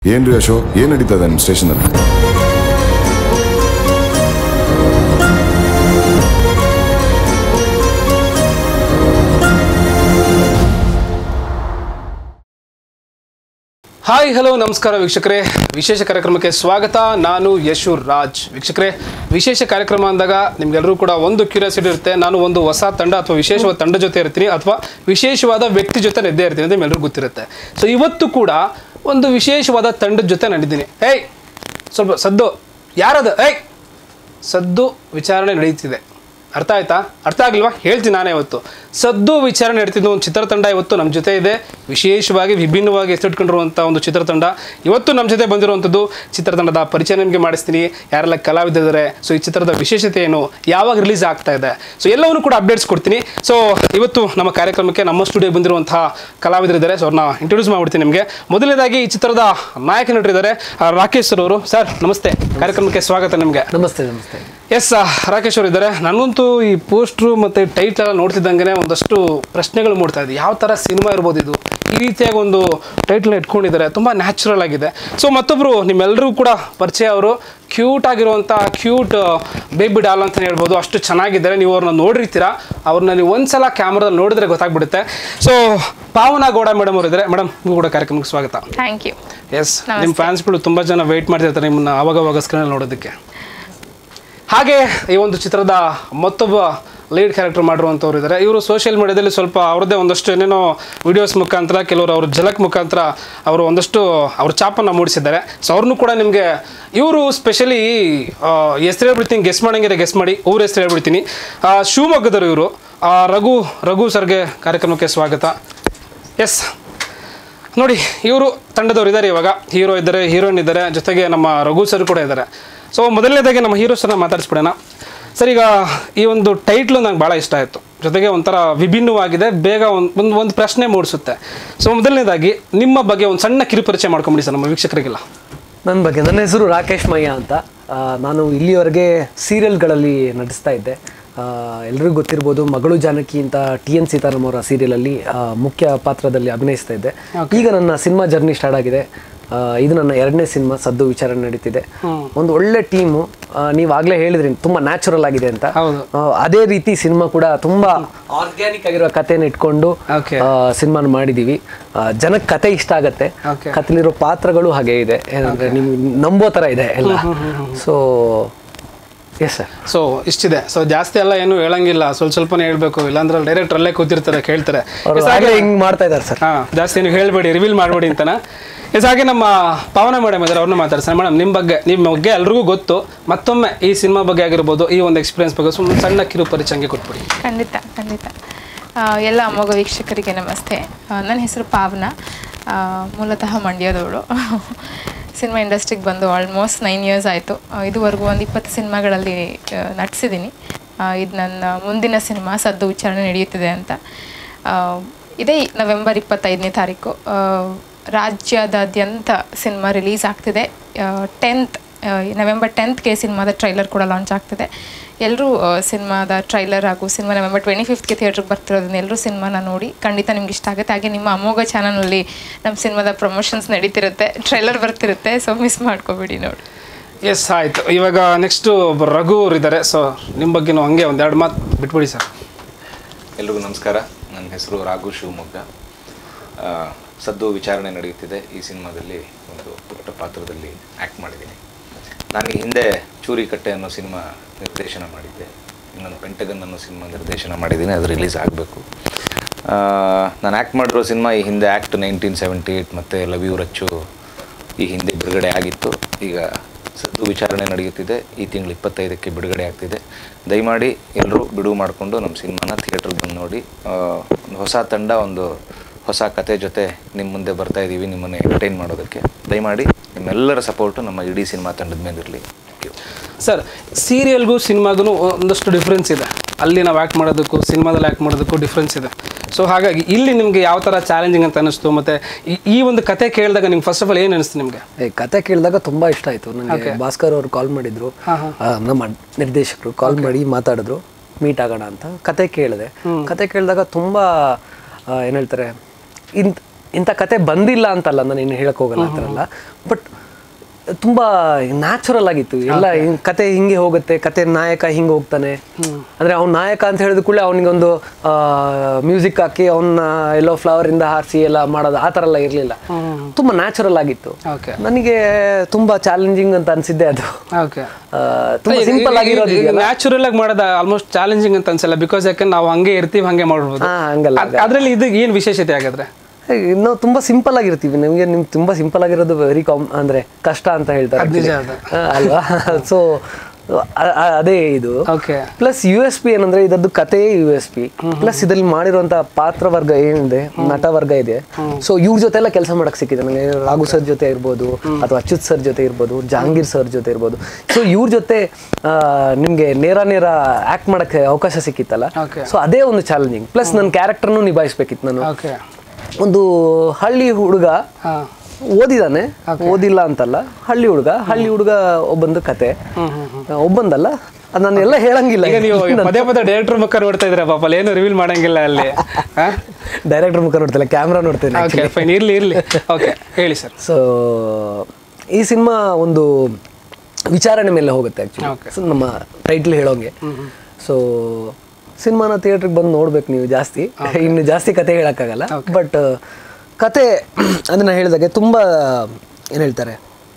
ಏನ್ರಿ ಅಶೋಕ್ ಏನ್ ನಡೀತದೆ ನಿಮ್ಮ ಸ್ಟೇಷನಲ್ಲಿ ಹಾಯ್ ಹಲೋ ನಮಸ್ಕಾರ ವೀಕ್ಷಕರೇ ವಿಶೇಷ ಕಾರ್ಯಕ್ರಮಕ್ಕೆ ಸ್ವಾಗತ ನಾನು ಯಶು ರಾಜ್ ವೀಕ್ಷಕರೇ ವಿಶೇಷ ಕಾರ್ಯಕ್ರಮ ಅಂದಾಗ ನಿಮ್ಗೆಲ್ಲರೂ ಕೂಡ ಒಂದು ಕ್ಯೂರಿಯಾಸಿಟಿ ಇರುತ್ತೆ ನಾನು ಒಂದು ಹೊಸ ತಂಡ ಅಥವಾ ವಿಶೇಷವಾದ ತಂಡ ಜೊತೆ ಇರ್ತೀನಿ ಅಥವಾ ವಿಶೇಷವಾದ ವ್ಯಕ್ತಿ ಜೊತೆ ನಿದ್ದೆ ಇರ್ತೀನಿ ಅಂತ ನಿಮ್ಮೆಲ್ಲರಿಗೂ ಗೊತ್ತಿರುತ್ತೆ ಸೊ ಇವತ್ತು ಕೂಡ ಒಂದು ವಿಶೇಷವಾದ ತಂಡದ ಜೊತೆ ನಡೆದಿದ್ದೀನಿ ಏಯ್ ಸ್ವಲ್ಪ ಸದ್ದು ಯಾರದು ಏಯ್ ಸದ್ದು ವಿಚಾರಣೆ ನಡೀತಿದೆ ಅರ್ಥ ಆಯ್ತಾ ಅರ್ಥ ಆಗ್ಲಿಲ್ವಾ ಹೇಳ್ತೀನಿ ನಾನೇ ಇವತ್ತು ಸದ್ದು ವಿಚಾರಣೆ ನಡೀತಿದ್ದು ಒಂದು ಚಿತ್ರತಂಡ ಇವತ್ತು ನಮ್ಮ ಜೊತೆ ಇದೆ ವಿಶೇಷವಾಗಿ ವಿಭಿನ್ನವಾಗಿ ಹೆಸರಿಟ್ಕೊಂಡಿರುವಂಥ ಒಂದು ಚಿತ್ರತಂಡ ಇವತ್ತು ನಮ್ಮ ಜೊತೆ ಬಂದಿರುವಂಥದ್ದು ಚಿತ್ರತಂಡದ ಪರಿಚಯ ನಿಮಗೆ ಮಾಡಿಸ್ತೀನಿ ಯಾರೆಲ್ಲ ಕಲಾವಿದರಿದ್ದಾರೆ ಸೊ ಈ ಚಿತ್ರದ ವಿಶೇಷತೆ ಏನು ಯಾವಾಗ ರಿಲೀಸ್ ಆಗ್ತಾ ಇದೆ ಸೊ ಎಲ್ಲವನ್ನು ಕೂಡ ಅಪ್ಡೇಟ್ಸ್ ಕೊಡ್ತೀನಿ ಸೊ ಇವತ್ತು ನಮ್ಮ ಕಾರ್ಯಕ್ರಮಕ್ಕೆ ನಮ್ಮ ಸ್ಟುಡಿಯೋ ಬಂದಿರುವಂತಹ ಕಲಾವಿದರಿದ್ದಾರೆ ಸೊ ಅವ್ರನ್ನ ಇಂಟ್ರೊಡ್ಯೂಸ್ ಮಾಡ್ಬಿಡ್ತೀನಿ ನಿಮಗೆ ಮೊದಲನೇದಾಗಿ ಈ ಚಿತ್ರದ ನಾಯಕ ನಟರಿದ್ದಾರೆ ಆ, ರಾಕೇಶ್ ಸರ್ ಅವರು ಸರ್ ನಮಸ್ತೆ ಕಾರ್ಯಕ್ರಮಕ್ಕೆ ಸ್ವಾಗತ ನಿಮಗೆ ನಮಸ್ತೆ ನಮಸ್ತೆ ಎಸ್ ರಾಕೇಶ್ ಅವರು ಇದ್ದಾರೆ ನನಗಂತೂ ಈ ಪೋಸ್ಟ್ರು ಮತ್ತು ಟೈಟ್ ಎಲ್ಲ ನೋಡ್ತಿದ್ದಂಗೆ ಒಂದಷ್ಟು ಪ್ರಶ್ನೆಗಳು ಮೂಡ್ತಾ ಇದೆ ಯಾವ ಥರ ಸಿನಿಮಾ ಇರ್ಬೋದು ಇದು ಈ ರೀತಿಯಾಗಿ ಒಂದು ಟೈಟ್ಲ್ ಇಟ್ಕೊಂಡಿದ್ದಾರೆ ತುಂಬ ನ್ಯಾಚುರಲ್ ಆಗಿದೆ ಸೊ ಮತ್ತೊಬ್ಬರು ನಿಮ್ಮೆಲ್ಲರೂ ಕೂಡ ಪರಿಚಯ ಅವರು ಕ್ಯೂಟ್ ಆಗಿರುವಂಥ ಕ್ಯೂಟ್ ಬೇಬಿ ಡಾಲ್ ಅಂತ ಹೇಳ್ಬೋದು ಅಷ್ಟು ಚೆನ್ನಾಗಿದ್ದಾರೆ ನೀವು ಅವ್ರನ್ನ ನೋಡಿರ್ತೀರಾ ಅವ್ರನ್ನ ನೀವು ಒಂದ್ಸಲ ಕ್ಯಾಮ್ರಾದಲ್ಲಿ ನೋಡಿದ್ರೆ ಗೊತ್ತಾಗ್ಬಿಡುತ್ತೆ ಸೊ ಪಾವನಾ ಗೌಡ ಮೇಡಮ್ ಅವರು ಇದ್ದಾರೆ ಮೇಡಮ್ ನೀವು ಕೂಡ ಕಾರ್ಯಕ್ರಮಕ್ಕೆ ಸ್ವಾಗತ ಥ್ಯಾಂಕ್ ಯು ಎಸ್ ನಿಮ್ಮ ಫ್ಯಾನ್ಸ್ಗಳು ತುಂಬ ಜನ ವೆಯ್ಟ್ ಮಾಡ್ತಿರ್ತಾರೆ ನಿಮ್ಮನ್ನ ಅವಾಗ ಅವಾಗ ಸ್ಕ್ರೀನಲ್ಲಿ ನೋಡೋದಕ್ಕೆ ಹಾಗೆ ಈ ಒಂದು ಚಿತ್ರದ ಮತ್ತೊಬ್ಬ ಲೀಡ್ ಕ್ಯಾರೆಕ್ಟರ್ ಮಾಡಿರುವಂಥವ್ರು ಇದ್ದಾರೆ ಇವರು ಸೋಷಿಯಲ್ ಮೀಡಿಯಾದಲ್ಲಿ ಸ್ವಲ್ಪ ಅವ್ರದ್ದೇ ಒಂದಷ್ಟು ಏನೇನೋ ವಿಡಿಯೋಸ್ ಮುಖಾಂತರ ಕೆಲವರು ಅವ್ರ ಝಲಕ್ ಮುಖಾಂತರ ಅವರು ಒಂದಷ್ಟು ಅವ್ರ ಚಾಪನ್ನು ಮೂಡಿಸಿದ್ದಾರೆ ಸೊ ಅವ್ರನ್ನೂ ಕೂಡ ನಿಮಗೆ ಇವರು ಸ್ಪೆಷಲಿ ಹೆಸರು ಹೇಳ್ಬಿಡ್ತೀನಿ ಗೆಸ್ ಮಾಡಂಗಿದ್ರೆ ಗೆಸ್ ಮಾಡಿ ಅವ್ರ ಹೆಸರು ಹೇಳ್ಬಿಡ್ತೀನಿ ಆ, ಶಿವಮೊಗ್ಗದವರು ಇವರು ರಘು ರಘು ಸರ್ಗೆ ಕಾರ್ಯಕ್ರಮಕ್ಕೆ ಸ್ವಾಗತ ಎಸ್ ನೋಡಿ ಇವರು ತಂಡದವ್ರು ಇದ್ದಾರೆ ಇವಾಗ ಹೀರೋ ಇದ್ದಾರೆ ಹೀರೋಯಿನ್ ಇದ್ದಾರೆ ಜೊತೆಗೆ ನಮ್ಮ ರಘು ಸರ್ ಕೂಡ ಇದ್ದಾರೆ ಸೊ ಮೊದಲನೇದಾಗಿ ನಮ್ಮ ಹೀರೋ ಸರ್ನ ಮಾತಾಡಿಸ್ಬಿಡೋಣ ಸರ್ ಈಗ ಈ ಒಂದು ಟೈಟ್ಲು ನಂಗೆ ಭಾಳ ಇಷ್ಟ ಆಯಿತು ಜೊತೆಗೆ ಒಂಥರ ವಿಭಿನ್ನವಾಗಿದೆ ಬೇಗ ಒಂದು ಒಂದು ಒಂದು ಪ್ರಶ್ನೆ ಮೂಡಿಸುತ್ತೆ ಸೊ ಮೊದಲನೇದಾಗಿ ನಿಮ್ಮ ಬಗ್ಗೆ ಒಂದು ಸಣ್ಣ ಕಿರುಪರಿಚಯ ಮಾಡ್ಕೊಂಬಿಡಿ ಸರ್ ನಮ್ಮ ವೀಕ್ಷಕರಿಗೆಲ್ಲ ನನ್ನ ಬಗ್ಗೆ ನನ್ನ ಹೆಸರು ರಾಕೇಶ್ ಮಯ್ಯ ಅಂತ ಆ, ನಾನು ಇಲ್ಲಿವರೆಗೆ ಸೀರಿಯಲ್ಗಳಲ್ಲಿ ನಟಿಸ್ತಾ ಇದ್ದೆ ಎಲ್ರಿಗೂ ಗೊತ್ತಿರ್ಬೋದು ಮಗಳು ಜಾನಕಿ ಅಂತ ಟಿ ಎನ್ ಸೀತಾರಾಮ್ ಅವರ ಸೀರಿಯಲಲ್ಲಿ ಆ, ಮುಖ್ಯ ಪಾತ್ರದಲ್ಲಿ ಅಭಿನಯಿಸ್ತಾ ಇದ್ದೆ ಈಗ ನನ್ನ ಸಿನಿಮಾ ಜರ್ನಿ ಸ್ಟಾರ್ಟ್ ಆಗಿದೆ ಆ, ಇದು ನನ್ನ ಎರಡನೇ ಸಿನಿಮಾ ಸದ್ದು ವಿಚಾರಣೆ ನಡೀತಿದೆ ಒಂದು ಒಳ್ಳೆ ಟೀಮು ನೀವು ಆಗಲೇ ಹೇಳಿದ್ರಿ ತುಂಬ ನ್ಯಾಚುರಲ್ ಆಗಿದೆ ಅಂತ ಹೌದು. ಆ, ಅದೇ ರೀತಿ ಸಿನಿಮಾ ಕೂಡ ತುಂಬಾ ಆರ್ಗ್ಯಾನಿಕ್ ಆಗಿರೋ ಕಥೆನ ಇಟ್ಕೊಂಡು Okay. ಸಿನಿಮಾನ ಮಾಡಿದೀವಿ ಆ, ಜನಕ್ಕೆ ಕತೆ ಇಷ್ಟ ಆಗತ್ತೆ Okay. ಕಥೆಲಿರೋ ಪಾತ್ರಗಳು ಹಾಗೆ ಇದೆ ಏನಂದ್ರೆ ನಿಮ್ಗೆ ನಂಬೋ ತರ ಇದೆ ಎಲ್ಲ ಸೊ ಎಸ್ ಸರ್ ಸೊ ಇಷ್ಟಿದೆ ಸೊ ಜಾಸ್ತಿ ಎಲ್ಲ ಏನು ಹೇಳಂಗಿಲ್ಲ ಸ್ವಲ್ಪ ಸ್ವಲ್ಪನೇ ಹೇಳ್ಬೇಕು ಇಲ್ಲಾಂದ್ರೆ ಡೈರೆಕ್ಟ್ ಅಲ್ಲೇ ಕೂತಿರ್ತಾರೆ ಕೇಳ್ತಾರೆ ಅವ್ರು Yes, ಹಾಗೆ ಹಾಗೆ- ಹಿಂಗ್ ಮಾಡ್ತಾ ಇದಾರೆ ಸರ್ ಹಾ ಜಾಸ್ತಿ ಏನು ಹೇಳ್ಬೇಡಿ ರಿವೀಲ್ ಮಾಡಬೇಡಿ ಅಂತನ ಎಸ್ ಹಾಗೆ ನಮ್ಮ ಪಾವನ ಮೇಡಮ್ ಇದ್ದಾರೆ ಅವ್ರನ್ನ ಮಾತಾಡ್ತಾರೆ ಮೇಡಮ್ ನಿಮ್ಮ ಬಗ್ಗೆ ನಿಮ್ಮ ಬಗ್ಗೆ ಎಲ್ರಿಗೂ ಗೊತ್ತು ಮತ್ತೊಮ್ಮೆ ಈ ಸಿನಿಮಾ ಬಗ್ಗೆ ಆಗಿರ್ಬೋದು ಈ ಒಂದು ಎಕ್ಸ್ಪೀರಿಯನ್ಸ್ ಬಗ್ಗೆ ಸುಮ್ಮನೆ ಸಣ್ಣ ಕಿರು ಪರಿಚಯ ಹಂಗೆ ಕೊಟ್ಬಿಡಿ ಖಂಡಿತ ಖಂಡಿತ ಆ, ಎಲ್ಲ ಅಮೋಘ ವೀಕ್ಷಕರಿಗೆ ನಮಸ್ತೆ ಆ, ನನ್ನ ಹೆಸರು ಪಾವನ ಆ, ಮೂಲತಃ ಮಂಡ್ಯದವಳು ಸಿನಿಮಾ ಇಂಡಸ್ಟ್ರಿಗೆ ಬಂದು ಆಲ್ಮೋಸ್ಟ್ ನೈನ್ ಇಯರ್ಸ್ ಆಯಿತು ಇದುವರೆಗೂ ಒಂದು ಇಪ್ಪತ್ತು ಸಿನಿಮಾಗಳಲ್ಲಿ ನಟಿಸಿದ್ದೀನಿ ಇದು ನನ್ನ ಮುಂದಿನ ಸಿನಿಮಾ ಸದ್ದು ವಿಚಾರಣೆ ನಡೆಯುತ್ತಿದೆ ಅಂತ ಆ, ಇದೇ ನವೆಂಬರ್ ಇಪ್ಪತ್ತೈದನೇ ತಾರೀಕು ಆ, ರಾಜ್ಯದಾದ್ಯಂತ ಸಿನಿಮಾ ರಿಲೀಸ್ ಆಗ್ತಿದೆ ಟೆಂತ್ ನವೆಂಬರ್ ಟೆಂತ್ಗೆ ಸಿನಿಮಾದ ಟ್ರೈಲರ್ ಕೂಡ ಲಾಂಚ್ ಆಗ್ತಿದೆ ಎಲ್ಲರೂ ಸಿನಿಮಾದ ಟ್ರೈಲರ್ ಹಾಗೂ ಸಿನಿಮಾ ನವೆಂಬರ್ ಟ್ವೆಂಟಿ ಫಿಫ್ತ್ಗೆ ಥಿಯೇಟ್ರಿಗೆ ಬರ್ತಿರೋದನ್ನ ಎಲ್ಲರೂ ಸಿನಿಮಾನ ನೋಡಿ ಖಂಡಿತ ನಿಮ್ಗೆ ಇಷ್ಟ ಆಗುತ್ತೆ ಹಾಗೆ ನಿಮ್ಮ ಅಮೋಘ ಚಾನಲಲ್ಲಿ ನಮ್ಮ ಸಿನಿಮಾದ ಪ್ರಮೋಷನ್ಸ್ ನಡೀತಿರುತ್ತೆ ಟ್ರೈಲರ್ ಬರ್ತಿರುತ್ತೆ ಸೊ ಮಿಸ್ ಮಾಡ್ಕೋಬೇಡಿ ನೋಡಿ ಎಸ್ ಆಯಿತು ಇವಾಗ ನೆಕ್ಸ್ಟು ರಘು ಅವ್ರು ಇದ್ದಾರೆ ಸೊ ನಿಮ್ಮ ಬಗ್ಗೆನೂ ಹಂಗೆ ಒಂದೆರಡು ಮಾತು ಬಿಟ್ಬಿಡಿ ಸರ್ ಎಲ್ರಿಗೂ ನಮಸ್ಕಾರ ನನ್ನ ಹೆಸರು ರಾಘು ಶಿವಮೊಗ್ಗ ಆ, ಸದ್ದು ವಿಚಾರಣೆ ನಡೆಯುತ್ತಿದೆ ಈ ಸಿನಿಮಾದಲ್ಲಿ ಒಂದು ಪುಟ್ಟ ಪಾತ್ರದಲ್ಲಿ ಆ್ಯಕ್ಟ್ ಮಾಡಿದ್ದೀನಿ ನಾನು ಈ ಹಿಂದೆ ಚೂರಿಕಟ್ಟೆ ಅನ್ನೋ ಸಿನಿಮಾ ನಿರ್ದೇಶನ ಮಾಡಿದ್ದೆ ಇನ್ನೊಂದು ಪೆಂಟಗನ್ ಅನ್ನೋ ಸಿನಿಮಾ ನಿರ್ದೇಶನ ಮಾಡಿದ್ದೀನಿ ಅದು ರಿಲೀಸ್ ಆಗಬೇಕು ನಾನು ಆ್ಯಕ್ಟ್ ಮಾಡಿರೋ ಸಿನಿಮಾ ಈ ಹಿಂದೆ ಆ್ಯಕ್ಟ್ ನೈನ್ಟೀನ್ ಸೆವೆಂಟಿ ಏಯ್ಟ್ ಮತ್ತು ಲವ್ ಯು ರಚ್ಚು ಈ ಹಿಂದೆ ಬಿಡುಗಡೆ ಆಗಿತ್ತು ಈಗ ಸದ್ದು ವಿಚಾರಣೆ ನಡೆಯುತ್ತಿದೆ ಈ ತಿಂಗಳು ಇಪ್ಪತ್ತೈದಕ್ಕೆ ಬಿಡುಗಡೆ ಆಗ್ತಿದೆ ದಯಮಾಡಿ ಎಲ್ಲರೂ ಬಿಡುವು ಮಾಡಿಕೊಂಡು ನಮ್ಮ ಸಿನಿಮಾನ ಥಿಯೇಟ್ರಿಗೆ ಬಂದು ನೋಡಿ ಆ, ಒಂದು ಹೊಸ ತಂಡ ಒಂದು ಹೊಸ ಕತೆ ಜೊತೆ ನಿಮ್ಮ ಮುಂದೆ ಬರ್ತಾ ಇದ್ದೀವಿ ನಿಮ್ಮನ್ನು ಎಂಟರ್ಟೈನ್ ಮಾಡೋದಕ್ಕೆ ದಯಮಾಡಿ ನಿಮ್ಮೆಲ್ಲರ ಸಪೋರ್ಟು ನಮ್ಮ ಇಡೀ ಸಿನಿಮಾ ತಂಡದ ಮೇಲೆ ಇರಲಿ ಥ್ಯಾಂಕ್ ಯು ಸರ್ ಸೀರಿಯಲ್ಗೂ ಸಿನಿಮಾಗೂ ಒಂದಷ್ಟು ಡಿಫ್ರೆನ್ಸ್ ಇದೆ ಅಲ್ಲಿ ನಾವು ಆ್ಯಕ್ಟ್ ಮಾಡೋದಕ್ಕೂ ಸಿನಿಮಾದಲ್ಲಿ ಆ್ಯಕ್ಟ್ ಮಾಡೋದಕ್ಕೂ ಡಿಫ್ರೆನ್ಸ್ ಇದೆ ಸೊ ಹಾಗಾಗಿ ಇಲ್ಲಿ ನಿಮಗೆ ಯಾವ ಥರ ಚಾಲೆಂಜಿಂಗ್ ಅಂತ ಅನ್ನಿಸ್ತು ಮತ್ತು ಈ- ಈ ಒಂದು ಕತೆ ಕೇಳಿದಾಗ ನಿಮ್ಗೆ ಫಸ್ಟ್ ಆಫ್ ಆಲ್ ಏನು ಅನಿಸ್ತು ನಿಮಗೆ ಏ, ಕತೆ ಕೇಳಿದಾಗ ತುಂಬಾ ಇಷ್ಟ ಆಯ್ತು ನನಗೆ ಭಾಸ್ಕರ್ ಅವರು ಕಾಲ್ ಮಾಡಿದ್ರು ಆ, ನಮ್ಮ ನಿರ್ದೇಶಕರು ಕಾಲ್ ಮಾಡಿ ಮಾತಾಡಿದ್ರು ಮೀಟ್ ಆಗೋಣ ಅಂತ ಕತೆ ಕೇಳಿದೆ ಕತೆ ಕೇಳಿದಾಗ ತುಂಬಾ ಆ, ಏನ್ ಹೇಳ್ತಾರೆ ಇಂತ್ ಇಂಥ ಕತೆ ಬಂದಿಲ್ಲ ಅಂತಲ್ಲ ನಾನು ಏನು ಹೇಳಕ್ ಹೋಗಲ್ಲ ಆ ಥರ ಅಲ್ಲ ಬಟ್ ತುಂಬಾ ನ್ಯಾಚುರಲ್ ಆಗಿತ್ತು ಎಲ್ಲ ಹಿಂಗ್ ಕತೆ ಹಿಂಗೆ ಹೋಗುತ್ತೆ ಕತೆ ನಾಯಕ ಹಿಂಗೆ ಹೋಗ್ತಾನೆ ಅಂದ್ರೆ ಅವ್ನ ನಾಯಕ ಅಂತ ಹೇಳಿದ ಕೂಡಲೇ ಅವನಿಗೊಂದು ಮ್ಯೂಸಿಕ್ ಹಾಕಿ ಅವನ್ನ ಎಲ್ಲೋ ಫ್ಲವರ್ ಇಂದ ಹಾರಿಸಿ ಎಲ್ಲ ಮಾಡೋದು ಆ ಥರ ಎಲ್ಲ ಇರಲಿಲ್ಲ ತುಂಬಾ ನ್ಯಾಚುರಲ್ ಆಗಿತ್ತು ಓಕೆ ನನಗೆ ತುಂಬಾ ಚಾಲೆಂಜಿಂಗ್ ಅಂತ ಅನ್ಸಿದ್ದೆ ಅದು ಓಕೆ ಆ, ತುಂಬಾ ಸಿಂಪಲ್ ಆಗಿರೋದು ಇದೆಯಲ್ಲ. ನ್ಯಾಚುರಲ್ ಆಗಿ ಮಾಡೋದ ಆಲ್ಮೋಸ್ಟ್ ಚಾಲೆಂಜಿಂಗ್ ಅಂತ ಅನ್ಸಲ್ಲ ಬಿಕಾಸ್ ಯಾಕೆ ನಾವು ಹಂಗೆ ಇರ್ತೀವಿ ಹಂಗೆ ಮಾಡ್ಬೋದು ಹಾ, ಹಂಗಲ್ಲ, ಅದ್- ಅದ್ರಲ್ಲಿ ಇದು ಏನ್ ವಿಶೇಷತೆ ಹಾಗಾದ್ರೆ ನಾವು ತುಂಬಾ ಸಿಂಪಲ್ ಆಗಿರ್ತೀವಿ ನಿಮಗೆ ನಿಮ್ಗೆ ತುಂಬಾ ಸಿಂಪಲ್ ಆಗಿರೋದು ವೆರಿ ಕಾಮ್ ಅಂದ್ರೆ ಕಷ್ಟ ಅಂತ ಹೇಳ್ತಾರೆ ಅದ್ ನಿಜ actually. ಅದು. ಆ, ಅಲ್ವಾ ಸೊ ಅದೇ ಇದು okay plus U S P ಏನಂದ್ರೆ ಇದರದ್ದು ಕತೆ ಯು ಎಸ್ ಪಿ ಪ್ಲಸ್ ಇದ್ರಲ್ಲಿ ಮಾಡಿರುವಂತ ಪಾತ್ರವರ್ಗ ಏನಿದೆ ನಟವರ್ಗ ಇದೆ ಸೊ ಇವ್ರ ಜೊತೆ ಎಲ್ಲ ಕೆಲಸ ಮಾಡಕ್ ಸಿಕ್ಕಿದೆ ನನಗೆ ರಾಘು ಸರ್ ಜೊತೆ ಇರ್ಬೋದು ಅಥವಾ ಅಚ್ಯುತ್ ಸರ್ ಜೊತೆ ಇರ್ಬೋದು ಜಹಾಂಗೀರ್ ಸರ್ ಜೊತೆ ಇರ್ಬೋದು ಸೊ ಇವ್ರ ಜೊತೆ ಆ, ನಿಮ್ಗೆ ನೇರ ನೇರ ಆಕ್ಟ್ ಮಾಡಕ್ಕೆ ಅವಕಾಶ ಸಿಕ್ಕಿತ್ತಲ್ಲ Okay. ಸೊ ಅದೇ ಒಂದು ಚಾಲೆಂಜಿಂಗ್ ಪ್ಲಸ್ ನನ್ನ ಕ್ಯಾರೆಕ್ಟರ್ನು ನಿಭಾಯಿಸ್ಬೇಕಿತ್ತು ನಾನು ಓಕೆ ಒಂದು ಹಳ್ಳಿ ಹುಡುಗ ಹಾ ಓದಿದಾನೆ ಓದಿಲ್ಲ ಅಂತಲ್ಲ ಹಳ್ಳಿ ಹುಡುಗ ಹಳ್ಳಿ ಹುಡುಗ ಒಬ್ಬಂದು ಕತೆ ಒಬ್ಬಂದಲ್ಲ ಅದು ನಾನು ಎಲ್ಲ ಹೇಳಂಗಿಲ್ಲ ಈಗ ನೀವು ಪದೇ ಪದೇ ಡೈರೆಕ್ಟರ್ ಮುಖ ನೋಡ್ತಾ ಇದ್ರೆ ಪಾಪ ಅಲ್ಲಿ ಏನು ರಿವೀಲ್ ಮಾಡಂಗಿಲ್ಲ ಅಲ್ಲಿ ಡೈರೆಕ್ಟರ್ ಮುಖ ನೋಡ್ತಿಲ್ಲ ಕ್ಯಾಮ್ರಾ ನೋಡ್ತೇನೆ ಓಕೆ ಫೈನ್ ಇರ್ಲಿ ಇರ್ಲಿ ಓಕೆ ಹೇಳಿ ಸರ್ ಸೊ ಈ ಸಿನಿಮಾ ಒಂದು ವಿಚಾರಣೆ ಮೇಲೆ ಹೋಗುತ್ತೆ Okay. ಆ್ಯಕ್ಚುಲಿ ನಮ್ಮ ಟೈಟ್ಲ್ ಹೇಳೋಂಗೆ ಸೊ ಸಿನಿಮಾನ ಥಿಯೇಟ್ರಿಗೆ ಬಂದು ನೋಡ್ಬೇಕು ನೀವು ಜಾಸ್ತಿ ಇನ್ನು ಜಾಸ್ತಿ ಕತೆ ಹೇಳೋಕ್ಕಾಗಲ್ಲ ಬಟ್ ಕತೆ ಅದನ್ನ ಹೇಳಿದಾಗೆ ತುಂಬ ಏನು ಹೇಳ್ತಾರೆ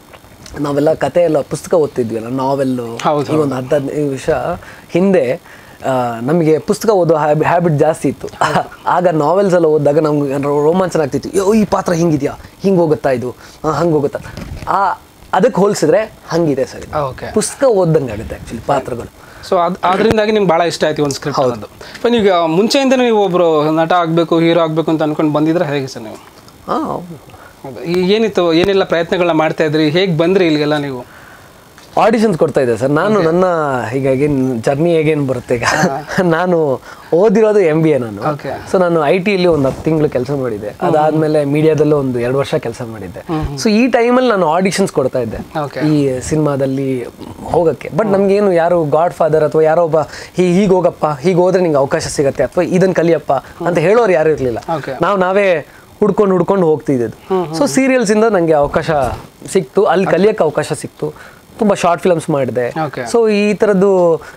ನಾವೆಲ್ಲ ಕತೆ ಎಲ್ಲ ಪುಸ್ತಕ ಓದ್ತಿದ್ವಿ ಅಲ್ಲ ನಾವೆಲ್ಲು ಹೌದು, ಈ ಒಂದು ಹತ್ತು ಹದಿನೈದು ವರ್ಷ ಹಿಂದೆ ಆ, ನಮಗೆ ಪುಸ್ತಕ ಓದೋ ಹ್ಯಾಬಿಟ್ ಜಾಸ್ತಿ ಇತ್ತು ಆಗ ನಾವೆಲ್ಸ್ ಎಲ್ಲ ಓದಿದಾಗ ನಮ್ಗೆ ರೋಮಾಂಚನ ಆಗ್ತಿತ್ತು ಯೋ ಈ ಪಾತ್ರ ಹಿಂಗಿದ್ಯಾ ಹಿಂಗೆ ಹೋಗುತ್ತಾ ಇದು ಹಂಗೆ ಹೋಗುತ್ತಾ ಆ ಅದಕ್ಕೆ ಹೋಲಿಸಿದ್ರೆ ಹಂಗಿದೆ ಸರ್ ಇದು. ಓಕೆ ಪುಸ್ತಕ ಓದ್ದಂಗೆ ಆಗುತ್ತೆ ಆ್ಯಕ್ಚುಲಿ ಪಾತ್ರಗಳು ಸೊ ಅದ್ ಅದರಿಂದಾಗಿ ನಿಮ್ಗೆ ಭಾಳ ಇಷ್ಟ ಆಯ್ತು ಒಂದು ಸ್ಕ್ರಿಪ್ಟ್ ಅನ್ನೋದು ಫೈನ್ ಈಗ ಮುಂಚೆಯಿಂದ ನೀವು ಒಬ್ರು ನಟ ಆಗಬೇಕು ಹೀರೋ ಆಗಬೇಕು ಅಂತ ಅನ್ಕೊಂಡು ಬಂದಿದ್ರೆ ಹೇಗೆ ಸರ್ ನೀವು ಹಾಂ ಹೌದು. ಈ ಏನಿತ್ತು ಏನೆಲ್ಲ ಪ್ರಯತ್ನಗಳನ್ನ ಮಾಡ್ತಾ ಇದ್ರಿ ಹೇಗೆ ಬಂದ್ರಿ ಇಲ್ಲಿಗೆಲ್ಲ ನೀವು ಆಡಿಷನ್ಸ್ ಕೊಡ್ತಾ ಇದ್ದೆ ಸರ್ ನಾನು ನನ್ನ ಹೀಗಾಗಿ ಜರ್ನಿ ಹೇಗೇನು ಬರುತ್ತೆ ಈಗ ನಾನು ಓದಿರೋದು ಎಂ ಬಿ ಎ ನಾನು Okay. ಸೊ ನಾನು ಐ ಟಿಯಲ್ಲಿ ಒಂದು ಹತ್ತು ತಿಂಗಳು ಕೆಲಸ ಮಾಡಿದ್ದೆ ಅದಾದ್ಮೇಲೆ ಮೀಡಿಯಾದಲ್ಲೂ ಒಂದು ಎರಡು ವರ್ಷ ಕೆಲಸ ಮಾಡಿದ್ದೆ ಸೊ ಈ ಟೈಮಲ್ಲಿ ನಾನು ಆಡಿಷನ್ಸ್ ಕೊಡ್ತಾ ಇದ್ದೆ Okay. ಈ ಸಿನಿಮಾದಲ್ಲಿ ಹೋಗಕ್ಕೆ ಬಟ್ ನಮ್ಗೇನು ಯಾರು ಗಾಡ್ ಫಾದರ್ ಅಥವಾ ಯಾರೋ ಒಬ್ಬ ಹೀಗೆ ಹೀಗೆ ಹೋಗಪ್ಪ ಹೀಗೆ ಹೋದ್ರೆ ನಿಂಗೆ ಅವಕಾಶ ಸಿಗತ್ತೆ ಅಥವಾ ಇದನ್ನ ಕಲಿಯಪ್ಪ ಅಂತ ಹೇಳೋರು ಯಾರು ಇರಲಿಲ್ಲ Okay. ನಾವು ನಾವೇ ಹುಡ್ಕೊಂಡು ಹುಡ್ಕೊಂಡು ಹೋಗ್ತಿದ್ದು ಸೊ ಸೀರಿಯಲ್ಸ್ ಇಂದ ನನಗೆ ಅವಕಾಶ ಸಿಕ್ತು ಅಲ್ಲಿ ಕಲಿಯಕ್ಕೆ ಅವಕಾಶ ಸಿಕ್ತು ತುಂಬಾ ಶಾರ್ಟ್ ಫಿಲ್ಮ್ಸ್ ಮಾಡಿದೆ Okay. ಸೊ ಈ ಥರದ್ದು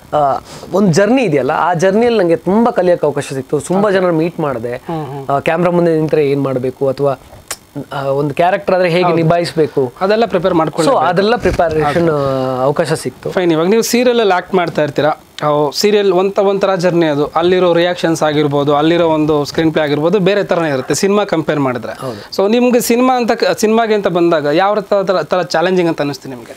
ಒಂದು ಜರ್ನಿ ಇದೆಯಲ್ಲ ಆ ಜರ್ನಿಯಲ್ಲಿ ನನಗೆ ತುಂಬಾ ಕಲಿಯಕ್ಕೆ ಅವಕಾಶ ಸಿಕ್ತು ತುಂಬಾ ಜನ ಮೀಟ್ ಮಾಡಿದೆ ಕ್ಯಾಮ್ರಾ ಮುಂದೆ ನಿಂತರೆ ಏನು ಮಾಡಬೇಕು ಅಥವಾ ಒಂದು ಕ್ಯಾರೆಕ್ಟರ್ ಆದ್ರೆ ಹೇಗೆ ನಿಭಾಯಿಸಬೇಕು ಅದೆಲ್ಲ ಪ್ರಿಪೇರ್ ಮಾಡ್ಕೊಳ್ಳಿ ಸೊ ಅದೆಲ್ಲ ಪ್ರಿಪರೇಷನ್ ಅವಕಾಶ ಸಿಕ್ತು ಫೈನ್ ಇವಾಗ ನೀವು ಸೀರಿಯಲಲ್ಲಿ ಆ್ಯಕ್ಟ್ ಮಾಡ್ತಾ ಇರ್ತೀರಾ ಸೀರಿಯಲ್ ಒಂತ ಒಂಥರ ಜರ್ನಿ ಅದು ಅಲ್ಲಿರೋ ರಿಯಾಕ್ಷನ್ಸ್ ಆಗಿರ್ಬೋದು ಅಲ್ಲಿರೋ ಒಂದು ಸ್ಕ್ರೀನ್ ಪ್ಲೇ ಆಗಿರ್ಬೋದು ಬೇರೆ ಥರನೇ ಇರುತ್ತೆ ಸಿನಿಮಾ ಕಂಪೇರ್ ಮಾಡಿದ್ರೆ ಸೊ ನಿಮ್ಗೆ ಸಿನಿಮಾ ಅಂತ ಸಿನಿಮಾಗೆ ಅಂತ ಬಂದಾಗ ಯಾವ ಥರ ಥರ ಚಾಲೆಂಜಿಂಗ್ ಅಂತ ಅನಿಸ್ತು ನಿಮಗೆ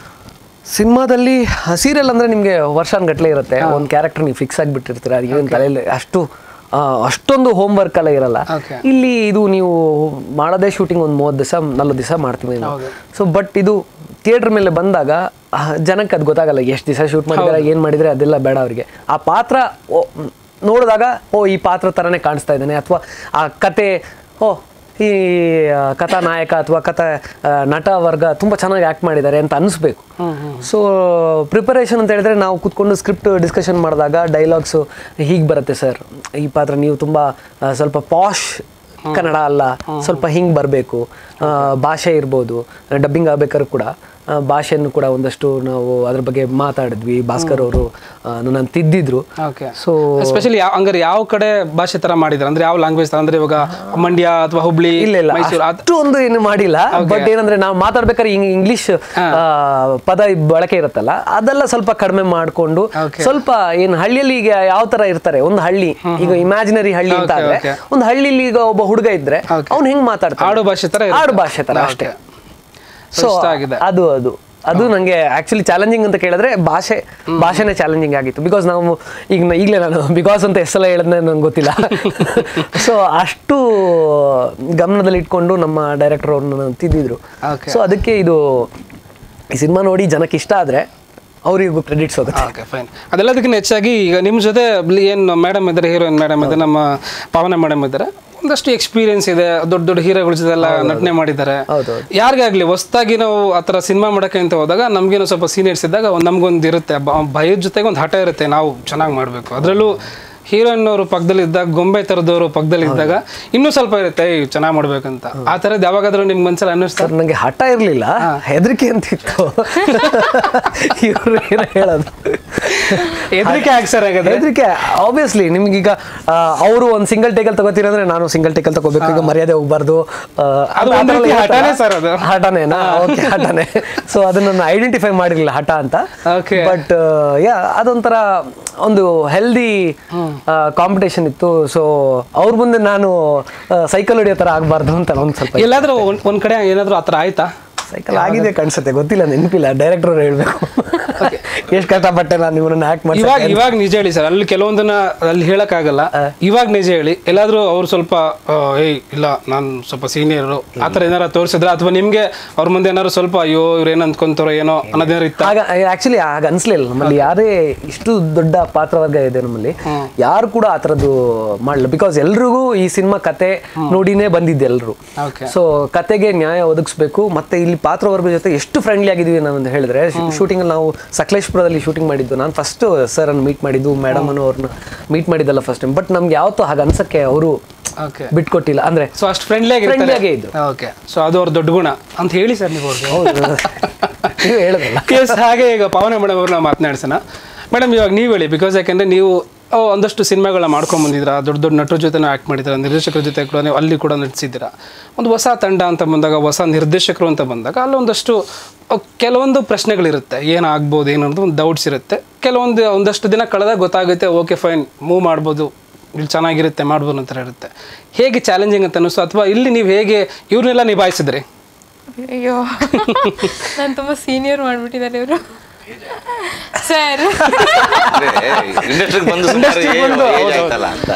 ಸಿನಿಮಾದಲ್ಲಿ ಸೀರಿಯಲ್ ಅಂದ್ರೆ ನಿಮಗೆ ವರ್ಷಾನ್ಗಟ್ಲೆ ಇರುತ್ತೆ ಒಂದು ಕ್ಯಾರೆಕ್ಟರ್ ನೀವು ಫಿಕ್ಸ್ ಆಗಿಬಿಟ್ಟಿರ್ತೀರ ಏನು ತಲೆಯಲ್ಲಿ ಅಷ್ಟು ಆ, ಅಷ್ಟೊಂದು ಹೋಮ್ ವರ್ಕ್ ಎಲ್ಲ ಇರಲ್ಲ Okay. ಇಲ್ಲಿ ಇದು ನೀವು ಮಾಡೋದೇ ಶೂಟಿಂಗ್ ಒಂದು ಮೂವತ್ತು ದಿವಸ ನಲ್ವತ್ತು ದಿವಸ ಮಾಡ್ತೀವಿ ಸೊ ಬಟ್ ಇದು ಥಿಯೇಟರ್ ಮೇಲೆ ಬಂದಾಗ ಆ, ಜನಕ್ಕೆ ಅದು ಗೊತ್ತಾಗಲ್ಲ ಎಷ್ಟು ದಿವಸ ಶೂಟ್ ಮಾಡಿದ್ರೆ ಏನು ಮಾಡಿದ್ರೆ ಅದೆಲ್ಲ ಬೇಡ ಅವರಿಗೆ ಆ ಪಾತ್ರ ಓ, ಮ್, ನೋಡಿದಾಗ ಓ ಈ ಪಾತ್ರ ಥರನೇ ಕಾಣಿಸ್ತಾ ಇದ್ದಾನೆ ಅಥವಾ ಆ ಕತೆ ಓ ಈ ಆ, ಕಥಾ ನಾಯಕ ಅಥವಾ ಕಥಾ ಆ, ನಟ ವರ್ಗ ತುಂಬ ಚೆನ್ನಾಗಿ ಆ್ಯಕ್ಟ್ ಮಾಡಿದ್ದಾರೆ ಅಂತ ಅನಿಸ್ಬೇಕು ಸೊ ಪ್ರಿಪರೇಷನ್ ಅಂತ ಹೇಳಿದ್ರೆ ನಾವು ಕೂತ್ಕೊಂಡು ಸ್ಕ್ರಿಪ್ಟ್ ಡಿಸ್ಕಷನ್ ಮಾಡಿದಾಗ ಡೈಲಾಗ್ಸು ಹೀಗೆ ಬರುತ್ತೆ ಸರ್ ಈ ಪಾತ್ರ ನೀವು ತುಂಬ ಆ, ಸ್ವಲ್ಪ ಪಾಶ್ ಕನ್ನಡ ಅಲ್ಲ ಸ್ವಲ್ಪ ಹಿಂಗೆ ಬರಬೇಕು ಭಾಷೆ ಇರ್ಬೋದು ಡಬ್ಬಿಂಗ್ ಆಗ್ಬೇಕಾದ್ರೂ ಕೂಡ ಆ, ಭಾಷೆಯನ್ನು ಕೂಡ ಒಂದಷ್ಟು ನಾವು ಅದ್ರ ಬಗ್ಗೆ ಮಾತಾಡಿದ್ವಿ ಭಾಸ್ಕರ್ ಅವರು ನನ್ನ ತಿದ್ದಿದ್ರು ಓಕೆ ಸೊ ಎಸ್ಪೆಷಲಿ ಯಾವ ಹಂಗಾರೆ ಯಾವ ಕಡೆ ಭಾಷೆ ಥರ ಮಾಡಿದ್ರೆ ಅಂದ್ರೆ ಯಾವ ಲ್ಯಾಂಗ್ವೇಜ್ ಥರ ಅಂದ್ರೆ ಇವಾಗ ಮಂಡ್ಯ ಅಥವಾ ಹುಬ್ಳಿ ಇಲ್ಲ ಇಲ್ಲ ಮೈಸೂರು ಅದ್- ಅಷ್ಟು ಒಂದು ಏನು ಮಾಡಿಲ್ಲ ಬಟ್ ಏನಂದ್ರೆ ನಾವು ಮಾತಾಡ್ಬೇಕಾದ್ರೆ ಹಿಂಗ್ ಇಂಗ್ಲಿಷ್ ಪದ ಬಳಕೆ ಇರುತ್ತಲ್ಲ ಅದೆಲ್ಲ ಸ್ವಲ್ಪ ಕಡಿಮೆ ಮಾಡ್ಕೊಂಡು Okay. ಸ್ವಲ್ಪ ಏನು ಹಳ್ಳಿಯಲ್ಲಿ ಈಗ ಯಾವ ತರ ಇರ್ತಾರೆ ಒಂದು ಹಳ್ಳಿ ಈಗ ಇಮ್ಯಾಜಿನರಿ ಹಳ್ಳಿ ಅಂತ Okay, ಆದ್ರೆ okay. ಒಂದು ಹಳ್ಳಿಲಿ ಈಗ ಒಬ್ಬ ಹುಡುಗ ಇದ್ರೆ Okay. ಅವ್ನು ಹೆಂಗ್ ಮಾತಾಡ್ತಾನೆ ಆಡು ಭಾಷೆ ಥರ ಇರುತ್ತೆ. ಆಡು ಭಾಷೆ ತರ ಅಷ್ಟೇ Okay. So ಇಷ್ಟ ಆಗಿದೆ ಅದು ಅದು ಅದು ನಂಗೆ ಆಕ್ಚುಲಿ ಚಾಲೆಂಜಿಂಗ್ ಅಂತ ಕೇಳಿದ್ರೆ ಭಾಷೆ ಭಾಷೆನೇ ಚಾಲೆಂಜಿಂಗ್ ಆಗಿತ್ತು ಬಿಕಾಸ್ ನಾವು ಈಗ ನ- ಈಗಲೇ ನಾನು ಬಿಕಾಸ್ ಅಂತ ಎಷ್ಟೆಲ್ಲ ಹೇಳಿದ್ನೆ ನಂಗೆ ಗೊತ್ತಿಲ್ಲ ಸೊ ಅಷ್ಟು ಗಮನದಲ್ಲಿ ಇಟ್ಕೊಂಡು ನಮ್ಮ ಡೈರೆಕ್ಟರ್ ಅವ್ರನ್ನ ತಿದ್ದಿದ್ರು Okay. ಸೊ ಅದಕ್ಕೆ ಇದು ಈ ಸಿನಿಮಾ ನೋಡಿ ಜನಕ್ಕೆ ಇಷ್ಟ ಆದ್ರೆ ಅವರಿಗೂ ಕ್ರೆಡಿಟ್ಸ್ ಹೋಗುತ್ತೆ ಓಕೆ ಫೈನ್ ಅದೆಲ್ಲದಕ್ಕಿಂತ ಹೆಚ್ಚಾಗಿ ಈಗ ನಿಮ್ಮ ಜೊತೆ ಏನು ಮೇಡಮ್ ಇದ್ದಾರೆ ಹೀರೋಯಿನ್ ಮೇಡಮ್ ಇದ್ದಾರೆ ನಮ್ಮ ಪಾವನ ಮೇಡಮ್ ಇದ್ದಾರೆ ಒಂದಷ್ಟು ಎಕ್ಸ್ಪೀರಿಯನ್ಸ್ ಇದೆ ದೊಡ್ಡ ದೊಡ್ಡ ಹೀರೋಗಳ ಜೊತೆ ಎಲ್ಲ ನಟನೆ ಮಾಡಿದ್ದಾರೆ ಹೌದು, ಯಾರಿಗಾಗ್ಲಿ ಹೊಸ್ದಾಗಿ ನಾವು ಆ ಥರ ಸಿನಿಮಾ ಮಾಡೋಕ್ಕೆ ಅಂತ ಹೋದಾಗ ನಮಗೇನು ಸ್ವಲ್ಪ ಸೀನಿಯರ್ಸ್ ಇದ್ದಾಗ ಒಂದು ನಮಗೊಂದು ಇರುತ್ತೆ ಬ- ಭಯದ ಜೊತೆಗೆ ಒಂದು ಹಠ ಇರುತ್ತೆ ನಾವು ಚೆನ್ನಾಗಿ ಮಾಡಬೇಕು ಅದರಲ್ಲೂ ಹೀರೋಯಿನ್ ಅವರು ಪಕ್ಕದಲ್ಲಿ ಇದ್ದಾಗ ಗೊಂಬೆ ತರದವರು ಪಕ್ಕದಲ್ಲಿ ಇದ್ದಾಗ ಇನ್ನೂ ಸ್ವಲ್ಪ ಇರುತ್ತೆ ಏಯ್ ಚೆನ್ನಾಗಿ ಮಾಡ್ಬೇಕಂತ ಆ ಥರದ್ದು ಯಾವಾಗಾದ್ರೂ ನಿಮ್ಗೆ ಮನ್ಸಲ್ಲಿ ಅನ್ನಿಸ್ತಾ ಸರ್ ನನಗೆ ಹಠ ಇರಲಿಲ್ಲ ಹೆದರಿಕೆ ಅಂತಿತ್ತು ಇವರು ಏನು ಹೇಳೋದು ಹೆದರಿಕೆ ಆಗಿ ಸರ್ ಹಾಗಾದ್ರೆ ಹೆದರಿಕೆ ಆಬ್ವಿಯಸ್ಲಿ ನಿಮ್ಗೀಗ ಅವರು ಒಂದು ಸಿಂಗಲ್ ಟೇಕಲ್ ತಗೋತೀರಂದ್ರೆ ನಾನು ಸಿಂಗಲ್ ಟೇಕಲ್ ತಗೋಬೇಕು ಈಗ ಮರ್ಯಾದೆ ಹೋಗ್ಬಾರ್ದು ಆ, ಅದು ಆ ಒಂದ್ ಥರ ರೀತಿ ಎಲ್ಲ ಹಠನೇ ಹೇಳ್ತಾರಲ್ಲ? ಸರ್ ಅದು. ಹಠನೇನಾ ಓಕೆ ಹಠನೇ ಸೊ ಅದನ್ನ ಐಡೆಂಟಿಫೈ ಮಾಡಿರಲಿಲ್ಲ ಹಠ ಅಂತ Okay. ಬಟ್ ಯಾ ಅದೊಂಥರ ಒಂದು ಹೆಲ್ದಿ ಕಾಂಪಿಟೇಷನ್ ಇತ್ತು ಸೊ ಅವ್ರ ಮುಂದೆ ನಾನು ಸೈಕಲ್ ಹೊಡಿಯೋ ಥರ ಆಗಬಾರ್ದು ಅಂತ ಒಂದು ಸ್ವಲ್ಪ ಎಲ್ಲಾದ್ರೂ ಒಂದ್ ಒಂದ್ ಕಡೆ ಏನಾದ್ರೂ ಆ ಥರ ಆಯ್ತಾ ಸೈಕಲ್ ಆಗಿದೆ ಕಾಣಿಸುತ್ತೆ ಗೊತ್ತಿಲ್ಲ ನೆನಪಿಲ್ಲ ಡೈರೆಕ್ಟರ್ ಅವ್ರು ಹೇಳ್ಬೇಕು ಎಷ್ಟು ಕಷ್ಟಪಟ್ಟೆ ನಾನು ನಿಮ್ಮನ್ನ ಆಕ್ಟ್ ಮಾಡಿ ಇವಾಗ ಇವಾಗ ನಿಜ ಹೇಳಿ ಸರ್ ಅಲ್ಲಿ ಕೆಲವೊಂದನ್ನ ಅಲ್ಲಿ ಹೇಳಕ್ಕಾಗಲ್ಲ ಇವಾಗ ನಿಜ ಹೇಳಿ ಎಲ್ಲಾದ್ರೂ ಅವ್ರು ಸ್ವಲ್ಪ ಆ, ಏಯ್ ಇಲ್ಲ ನಾನು ಸ್ವಲ್ಪ ಸೀನಿಯರು ಆ ಥರ ಏನಾರ ತೋರಿಸಿದ್ರ ಅಥವಾ ನಿಮ್ಗೆ ಅವ್ರ ಮುಂದೆ ಏನಾದ್ರು ಸ್ವಲ್ಪ ಅಯ್ಯೋ ಇವ್ರು ಏನ್ ಅಂದ್ಕೊಂತಾರೋ ಏನೋ ಅನ್ನೋದೇನಾರು ಇತ್ತ ಆಗ ಆಕ್ಚುಲಿ ಆಗ ಅನ್ಸ್ಲಿಲ್ಲ ನಮ್ಮಲ್ಲಿ ಯಾರೇ ಇಷ್ಟು ದೊಡ್ಡ ಪಾತ್ರವರ್ಗ ಇದೆ ನಮ್ಮಲ್ಲಿ ಯಾರು ಕೂಡ ಆ ಥರದ್ದು ಮಾಡಲ್ಲ ಬಿಕಾಸ್ ಎಲ್ರಿಗೂ ಈ ಸಿನಿಮಾ ಕತೆ ನೋಡಿನೇ ಬಂದಿದ್ದು ಎಲ್ರು ಓಕೆ ಸೊ ಕತೆಗೆ ನ್ಯಾಯ ಒದಗಿಸ್ಬೇಕು ಮತ್ತೆ ಇಲ್ಲಿ ಪಾತ್ರವರ್ಗದ ಜೊತೆ ಎಷ್ಟು ಫ್ರೆಂಡ್ಲಿ ಆಗಿದೀವಿ ನಾವು ಅಂತ ಹೇಳಿದ್ರೆ ಶೂಟಿಂಗ್ ನಾವು ಸಕಲೇಶ್ಪುರದಲ್ಲಿ ಶೂಟಿಂಗ್ ಮಾಡಿದ್ದು ನಾನು ಫಸ್ಟ್ ಸರ್ ಅನ್ನು ಮೀಟ್ ಮಾಡಿದ್ದು ಮೇಡಮ್ ಅನ್ನು ಅವ್ರನ್ನ ಮೀಟ್ ಮಾಡಿದ್ದಲ್ಲ ಫಸ್ಟ್ ಟೈಮ್ ಬಟ್ ನಮ್ಗೆ ಯಾವತ್ತೂ ಹಾಗೆ ಅನ್ಸಕ್ಕೆ ಅವರು ಓಕೆ ಬಿಟ್ಕೊಟ್ಟಿಲ್ಲ ಅಂದ್ರೆ ಸೊ ಅಷ್ಟು ಫ್ರೆಂಡ್ಲಿ Friendly ಆಗೇ ಇದ್ರು. ಓಕೆ ಸೊ ಅದು ಅವ್ರ ದೊಡ್ಡ ಗುಣ ಅಂತ ಹೇಳಿ ಸರ್ ನೀವು ಅವ್ರಿಗೆ ಹೌದು ನೀವು ಹೇಳೋದಲ್ಲ ಕೇಸ್ ಹಾಗೆ ಈಗ ಪವನ ಮೇಡಮ್ ಅವ್ರನ್ನ ಮಾತನಾಡ್ಸೋಣ ಮೇಡಮ್ ಇವಾಗ ನೀವು ಹೇಳಿ ಬಿಕಾಸ್ ಯಾಕೆಂದ್ರೆ ನೀವು ಆ, ಒಂದಷ್ಟು ಸಿನಿಮಾಗಳನ್ನ ಮಾಡ್ಕೊಂಡ್ ಬಂದಿದ್ದೀರಾ ದೊಡ್ಡ ದೊಡ್ಡ ನಟರ ಜೊತೆ ಆ್ಯಕ್ಟ್ ಮಾಡಿದ್ದೀರಾ ನಿರ್ದೇಶಕರ ಜೊತೆ ಕೂಡ ನೀವು ಅಲ್ಲಿ ಕೂಡ ನಟಿಸಿದ್ದೀರಾ ಒಂದು ಹೊಸ ತಂಡ ಅಂತ ಬಂದಾಗ ಹೊಸ ನಿರ್ದೇಶಕರು ಅಂತ ಬಂದಾಗ ಅಲ್ಲೊಂದಷ್ಟು ಅಹ್, ಕೆಲವೊಂದು ಪ್ರಶ್ನೆಗಳಿರುತ್ತೆ ಏನಾಗ್ಬೋದು ಏನು ಅನ್ನೋದು ಒಂದು ಡೌಟ್ಸ್ ಇರುತ್ತೆ ಕೆಲವೊಂದು ಒಂದಷ್ಟು ದಿನ ಕಳೆದಾಗ ಗೊತ್ತಾಗುತ್ತೆ ಓಕೆ ಫೈನ್ ಮೂವ್ ಮಾಡ್ಬೋದು ಇಲ್ಲಿ ಚೆನ್ನಾಗಿರುತ್ತೆ ಮಾಡ್ಬೋದು ಅಂತ ಇರುತ್ತೆ ಹೇಗೆ ಚಾಲೆಂಜಿಂಗ್ ಅಂತ ಅನ್ನಿಸ್ತು ಅಥವಾ ಇಲ್ಲಿ ನೀವು ಹೇಗೆ ಇವ್ರನ್ನೆಲ್ಲ ನಿಭಾಯಿಸಿದ್ರಿ ಅಯ್ಯೋ ನಾನು ತುಂಬ ಸೀನಿಯರ್ ಮಾಡಿಬಿಟ್ಟಿದ್ದಾರೆ ಇವರು ಸರ್ ಇಂಡಸ್ಟ್ರಿಗೆ ಬಂದು ಸುಮಾರು Industry ಏನು ಬಂದು, age ಹೌದು, ಆಯ್ತಲ್ಲ ಅಂತ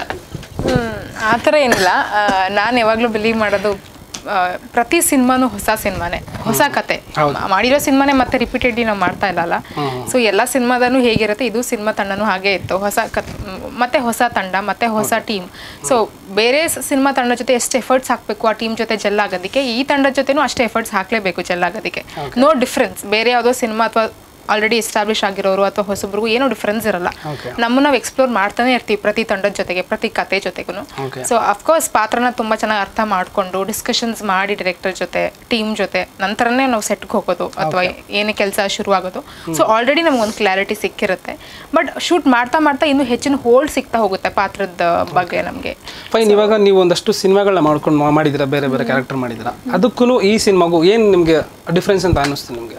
ಆ ಥರ ಏನಿಲ್ಲ ನಾನು ಯಾವಾಗಲೂ ಬಿಲೀವ್ ಮಾಡೋದು ಆ, ಪ್ರತಿ ಸಿನಿಮಾನು ಹೊಸ ಸಿನಿಮಾನೇ ಹೊಸ ಕತೆ ಮಾ- ಮಾಡಿರೋ ಸಿನಿಮಾನೇ ಮತ್ತೆ ರಿಪೀಟೆಡ್ಲಿ ನಾವು ಮಾಡ್ತಾ ಇಲ್ಲಲ್ಲ ಸೊ ಎಲ್ಲ ಸಿನಿಮಾದಲ್ಲೂ ಹೇಗಿರುತ್ತೆ ಇದು ಸಿನಿಮಾ ತಂಡನೂ ಹಾಗೆ ಇತ್ತು ಹೊಸ ಕತ್ ಮ್, ಮತ್ತೆ ಹೊಸ ತಂಡ ಮತ್ತೆ ಹೊಸ ಟೀಮ್ ಸೊ ಬೇರೆ ಸಿನಿಮಾ ತಂಡ ಜೊತೆ ಎಷ್ಟು ಎಫರ್ಟ್ಸ್ ಹಾಕಬೇಕು ಆ ಟೀಮ್ ಜೊತೆ ಜೆಲ್ ಆಗೋದಕ್ಕೆ ಈ ತಂಡದ ಜೊತೆನೂ ಅಷ್ಟೇ ಎಫರ್ಟ್ಸ್ ಹಾಕಲೇಬೇಕು ಜೆಲ್ ಆಗೋದಕ್ಕೆ ನೋ ಡಿಫ್ರೆನ್ಸ್ ಬೇರೆ ಯಾವುದೋ ಸಿನಿಮಾ ಅಥವಾ ಆಲ್ರೆಡಿ ಎಸ್ಟಾಬ್ಲಿಷ್ ಆಗಿರೋರು ಅಥವಾ ಹೊಸಬ್ರಿಗೂ ಏನೂ ಡಿಫ್ರೆನ್ಸ್ ಇರಲ್ಲ ನಮ್ಮ ನಾವು ಎಕ್ಸ್ಪ್ಲೋರ್ ಮಾಡ್ತಾನೆ ಇರ್ತೀವಿ ಪ್ರತಿ ತಂಡದ ಜೊತೆಗೆ ಪ್ರತಿ ಕತೆ ಜೊತೆಗೂ Okay. ಸೊ ಅಫ್ಕೋರ್ಸ್ ಪಾತ್ರನ ತುಂಬ ಚೆನ್ನಾಗಿ ಅರ್ಥ ಮಾಡಿಕೊಂಡು ಡಿಸ್ಕಷನ್ಸ್ ಮಾಡಿ ಡೈರೆಕ್ಟರ್ ಜೊತೆ ಟೀಮ್ ಜೊತೆ ನಂತರನೇ ನಾವು ಸೆಟ್ಗೆ ಹೋಗೋದು ಅಥವಾ ಏನೇ ಕೆಲಸ ಶುರುವಾಗೋದು ಸೊ ಆಲ್ರೆಡಿ ನಮ್ಗೊಂದು ಕ್ಲಾರಿಟಿ ಸಿಕ್ಕಿರುತ್ತೆ ಬಟ್ ಶೂಟ್ ಮಾಡ್ತಾ ಮಾಡ್ತಾ ಇನ್ನೂ ಹೆಚ್ಚಿನ ಹೋಲ್ಡ್ ಸಿಗ್ತಾ ಹೋಗುತ್ತೆ ಪಾತ್ರದ ಬಗ್ಗೆ ನಮಗೆ ಫೈನ್ ಇವಾಗ ನೀವು ಒಂದಷ್ಟು ಸಿನಿಮಾಗಳನ್ನ ಮಾಡ್ಕೊಂಡು ಮಾಡಿದಿರಾ ಬೇರೆ ಬೇರೆ ಕ್ಯಾರೆಕ್ಟರ್ ಮಾಡಿದಿರಾ ಅದಕ್ಕೂ ಈ ಸಿನಿಮಾಗೂ ಏನು ನಿಮಗೆ ಡಿಫ್ರೆನ್ಸ್ ಅಂತ ಅನ್ನಿಸ್ತು ನಿಮಗೆ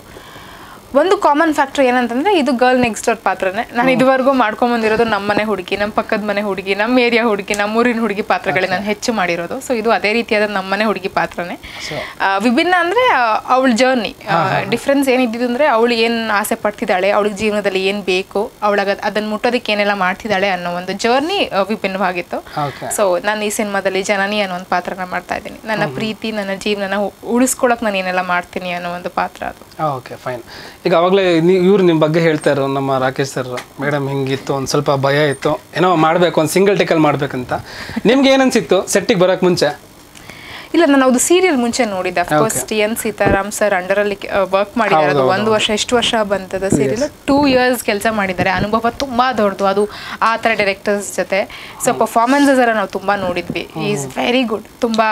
ಒಂದು ಕಾಮನ್ ಫ್ಯಾಕ್ಟರ್ ಏನಂತಂದ್ರೆ ಇದು ಗರ್ಲ್ ನೆಕ್ಸ್ಟ್ ಡೋರ್ ಪಾತ್ರನೇ ನಾನು ಇದುವರೆಗೂ ಮಾಡ್ಕೊಂಡ್ ಬಂದಿರೋದು ನಮ್ಮ ಮನೆ ಹುಡುಗಿ ನಮ್ಮ ಪಕ್ಕದ ಮನೆ ಹುಡುಗಿ ನಮ್ಮ ಏರಿಯಾ ಹುಡುಗಿ ನಮ್ಮೂರಿನ ಹುಡುಗಿ ಪಾತ್ರಗಳೇ ನಾನು ಹೆಚ್ಚು ಮಾಡಿರೋದು ಸೊ ಇದು ಅದೇ ರೀತಿಯಾದ ನಮ್ಮ ಮನೆ ಹುಡುಗಿ ಪಾತ್ರನೇ ಆ, ವಿಭಿನ್ನ ಅಂದ್ರೆ ಅವಳ ಜರ್ನಿ ಡಿಫ್ರೆನ್ಸ್ ಏನಿದ್ದು ಅಂದ್ರೆ ಅವಳು ಏನು ಆಸೆ ಪಡ್ತಿದ್ದಾಳೆ ಅವಳಿಗೆ ಜೀವನದಲ್ಲಿ ಏನು ಬೇಕು ಅವಳಾಗ ಅದನ್ನ ಮುಟ್ಟೋದಕ್ಕೆ ಏನೆಲ್ಲ ಮಾಡ್ತಿದ್ದಾಳೆ ಅನ್ನೋ ಒಂದು ಜರ್ನಿ ವಿಭಿನ್ನವಾಗಿತ್ತು Okay. ಸೊ ನಾನು ಈ ಸಿನಿಮಾದಲ್ಲಿ ಜನನಿ ಅನ್ನೋ ಒಂದು ಪಾತ್ರನ ಮಾಡ್ತಾ ಇದ್ದೀನಿ ನನ್ನ ಪ್ರೀತಿ ನನ್ನ ಜೀವನನ ಉಳಿಸ್ಕೊಳಕ್ ನಾನು ಏನೆಲ್ಲ ಮಾಡ್ತೀನಿ ಅನ್ನೋ ಒಂದು ಪಾತ್ರ ಅದು ಓಕೆ ಫೈನ್ ಈಗ ಅವಾಗಲೇ ನೀವು ಇವ್ರು ನಿಮ್ಮ ಬಗ್ಗೆ ಹೇಳ್ತಾ ಇರೋ ನಮ್ಮ ರಾಕೇಶ್ ಸರ್ ಮೇಡಮ್ ಹಿಂಗಿತ್ತು ಒಂದು ಸ್ವಲ್ಪ ಭಯ ಇತ್ತು ಏನೋ ಮಾಡಬೇಕು ಒಂದು ಸಿಂಗಲ್ ಟೇಕಲ್ಲಿ ಮಾಡ್ಬೇಕಂತ ನಿಮ್ಗೆ ಏನನ್ಸಿತ್ತು ಸೆಟ್ಟಿಗೆ ಬರೋಕ್ಕೆ ಮುಂಚೆ ಇಲ್ಲ ನಾನು ಅದು ಸೀರಿಯಲ್ ಮುಂಚೆ ನೋಡಿದ್ದೆ of course T N Seetharam sir ಅಂಡರಲ್ಲಿ ವರ್ಕ್ ಮಾಡಿದ್ದಾರೆ ಅದು ಒಂದು ವರ್ಷ ಎಷ್ಟು ವರ್ಷ ಬಂತದ ಸೀರಿಯಲ್ ಟೂ ಇಯರ್ಸ್ ಕೆಲಸ ಮಾಡಿದ್ದಾರೆ ಅನುಭವ ತುಂಬಾ ದೊಡ್ಡದು ಅದು ಆ ಥರ ಡೈರೆಕ್ಟರ್ಸ್ ಜೊತೆ ಸೊ ಪರ್ಫಾರ್ಮೆನ್ಸಸ್ ಎಲ್ಲ ನಾವು ತುಂಬಾ ನೋಡಿದ್ವಿ ಈಸ್ ವೆರಿ ಗುಡ್ ತುಂಬಾ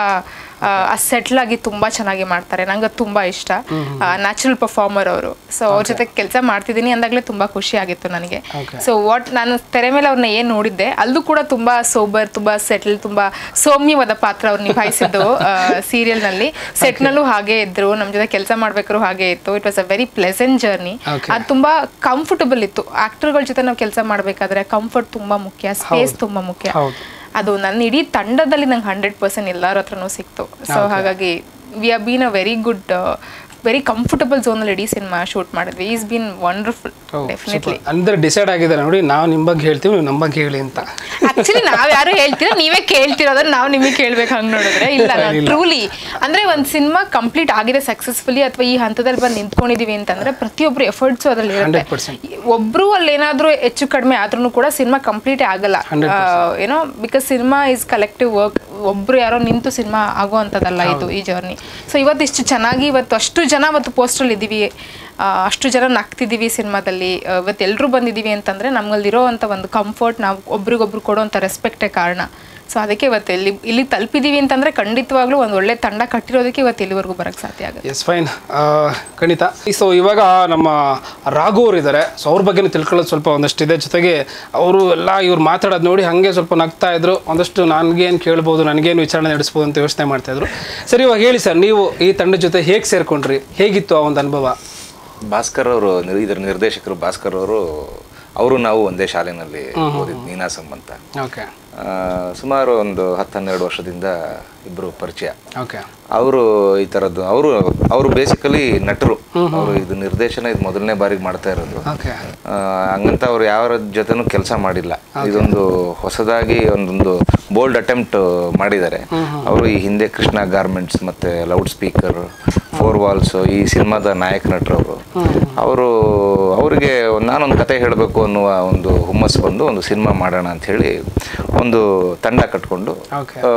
ಸೆಟ್ಲ್ ಆಗಿ ತುಂಬಾ ಚೆನ್ನಾಗಿ ಮಾಡ್ತಾರೆ ನಂಗೆ ಅದು ತುಂಬಾ ಇಷ್ಟ ನ್ಯಾಚುರಲ್ ಪರ್ಫಾರ್ಮರ್ ಅವರು ಸೊ ಅವ್ರ ಜೊತೆ ಕೆಲಸ ಮಾಡ್ತಿದ್ದೀನಿ ಅಂದಾಗಲೇ ತುಂಬಾ ಖುಷಿ ಆಗಿತ್ತು ನನಗೆ ಸೊ ವಾಟ್ ನಾನು ತೆರೆ ಮೇಲೆ ಅವ್ರನ್ನ ಏನು ನೋಡಿದ್ದೆ ಅಲ್ಲೂ ಕೂಡ ತುಂಬಾ ಸೋಬರ್ ತುಂಬಾ ಸೆಟ್ಲ್ ತುಂಬಾ ಸೌಮ್ಯವಾದ ಪಾತ್ರ ಅವ್ರು ನಿಭಾಯಿಸಿದ್ದು ಸೀರಿಯಲ್ನಲ್ಲಿ ಸೆಟ್ನಲ್ಲೂ ಹಾಗೆ ಇದ್ರು ನಮ್ಮ ಜೊತೆ ಕೆಲಸ ಮಾಡ್ಬೇಕಾದ್ರು ಹಾಗೆ ಇತ್ತು it was a very pleasant journey Okay. ಅದು ತುಂಬಾ ಕಂಫರ್ಟಬಲ್ ಇತ್ತು ಆಕ್ಟರ್ಗಳ ಜೊತೆ ನಾವು ಕೆಲಸ ಮಾಡಬೇಕಾದ್ರೆ ಕಂಫರ್ಟ್ ತುಂಬಾ ಮುಖ್ಯ ಸ್ಪೇಸ್ ತುಂಬಾ ಮುಖ್ಯ ಹೌದು. ಅದು ನನ್ನ ಇಡೀ ತಂಡದಲ್ಲಿ ನಂಗೆ ಹಂಡ್ರೆಡ್ ಪರ್ಸೆಂಟ್ ಎಲ್ಲರ ಹತ್ರನೂ ಸಿಕ್ತು ಸೊ ಹಾಗಾಗಿ we are been a very good very comfortable ಝೋನಲ್ಲಿ ಇಡೀ ಸಿನಿಮಾ ಶೂಟ್ ಮಾಡಿದ್ವಿ ಈಸ್ ಬೀನ್ ವಂಡರ್ಫುಲ್ ಡೆಫಿನೆಟ್ಲಿ ಅಂದ್ರೆ ಡಿಸೈಡ್ ಆಗಿದ್ದಾರೆ ನೋಡಿ ನಾವು ನಿಮ್ಮ ಬಗ್ಗೆ ಹೇಳ್ತೀವಿ ನೀವು ನಮ್ಮ ಬಗ್ಗೆ ಹೇಳಿ ಅಂತ ಆಕ್ಚುಲಿ ನಾವ್ ಯಾರು ಹೇಳ್ತೀರಾ ನೀವೇ ಕೇಳ್ತಿರೋದನ್ನ ನಾವು ನಿಮಗೆ ಕೇಳ್ಬೇಕು ಹಂಗ್ ನೋಡಿದ್ರೆ ಇಲ್ಲ ನಾವು ಟ್ರೂಲಿ ಅಂದ್ರೆ ಒಂದ್ ಸಿನಿಮಾ ಕಂಪ್ಲೀಟ್ ಆಗಿದೆ ಸಕ್ಸಸ್ಫುಲಿ ಅಥವಾ ಈ ಹಂತದಲ್ಲಿ ಬಂದು ನಿಂತ್ಕೊಂಡಿದೀವಿ ಅಂತಂದ್ರೆ ಪ್ರತಿಯೊಬ್ರು ಎಫರ್ಟ್ಸ್ ಅದ್ರಲ್ಲಿ ಇರುತ್ತೆ 100%. ಒಬ್ರು ಅಲ್ಲಿ ಏನಾದ್ರೂ ಹೆಚ್ಚು ಕಡಿಮೆ ಆದ್ರೂ ಕೂಡ ಸಿನಿಮಾ ಕಂಪ್ಲೀಟೇ ಆಗಲ್ಲ ಏನೋ because cinema is collective work ಒಬ್ರು ಯಾರೋ ನಿಂತು ಸಿನಿಮಾ ಆಗುವಂಥದ್ದಲ್ಲ ಇದು ಈ ಜರ್ನಿ ಸೊ ಇವತ್ತು ಇಷ್ಟು ಚೆನ್ನಾಗಿ ಇವತ್ತು ಅಷ್ಟು ಜನ ಅವತ್ತು ಪೋಸ್ಟಲ್ಲಿ ಇದ್ದೀವಿ ಆ, ಅಷ್ಟು ಜನ ನಗ್ತಿದ್ದೀವಿ ಸಿನಿಮಾದಲ್ಲಿ ಇವತ್ತು ಎಲ್ಲರೂ ಬಂದಿದ್ದೀವಿ ಅಂತಂದರೆ ನಮ್ಮಲ್ಲಿರೋ ಅಂಥ ಒಂದು ಕಂಫರ್ಟ್ ನಾವು ಒಬ್ರಿಗೊಬ್ರು ಕೊಡೋವಂಥ ರೆಸ್ಪೆಕ್ಟೇ ಕಾರಣ ಸೊ ಅದಕ್ಕೆ ಇವತ್ತು ಇಲ್ಲಿ ಇಲ್ಲಿ ತಲುಪಿದ್ದೀವಿ ಅಂತಂದರೆ ಖಂಡಿತವಾಗ್ಲೂ ಒಂದು ಒಳ್ಳೆ ತಂಡ ಕಟ್ಟಿರೋದಕ್ಕೆ ಇವತ್ತು ಇಲ್ಲಿವರೆಗೂ ಬರೋಕ್ಕೆ ಸಾಧ್ಯ ಆಗುತ್ತೆ ಎಸ್ ಫೈನ್ ಖಂಡಿತ ಸೊ ಇವಾಗ ನಮ್ಮ ರಾಘು ಅವ್ರು ಇದ್ದಾರೆ ಸೊ ಅವ್ರ ಬಗ್ಗೆನೂ ತಿಳ್ಕೊಳ್ಳೋದು ಸ್ವಲ್ಪ ಒಂದಷ್ಟು ಇದೆ ಜೊತೆಗೆ ಅವರು ಎಲ್ಲ ಇವ್ರು ಮಾತಾಡೋದು ನೋಡಿ ಹಾಗೆ ಸ್ವಲ್ಪ ನಗ್ತಾ ಇದ್ರು ಒಂದಷ್ಟು ನನಗೇನು ಕೇಳ್ಬೋದು ನನಗೇನು ವಿಚಾರಣೆ ನಡೆಸ್ಬೋದು ಅಂತ ಯೋಚನೆ ಮಾಡ್ತಾ ಇದ್ರು ಸರಿ ಇವಾಗ ಹೇಳಿ ಸರ್ ನೀವು ಈ ತಂಡದ ಜೊತೆ ಹೇಗೆ ಸೇರ್ಕೊಂಡ್ರಿ ಹೇಗಿತ್ತು ಆ ಒಂದು ಅನುಭವ ಭಾಸ್ಕರ್ ಅವರು ಇದರ ನಿರ್ದೇಶಕರು ಭಾಸ್ಕರ್ ಅವರು ಅವರು ನಾವು ಒಂದೇ ಶಾಲೆನಲ್ಲಿ ಓದಿದ್ದು ನೀನಾಸಂ ಅಂತ ಓಕೆ ಆ, ಸುಮಾರು ಒಂದು ಹತ್ತು ಹನ್ನೆರಡು ವರ್ಷದಿಂದ ಇಬ್ಬರು ಪರಿಚಯ ಓಕೆ ಅವರು ಈ ಥರದ್ದು ಅವರು ಅವರು ಬೇಸಿಕಲಿ ನಟರು ಅವರು ಇದು ನಿರ್ದೇಶನ ಇದು ಮೊದಲನೇ ಬಾರಿಗೆ ಮಾಡ್ತಾ ಇರೋದು ಓಕೆ ಆ, ಹಂಗಂತ ಅವ್ರು ಯಾರ ಜೊತೆನೂ ಕೆಲಸ ಮಾಡಿಲ್ಲ ಇದೊಂದು ಹೊಸದಾಗಿ ಒಂದೊಂದು ಬೋಲ್ಡ್ ಅಟೆಂಪ್ಟ್ ಮಾಡಿದ್ದಾರೆ ಅವರು ಈ ಹಿಂದೆ ಕೃಷ್ಣ ಗಾರ್ಮೆಂಟ್ಸ್ ಮತ್ತೆ ಲೌಡ್ ಸ್ಪೀಕರ್ ಫೋರ್ ವಾಲ್ಸ್ ಈ ಸಿನಿಮಾದ ನಾಯಕ ನಟರು ಅವರು ಅವರು ಅವರಿಗೆ ನಾನೊಂದು ಕತೆ ಹೇಳಬೇಕು ಅನ್ನುವ ಒಂದು ಹುಮ್ಮಸ್ಸು ಬಂದು ಒಂದು ಸಿನಿಮಾ ಮಾಡೋಣ ಅಂತ ಹೇಳಿ ಒಂದು ತಂಡ ಕಟ್ಕೊಂಡು ಓಕೆ ಆ,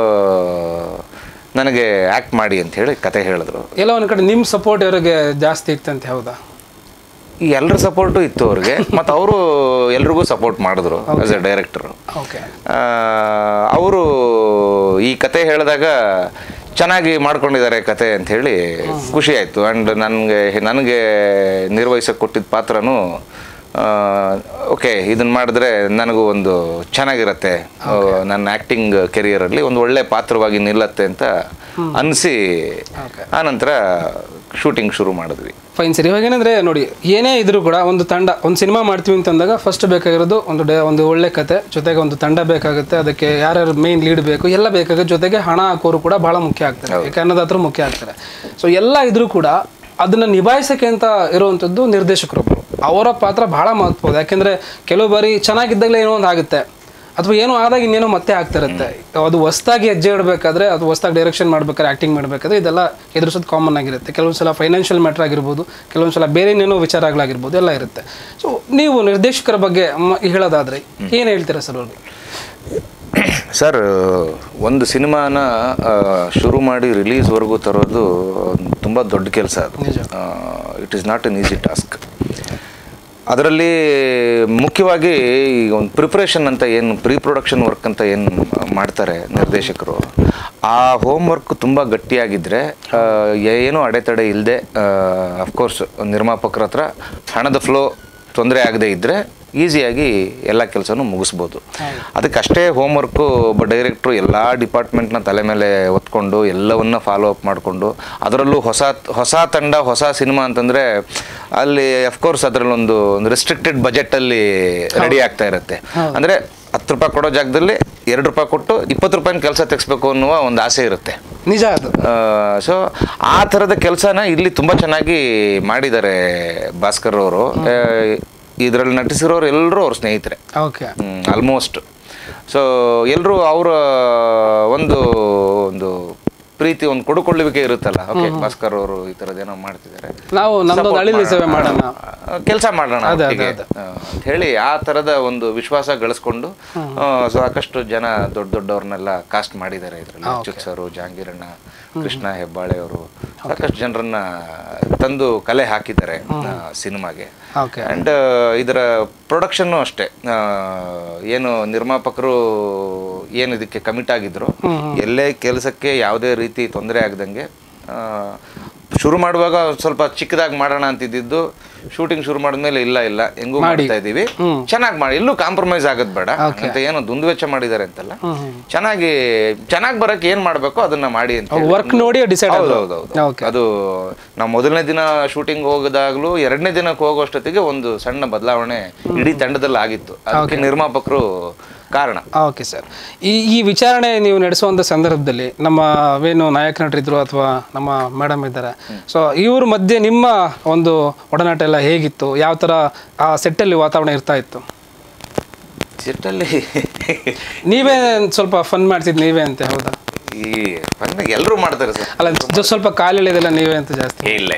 ನನಗೆ ಆ್ಯಕ್ಟ್ ಮಾಡಿ ಅಂತ ಹೇಳಿ ಕತೆ ಹೇಳಿದ್ರು ಎಲ್ಲ ಒಂದು ಕಡೆ ನಿಮ್ಮ ಸಪೋರ್ಟ್ ಇವರಿಗೆ ಜಾಸ್ತಿ ಇತ್ತಂತೆ ಹೌದಾ ಈ ಎಲ್ಲರ ಸಪೋರ್ಟು ಇತ್ತು ಅವ್ರಿಗೆ ಮತ್ತು ಅವರು ಎಲ್ರಿಗೂ ಸಪೋರ್ಟ್ ಮಾಡಿದ್ರು ಆಸ್ ಎ ಡೈರೆಕ್ಟರ್ ಓಕೆ ಅವರು ಈ ಕತೆ ಹೇಳಿದಾಗ ಚೆನ್ನಾಗಿ ಮಾಡ್ಕೊಂಡಿದ್ದಾರೆ ಕತೆ ಅಂತ ಹೇಳಿ ಖುಷಿ ಆಯಿತು ಆ್ಯಂಡ್ ನನಗೆ ನನಗೆ ನಿರ್ವಹಿಸಕ್ಕೆ ಕೊಟ್ಟಿದ್ದ ಪಾತ್ರನೂ ಓಕೆ ಇದನ್ನ ಮಾಡಿದ್ರೆ ನನಗೂ ಒಂದು ಚೆನ್ನಾಗಿರತ್ತೆ ಆ, ನನ್ನ ಆ್ಯಕ್ಟಿಂಗ್ ಕೆರಿಯರಲ್ಲಿ ಒಂದು ಒಳ್ಳೆ ಪಾತ್ರವಾಗಿ ನಿಲ್ಲತ್ತೆ ಅಂತ ಅನಿಸಿ ಆನಂತರ ಶೂಟಿಂಗ್ ಶುರು ಮಾಡಿದ್ವಿ ಫೈನ್ ಸರಿ ಇವಾಗ ಏನಂದ್ರೆ ನೋಡಿ ಏನೇ ಇದ್ರೂ ಕೂಡ ಒಂದು ತಂಡ ಒಂದು ಸಿನಿಮಾ ಮಾಡ್ತೀವಿ ಅಂತಂದಾಗ ಫಸ್ಟ್ ಬೇಕಾಗಿರೋದು ಒಂದು ಡೇ ಒಂದು ಒಳ್ಳೆ ಕತೆ ಜೊತೆಗೆ ಒಂದು ತಂಡ ಬೇಕಾಗುತ್ತೆ ಅದಕ್ಕೆ ಯಾರ್ಯಾರು ಮೇನ್ ಲೀಡ್ ಬೇಕು ಎಲ್ಲ ಬೇಕಾಗುತ್ತೆ ಜೊತೆಗೆ ಹಣ ಹಾಕೋರು ಕೂಡ ಬಹಳ ಮುಖ್ಯ ಆಗ್ತಾರೆ ಯಾಕೆ ಅನ್ನೋದಾದ್ರೂ ಮುಖ್ಯ ಆಗ್ತಾರೆ ಸೊ ಎಲ್ಲ ಇದ್ರೂ ಕೂಡ ಅದನ್ನ ನಿಭಾಯಿಸಕ್ಕೆ ಅಂತ ಇರುವಂಥದ್ದು ನಿರ್ದೇಶಕರೊಬ್ಬರು ಅವರ ಪಾತ್ರ ಬಹಳ ಮಹತ್ವದ ಯಾಕೆಂದ್ರೆ ಕೆಲವು ಬಾರಿ ಚೆನ್ನಾಗಿದ್ದಾಗಲೇ ಏನೋ ಒಂದು ಆಗುತ್ತೆ ಅಥವಾ ಏನೋ ಆದಾಗ ಇನ್ನೇನೋ ಮತ್ತೆ ಆಗ್ತಿರುತ್ತೆ ಅದು ಹೊಸ್ದಾಗಿ ಹೆಜ್ಜೆ ಇಡಬೇಕಾದ್ರೆ ಅದು ಹೊಸ್ದಾಗಿ ಡೈರೆಕ್ಷನ್ ಮಾಡ್ಬೇಕಾದ್ರೆ ಆ್ಯಕ್ಟಿಂಗ್ ಮಾಡಬೇಕಾದ್ರೆ ಇದೆಲ್ಲ ಎದುರಿಸೋದು ಕಾಮನ್ ಆಗಿರುತ್ತೆ ಕೆಲವೊಂದು ಸಲ ಫೈನಾನ್ಷಿಯಲ್ ಮ್ಯಾಟ್ರ್ ಆಗಿರ್ಬೋದು ಕೆಲವೊಂದು ಸಲ ಬೇರೆ ಏನೇನೋ ವಿಚಾರಗಳಾಗಿರ್ಬೋದು ಎಲ್ಲ ಇರುತ್ತೆ ಸೊ ನೀವು ನಿರ್ದೇಶಕರ ಬಗ್ಗೆ ಮ- ಹೇಳೋದಾದ್ರೆ ಏನು ಹೇಳ್ತೀರಾ ಸರ್ ಅವ್ರಿಗೆ ಸರ್ ಒಂದು ಸಿನಿಮಾನ ಆ, ಶುರು ಮಾಡಿ ರಿಲೀಸ್ವರೆಗೂ ತರೋದು ತುಂಬ ದೊಡ್ಡ ಕೆಲಸ ಅದು it is not an easy task ಅದರಲ್ಲಿ ಮುಖ್ಯವಾಗಿ ಈ ಒಂದು ಪ್ರಿಪ್ರೇಷನ್ ಅಂತ ಏನು ಪ್ರೀ ಪ್ರೊಡಕ್ಷನ್ ವರ್ಕ್ ಅಂತ ಏನು ಮಾಡ್ತಾರೆ ನಿರ್ದೇಶಕರು ಆ ಹೋಮ್ ವರ್ಕ್ ತುಂಬ ಗಟ್ಟಿಯಾಗಿದ್ದರೆ ಏನೂ ಅಡೆತಡೆ ಇಲ್ಲದೆ ಅಫ್ಕೋರ್ಸ್ ನಿರ್ಮಾಪಕರ ಹತ್ರ ಹಣದ ಫ್ಲೋ ತೊಂದರೆ ಆಗದೇ ಇದ್ದರೆ ಈಸಿಯಾಗಿ ಎಲ್ಲ ಕೆಲಸನೂ ಮುಗಿಸ್ಬೋದು ಅದಕ್ಕಷ್ಟೇ ಹೋಮ್ವರ್ಕು ಒಬ್ಬ ಡೈರೆಕ್ಟ್ರು ಎಲ್ಲ ಡಿಪಾರ್ಟ್ಮೆಂಟ್ನ ತಲೆ ಮೇಲೆ ಹೊತ್ಕೊಂಡು ಎಲ್ಲವನ್ನ ಫಾಲೋ ಅಪ್ ಮಾಡಿಕೊಂಡು ಅದರಲ್ಲೂ ಹೊಸ ಹೊಸ ತಂಡ ಹೊಸ ಸಿನಿಮಾ ಅಂತಂದರೆ ಅಲ್ಲಿ ಅಫ್ಕೋರ್ಸ್ ಅದರಲ್ಲೊಂದು ಒಂದು ರಿಸ್ಟ್ರಿಕ್ಟೆಡ್ ಬಜೆಟಲ್ಲಿ ರೆಡಿ ಆಗ್ತಾ ಇರುತ್ತೆ ಅಂದರೆ ಹತ್ತು ರೂಪಾಯಿ ಕೊಡೋ ಜಾಗದಲ್ಲಿ ಎರಡು ರೂಪಾಯಿ ಕೊಟ್ಟು ಇಪ್ಪತ್ತು ರೂಪಾಯಿನ ಕೆಲಸ ತೆಗಿಸ್ಬೇಕು ಅನ್ನುವ ಒಂದು ಆಸೆ ಇರುತ್ತೆ ನಿಜ ಅದು ಸೊ ಆ ಥರದ ಕೆಲಸನ ಇಲ್ಲಿ ತುಂಬ ಚೆನ್ನಾಗಿ ಮಾಡಿದ್ದಾರೆ ಭಾಸ್ಕರ್ ಅವರು ಇದರಲ್ಲಿ ನಟಿಸಿರೋರು ಎಲ್ಲರೂ ಅವ್ರ ಸ್ನೇಹಿತರೆ ಓಕೆ ಆಲ್ಮೋಸ್ಟ್ ಸೊ ಎಲ್ಲರೂ ಅವರ ಒಂದು ಒಂದು ಪ್ರೀತಿ ಒಂದು ಕೊಡುಕೊಳ್ಳುವಿಕೆ ಇರುತ್ತಲ್ಲ ಓಕೆ ಭಾಸ್ಕರ್ ಅವರು ಈ ಥರದ್ದೇನೋ ಮಾಡ್ತಿದ್ದಾರೆ ನಾವು ನಮ್ದೊಂದು ಅಳಿಲು ಸೇವೆ ಮಾಡೋಣ ಕೆಲಸ ಮಾಡೋಣ ಅದೇ, ಒಟ್ಟಿಗೆ. ಅದೇ, ಆ, ಅಂತ ಹೇಳಿ ಆ ಥರದ ಒಂದು ವಿಶ್ವಾಸ ಗಳಿಸ್ಕೊಂಡು ಆ, ಸಾಕಷ್ಟು ಜನ ದೊಡ್ಡ ದೊಡ್ಡವ್ರನ್ನೆಲ್ಲ ಕಾಸ್ಟ್ ಮಾಡಿದ್ದಾರೆ ಇದರಲ್ಲಿ ಅಚ್ಯುತ್ ಸರ್ ಜಹಾಂಗೀರಣ್ಣ ಕೃಷ್ಣ ಹೆಬ್ಬಾಳೆ ಅವರು ಸಾಕಷ್ಟು ಜನರನ್ನ ತಂದು ಕಲೆ ಹಾಕಿದ್ದಾರೆ ಆ, ಸಿನಿಮಾಗೆ ಓಕೆ ಆ್ಯಂಡ್ ಇದರ ಪ್ರೊಡಕ್ಷನ್ನು ಅಷ್ಟೇ ಆ, ಏನು ನಿರ್ಮಾಪಕರು ಏನು ಇದಕ್ಕೆ ಕಮಿಟ್ ಆಗಿದ್ರು ಎಲ್ಲೇ ಕೆಲಸಕ್ಕೆ ಯಾವುದೇ ರೀತಿ ತೊಂದರೆ ಆಗದಂಗೆ ಶುರು ಮಾಡುವಾಗ ಸ್ವಲ್ಪ ಚಿಕ್ಕದಾಗಿ ಮಾಡೋಣ ಅಂತಿದ್ದು ಶೂಟಿಂಗ್ ಶುರು ಮಾಡಿದ್ಮೇಲೆ ಇಲ್ಲ ಇಲ್ಲ ಹೆಂಗೂ ಮಾಡ್ತಾ ಇದೀವಿ ಚೆನ್ನಾಗಿ ಮಾಡಿ ಎಲ್ಲೂ ಕಾಂಪ್ರಮೈಸ್ ಆಗೋದು ಬೇಡ ಅಂತ ಏನೋ ದುಂದುವೆಚ್ಚ ಮಾಡಿದ್ದಾರೆ ಅಂತಲ್ಲ ಚೆನ್ನಾಗಿ ಚೆನ್ನಾಗಿ ಬರಕ್ಕೆ ಏನ್ ಮಾಡ್ಬೇಕೋ ಅದನ್ನ ಮಾಡಿ ಅಂತ ಹೇಳಿ. ವರ್ಕ್ ನೋಡಿ ಡಿಸೈಡ್ ಹೌದು ಹೌದು ಹೌದು. ಓಕೆ ಅದು ನಾವು ಮೊದಲನೇ ದಿನ ಶೂಟಿಂಗ್ ಹೋಗದಾಗ್ಲೂ ಎರಡನೇ ದಿನಕ್ಕೆ ಹೋಗೋಷ್ಟೊತ್ತಿಗೆ ಒಂದು ಸಣ್ಣ ಬದಲಾವಣೆ ಇಡೀ ತಂಡದಲ್ಲಿ ಆಗಿತ್ತು ಅದಕ್ಕೆ ನಿರ್ಮಾಪಕರು ಕಾರಣ ಓಕೆ ಸರ್ ಈ ಈ ವಿಚಾರಣೆ ನೀವು ನಡೆಸುವಂಥ ಸಂದರ್ಭದಲ್ಲಿ ನಮ್ಮ ಅವೇನು ನಾಯಕ ನಟರಿದ್ರು ಅಥವಾ ನಮ್ಮ ಮೇಡಮ್ ಇದ್ದಾರೆ ಸೊ ಇವ್ರ ಮಧ್ಯೆ ನಿಮ್ಮ ಒಂದು ಒಡನಾಟ ಎಲ್ಲ ಹೇಗಿತ್ತು ಯಾವ ಥರ ಆ ಸೆಟ್ಟಲ್ಲಿ ವಾತಾವರಣ ಇರ್ತಾ ಇತ್ತು ಸಿಟ್ಟಲ್ಲಿ ನೀವೇ ಸ್ವಲ್ಪ ಫನ್ ಮಾಡ್ತಿದ್ದು ನೀವೇ ಅಂತ ಹೌದಾ ಈ ಎಲ್ಲರೂ ಮಾಡ್ತಾರೆ ಸರ್ ಅಲ್ಲ ಜೊ- ಸ್ವಲ್ಪ ಕಾಲೆಳೆದೆಲ್ಲ ನೀವೇ ಅಂತ ಜಾಸ್ತಿ ಇಲ್ಲ ಇಲ್ಲ ಇಲ್ಲ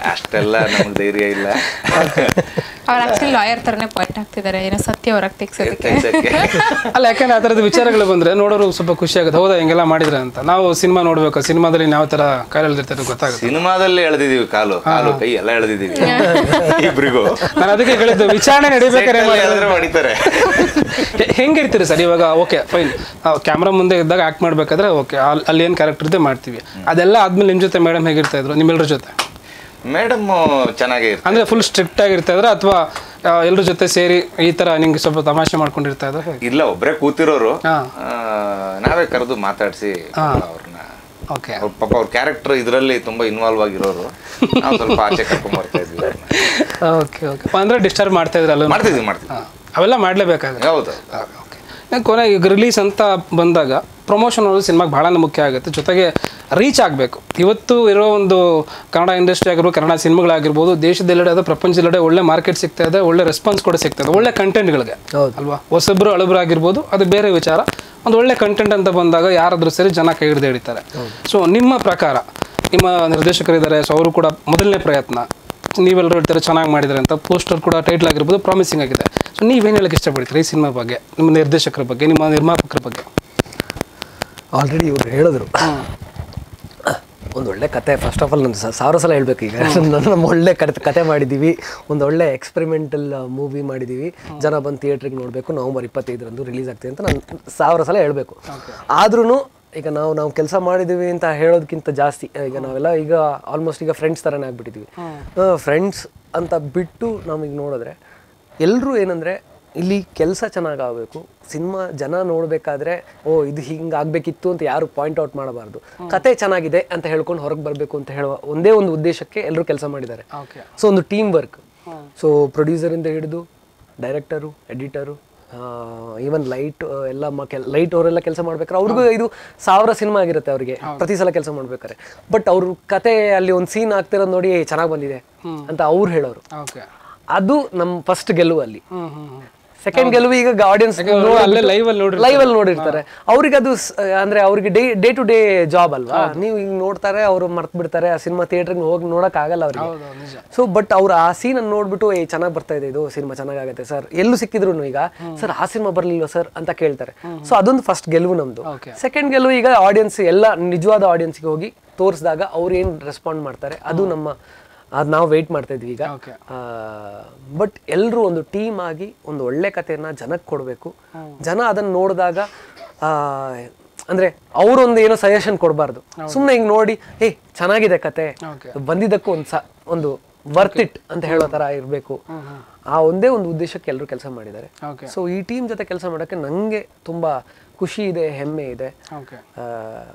ಅಷ್ಟೆಲ್ಲ ನಮ್ಗೆ ಧೈರ್ಯ ಇಲ್ಲ ಅವ್ರು ಆಕ್ಚುಲಿ ಲಾಯರ್ ಥರನೇ ಪಾಯಿಂಟ್ ಆಗ್ತಿದ್ದಾರೆ ಏನೋ ಸತ್ಯ ಹೊರಗೆ ತೆಗ್ಸೋದಕ್ಕೆ ಕೆಲ್ಸಕ್ಕೆ. ಅಲ್ಲ ಯಾಕಂದ್ರೆ ಆ ಥರದ ವಿಚಾರಗಳು ಬಂದ್ರೆ ನೋಡೋರು ಸ್ವಲ್ಪ ಖುಷಿ ಆಗುತ್ತೆ ಹೌದಾ ಹಿಂಗೆಲ್ಲ ಮಾಡಿದ್ರೆ ಅಂತ ನಾವು ಸಿನಿಮಾ ನೋಡ್ಬೇಕು ಸಿನಿಮಾದಲ್ಲಿ ಯಾವ ತರ ಕಾಯಿಲೆ ಎಳ್ದಿರ್ತಾರೆ ಗೊತ್ತಾಗುತ್ತೆ ಸಿನಿಮಾದಲ್ಲಿ ಎಳ್ದಿದೀವಿ ಕಾಲು ಕಾಲು ಕೈ ಎಲ್ಲ ಎಳ್ದಿದೀವಿ ಇಬ್ರಿಗೂ ನಾನು ಅದಕ್ಕೆ ಹೇಳಿದ್ದು ವಿಚಾರಣೆ ನಡಿಬೇಕಾದ್ರೆ Set ಅಲ್ಲಿ ಎಳ್ದ್ರೆ ಹೊಡಿತಾರೆ ಹೆ- ಹೆಂಗಿರ್ತೀರಿ ಸರ್ ಇವಾಗ ಓಕೆ ಫೈನ್ ಕ್ಯಾಮ್ರಾ ಮುಂದೆ ಇದ್ದಾಗ ಆಕ್ಟ್ ಮಾಡ್ಬೇಕಾದ್ರೆ ಓಕೆ ಅಲ್ಲಿ ಏನು ಕ್ಯಾರೆಕ್ಟರ್ ಇದೆ ಮಾಡ್ತೀವಿ ಅದೆಲ್ಲ ಆದ್ಮೇಲೆ ನಿಮ್ಮ ಜೊತೆ ಮೇಡಮ್ ಹೇಗಿರ್ತಾ ಇದ್ರು ನಿಮ್ಮೆಲ್ಲರ ಜೊತೆ ಮೇಡಮ್ ಚೆನ್ನಾಗೇ ಇರ್ತಾರೆ ಅಂದ್ರೆ ಫುಲ್ ಸ್ಟ್ರಿಕ್ಟ್ ಆಗಿರ್ತಾ ಇದ್ರೆ ಅಥವಾ ಎಲ್ಲರ ಜೊತೆ ಸೇರಿ ಈ ತರ ನಿಂಗೆ ಸ್ವಲ್ಪ ತಮಾಷೆ ಮಾಡ್ಕೊಂಡಿರ್ತಾ ಇದ್ರು ಹೇಗೆ ಇಲ್ಲ ಒಬ್ರೇ ಕೂತಿರೋರು ಹಾ. ಆ, ನಾವೇ ಕರೆದು ಮಾತಾಡಿಸಿ ಅವ್ರನ್ನ ಓಕೆ ಅವ್ರ ಪಾಪ ಅವ್ರ ಕ್ಯಾರೆಕ್ಟರ್ ಇದರಲ್ಲಿ ತುಂಬಾ ಇನ್ವಾಲ್ವ್ ಆಗಿರೋರು ನಾವು ಸ್ವಲ್ಪ ಆಚೆ ಕರ್ಕೊಂಡ್ ಬರ್ತಾ ಇದ್ವಿ ಅವ್ರನ್ನ. ಓಕೆ ಓಕೆ ಅಂದ್ರೆ ಡಿಸ್ಟರ್ಬ್ ಮಾಡ್ತಾ ಇದ್ರಲ್ಲ ಮಾಡ್ತಿದ್ವಿ ಮಾಡ್ತಿದ್ವಿ ಅವೆಲ್ಲ ಮಾಡಲೇಬೇಕಾಗುತ್ತೆ ಹೌದು ಓಕೆ ಕೊನೆ ಈಗ ರಿಲೀಸ್ ಅಂತ ಬಂದಾಗ ಪ್ರಮೋಷನ್ ಅನ್ನೋದು ಸಿನಿಮಾಗೆ ಭಾಳ ಮುಖ್ಯ ಆಗುತ್ತೆ ಜೊತೆಗೆ ರೀಚ್ ಆಗಬೇಕು ಇವತ್ತು ಇರೋ ಒಂದು ಕನ್ನಡ ಇಂಡಸ್ಟ್ರಿ ಆಗಿರ್ಬೋದು ಕನ್ನಡ ಸಿನಿಮಾಗಳಾಗಿರ್ಬೋದು ದೇಶದೆಲ್ಲೆಡೆ ಅದು ಪ್ರಪಂಚದೆಲ್ಲೆಡೆ ಒಳ್ಳೆ ಮಾರ್ಕೆಟ್ ಸಿಗ್ತಾ ಇದೆ ಒಳ್ಳೆ ರೆಸ್ಪಾನ್ಸ್ ಕೂಡ ಸಿಗ್ತಾ ಇದೆ ಒಳ್ಳೆ ಕಂಟೆಂಟ್ಗಳಿಗೆ ಹೌದು. ಅಲ್ವಾ ಹೊಸಬ್ರು ಹಳಬ್ರು ಆಗಿರ್ಬೋದು ಅದು ಬೇರೆ ವಿಚಾರ ಒಂದು ಒಳ್ಳೆ ಕಂಟೆಂಟ್ ಅಂತ ಬಂದಾಗ ಯಾರಾದರೂ ಸರಿ ಜನ ಕೈ ಹಿಡಿದು ಹಿಡಿತಾರೆ ಸೊ ನಿಮ್ಮ ಪ್ರಕಾರ ನಿಮ್ಮ ನಿರ್ದೇಶಕರಿದ್ದಾರೆ ಸೊ ಅವರು ಕೂಡ ಮೊದಲನೇ ಪ್ರಯತ್ನ ನೀವೆಲ್ಲರೂ ಹೇಳ್ತಾರೆ ಚೆನ್ನಾಗಿ ಮಾಡಿದ್ದಾರೆ ಅಂತ ಪೋಸ್ಟರ್ ಕೂಡ ಟೈಟ್ಲ್ ಆಗಿರ್ಬೋದು ಪ್ರಾಮಿಸಿಂಗ್ ಆಗಿದೆ ಸೊ ನೀವೇನು ಹೇಳಕ್ಕೆ ಇಷ್ಟಪಡ್ತೀರಿ ಈ ಸಿನಿಮಾ ಬಗ್ಗೆ ನಿಮ್ಮ ನಿರ್ದೇಶಕರ ಬಗ್ಗೆ ನಿಮ್ಮ ನಿರ್ಮಾಪಕರ ಬಗ್ಗೆ ಆಲ್ರೆಡಿ ಇವ್ರು ಹೇಳಿದ್ರು ಒಂದು ಒಳ್ಳೆ ಕತೆ ಫಸ್ಟ್ ಆಫ್ ಆಲ್ ನಾನು ಸಾವಿರ ಸಲ ಹೇಳ್ಬೇಕು ಈಗ ನಾನು ನಮ್ಮ ಒಳ್ಳೆ ಕತೆ ಕತೆ ಮಾಡಿದ್ದೀವಿ ಒಂದು ಒಳ್ಳೆ ಎಕ್ಸ್ಪೆರಿಮೆಂಟಲ್ ಮೂವಿ ಮಾಡಿದ್ದೀವಿ ಜನ ಬಂದು ಥಿಯೇಟ್ರಿಗೆ ನೋಡಬೇಕು ನವಂಬರ್ ಇಪ್ಪತ್ತೈದರಂದು ರಿಲೀಸ್ ಆಗ್ತಿದೆ ಅಂತ ನಾನು ಸಾವಿರ ಸಲ ಹೇಳಬೇಕು ಆದ್ರೂ ಈಗ ನಾವು ನಾವು ಕೆಲಸ ಮಾಡಿದ್ದೀವಿ ಅಂತ ಹೇಳೋದಕ್ಕಿಂತ ಜಾಸ್ತಿ ಈಗ ನಾವೆಲ್ಲ ಈಗ ಆಲ್ಮೋಸ್ಟ್ ಈಗ ಫ್ರೆಂಡ್ಸ್ ಥರನೇ ಆಗ್ಬಿಟ್ಟಿದ್ದೀವಿ ಫ್ರೆಂಡ್ಸ್ ಅಂತ ಬಿಟ್ಟು ನಮಗೆ ನೋಡಿದ್ರೆ ಎಲ್ಲರೂ ಏನಂದರೆ ಇಲ್ಲಿ ಕೆಲಸ ಚೆನ್ನಾಗಾಗಬೇಕು ಸಿನಿಮಾ ಜನ ನೋಡಬೇಕಾದ್ರೆ ಓ ಇದು ಹಿಂಗೆ ಆಗಬೇಕಿತ್ತು ಅಂತ ಯಾರು ಪಾಯಿಂಟ್ ಔಟ್ ಮಾಡಬಾರ್ದು ಕತೆ ಚೆನ್ನಾಗಿದೆ ಅಂತ ಹೇಳ್ಕೊಂಡು ಹೊರಗೆ ಬರಬೇಕು ಅಂತ ಹೇಳುವ ಒಂದೇ ಒಂದು ಉದ್ದೇಶಕ್ಕೆ ಎಲ್ಲರೂ ಕೆಲಸ ಮಾಡಿದ್ದಾರೆ ಓಕೆ ಸೊ ಒಂದು ಟೀಮ್ ವರ್ಕ್ ಸೊ ಪ್ರೊಡ್ಯೂಸರಿಂದ ಹಿಡಿದು ಡೈರೆಕ್ಟರು ಎಡಿಟರು ಈವನ್ ಲೈಟ್ ಎಲ್ಲ ಲೈಟ್ ಅವರೆಲ್ಲ ಕೆಲಸ ಮಾಡ್ಬೇಕಾದ್ರೆ ಅವ್ರಿಗೂ ಇದು ಸಾವಿರ ಸಿನಿಮಾ ಆಗಿರುತ್ತೆ ಅವರಿಗೆ ಪ್ರತಿ ಸಲ ಕೆಲಸ ಮಾಡ್ಬೇಕಾದ್ರೆ ಬಟ್ ಅವ್ರ ಕತೆ ಅಲ್ಲಿ ಒಂದು ಸೀನ್ ಆಗ್ತಿರೋದು ನೋಡಿ ಚೆನ್ನಾಗಿ ಬಂದಿದೆ ಅಂತ ಅವ್ರು ಹೇಳೋರು ಓಕೆ ಅದು ನಮ್ಮ ಫಸ್ಟ್ ಗೆಲುವು ಅಲ್ಲಿ ಹ್ಞೂ ಹ್ಞೂ ಹ್ಞೂ ಸೆಕೆಂಡ್ ಗೆಲುವು ಈಗ ಆಡಿಯನ್ಸ್ ಅಲ್ಲೇ live ಅಲ್ಲಿ ನೋಡಿರ್ತಾರೆ. ಲೈವ್ ಅಲ್ಲಿ ನೋಡಿರ್ತಾರೆ ಅವ್ರಿಗೆ ಅದು ಸ್- ಅಂದ್ರೆ ಅವ್ರಿಗೆ day day to day job ಅಲ್ವಾ ನೀವು ಈಗ ನೋಡ್ತಾರೆ ಅವರು ಮರ್ತ್ ಬಿಡ್ತಾರೆ ಆ ಸಿನಿಮಾ ಥಿಯೇಟರ್ಗೆ ಹೋಗಿ ನೋಡಕ್ ಆಗಲ್ಲ ಅವ್ರಿಗೆ ಹೌದು ನಿಜ ಸೊ ಬಟ್ ಅವ್ರು ಆ ಸೀನ್ ಅನ್ನು ನೋಡ್ಬಿಟ್ಟು ಏ ಚೆನ್ನಾಗಿ ಬರ್ತಾ ಇದೆ ಇದು ಸಿನಿಮಾ ಚೆನ್ನಾಗಾಗುತ್ತೆ ಸರ್ ಎಲ್ಲೂ ಸಿಕ್ಕಿದ್ರು ಈಗ ಸರ್ ಆ ಸಿನಿಮಾ ಬರ್ಲಿಲ್ವಾ ಸರ್ ಅಂತ ಕೇಳ್ತಾರೆ ಸೊ ಅದೊಂದು ಫಸ್ಟ್ ಗೆಲುವು ನಮ್ದು Okay. ಸೆಕೆಂಡ್ ಗೆಲುವು ಈಗ ಆಡಿಯನ್ಸ್ ಎಲ್ಲ ನಿಜವಾದ ಆಡಿಯನ್ಸ್ಗೆ ಹೋಗಿ ತೋರಿಸಿದಾಗ ಅವ್ರು ಏನು ರೆಸ್ಪಾಂಡ್ ಮಾಡ್ತಾರೆ ಅದು ನಮ್ಮ ಅದು ನಾವು ವೆಯ್ಟ್ ಮಾಡ್ತಾ ಇದ್ವಿ ಈಗ Okay. ಬಟ್ ಎಲ್ಲರೂ ಒಂದು ಟೀಮ್ ಆಗಿ ಒಂದು ಒಳ್ಳೆ ಕಥೆಯನ್ನ ಜನಕ್ಕೆ ಕೊಡಬೇಕು ಜನ ಅದನ್ನ ನೋಡಿದಾಗ ಆ, ಅಂದ್ರೆ ಅವರೊಂದು ಏನೋ ಸಜೆಷನ್ ಕೊಡಬಾರ್ದು ಸುಮ್ಮನೆ ಹಿಂಗೆ ನೋಡಿ ಏ ಚೆನ್ನಾಗಿದೆ ಕತೆ Okay. ಬಂದಿದ್ದಕ್ಕೂ ಒಂದು ಸ ಒಂದು ವರ್ತ್ ಇಟ್ ಅಂತ ಹೇಳೋ ಥರ ಇರಬೇಕು ಆ ಒಂದೇ ಒಂದು ಉದ್ದೇಶಕ್ಕೆ ಎಲ್ಲರೂ ಕೆಲಸ ಮಾಡಿದ್ದಾರೆ ಓಕೆ ಸೊ ಈ ಟೀಮ್ ಜೊತೆ ಕೆಲಸ ಮಾಡೋಕ್ಕೆ ನನಗೆ ತುಂಬಾ ಖುಷಿ ಇದೆ ಹೆಮ್ಮೆ ಇದೆ ಓಕೆ ಆ,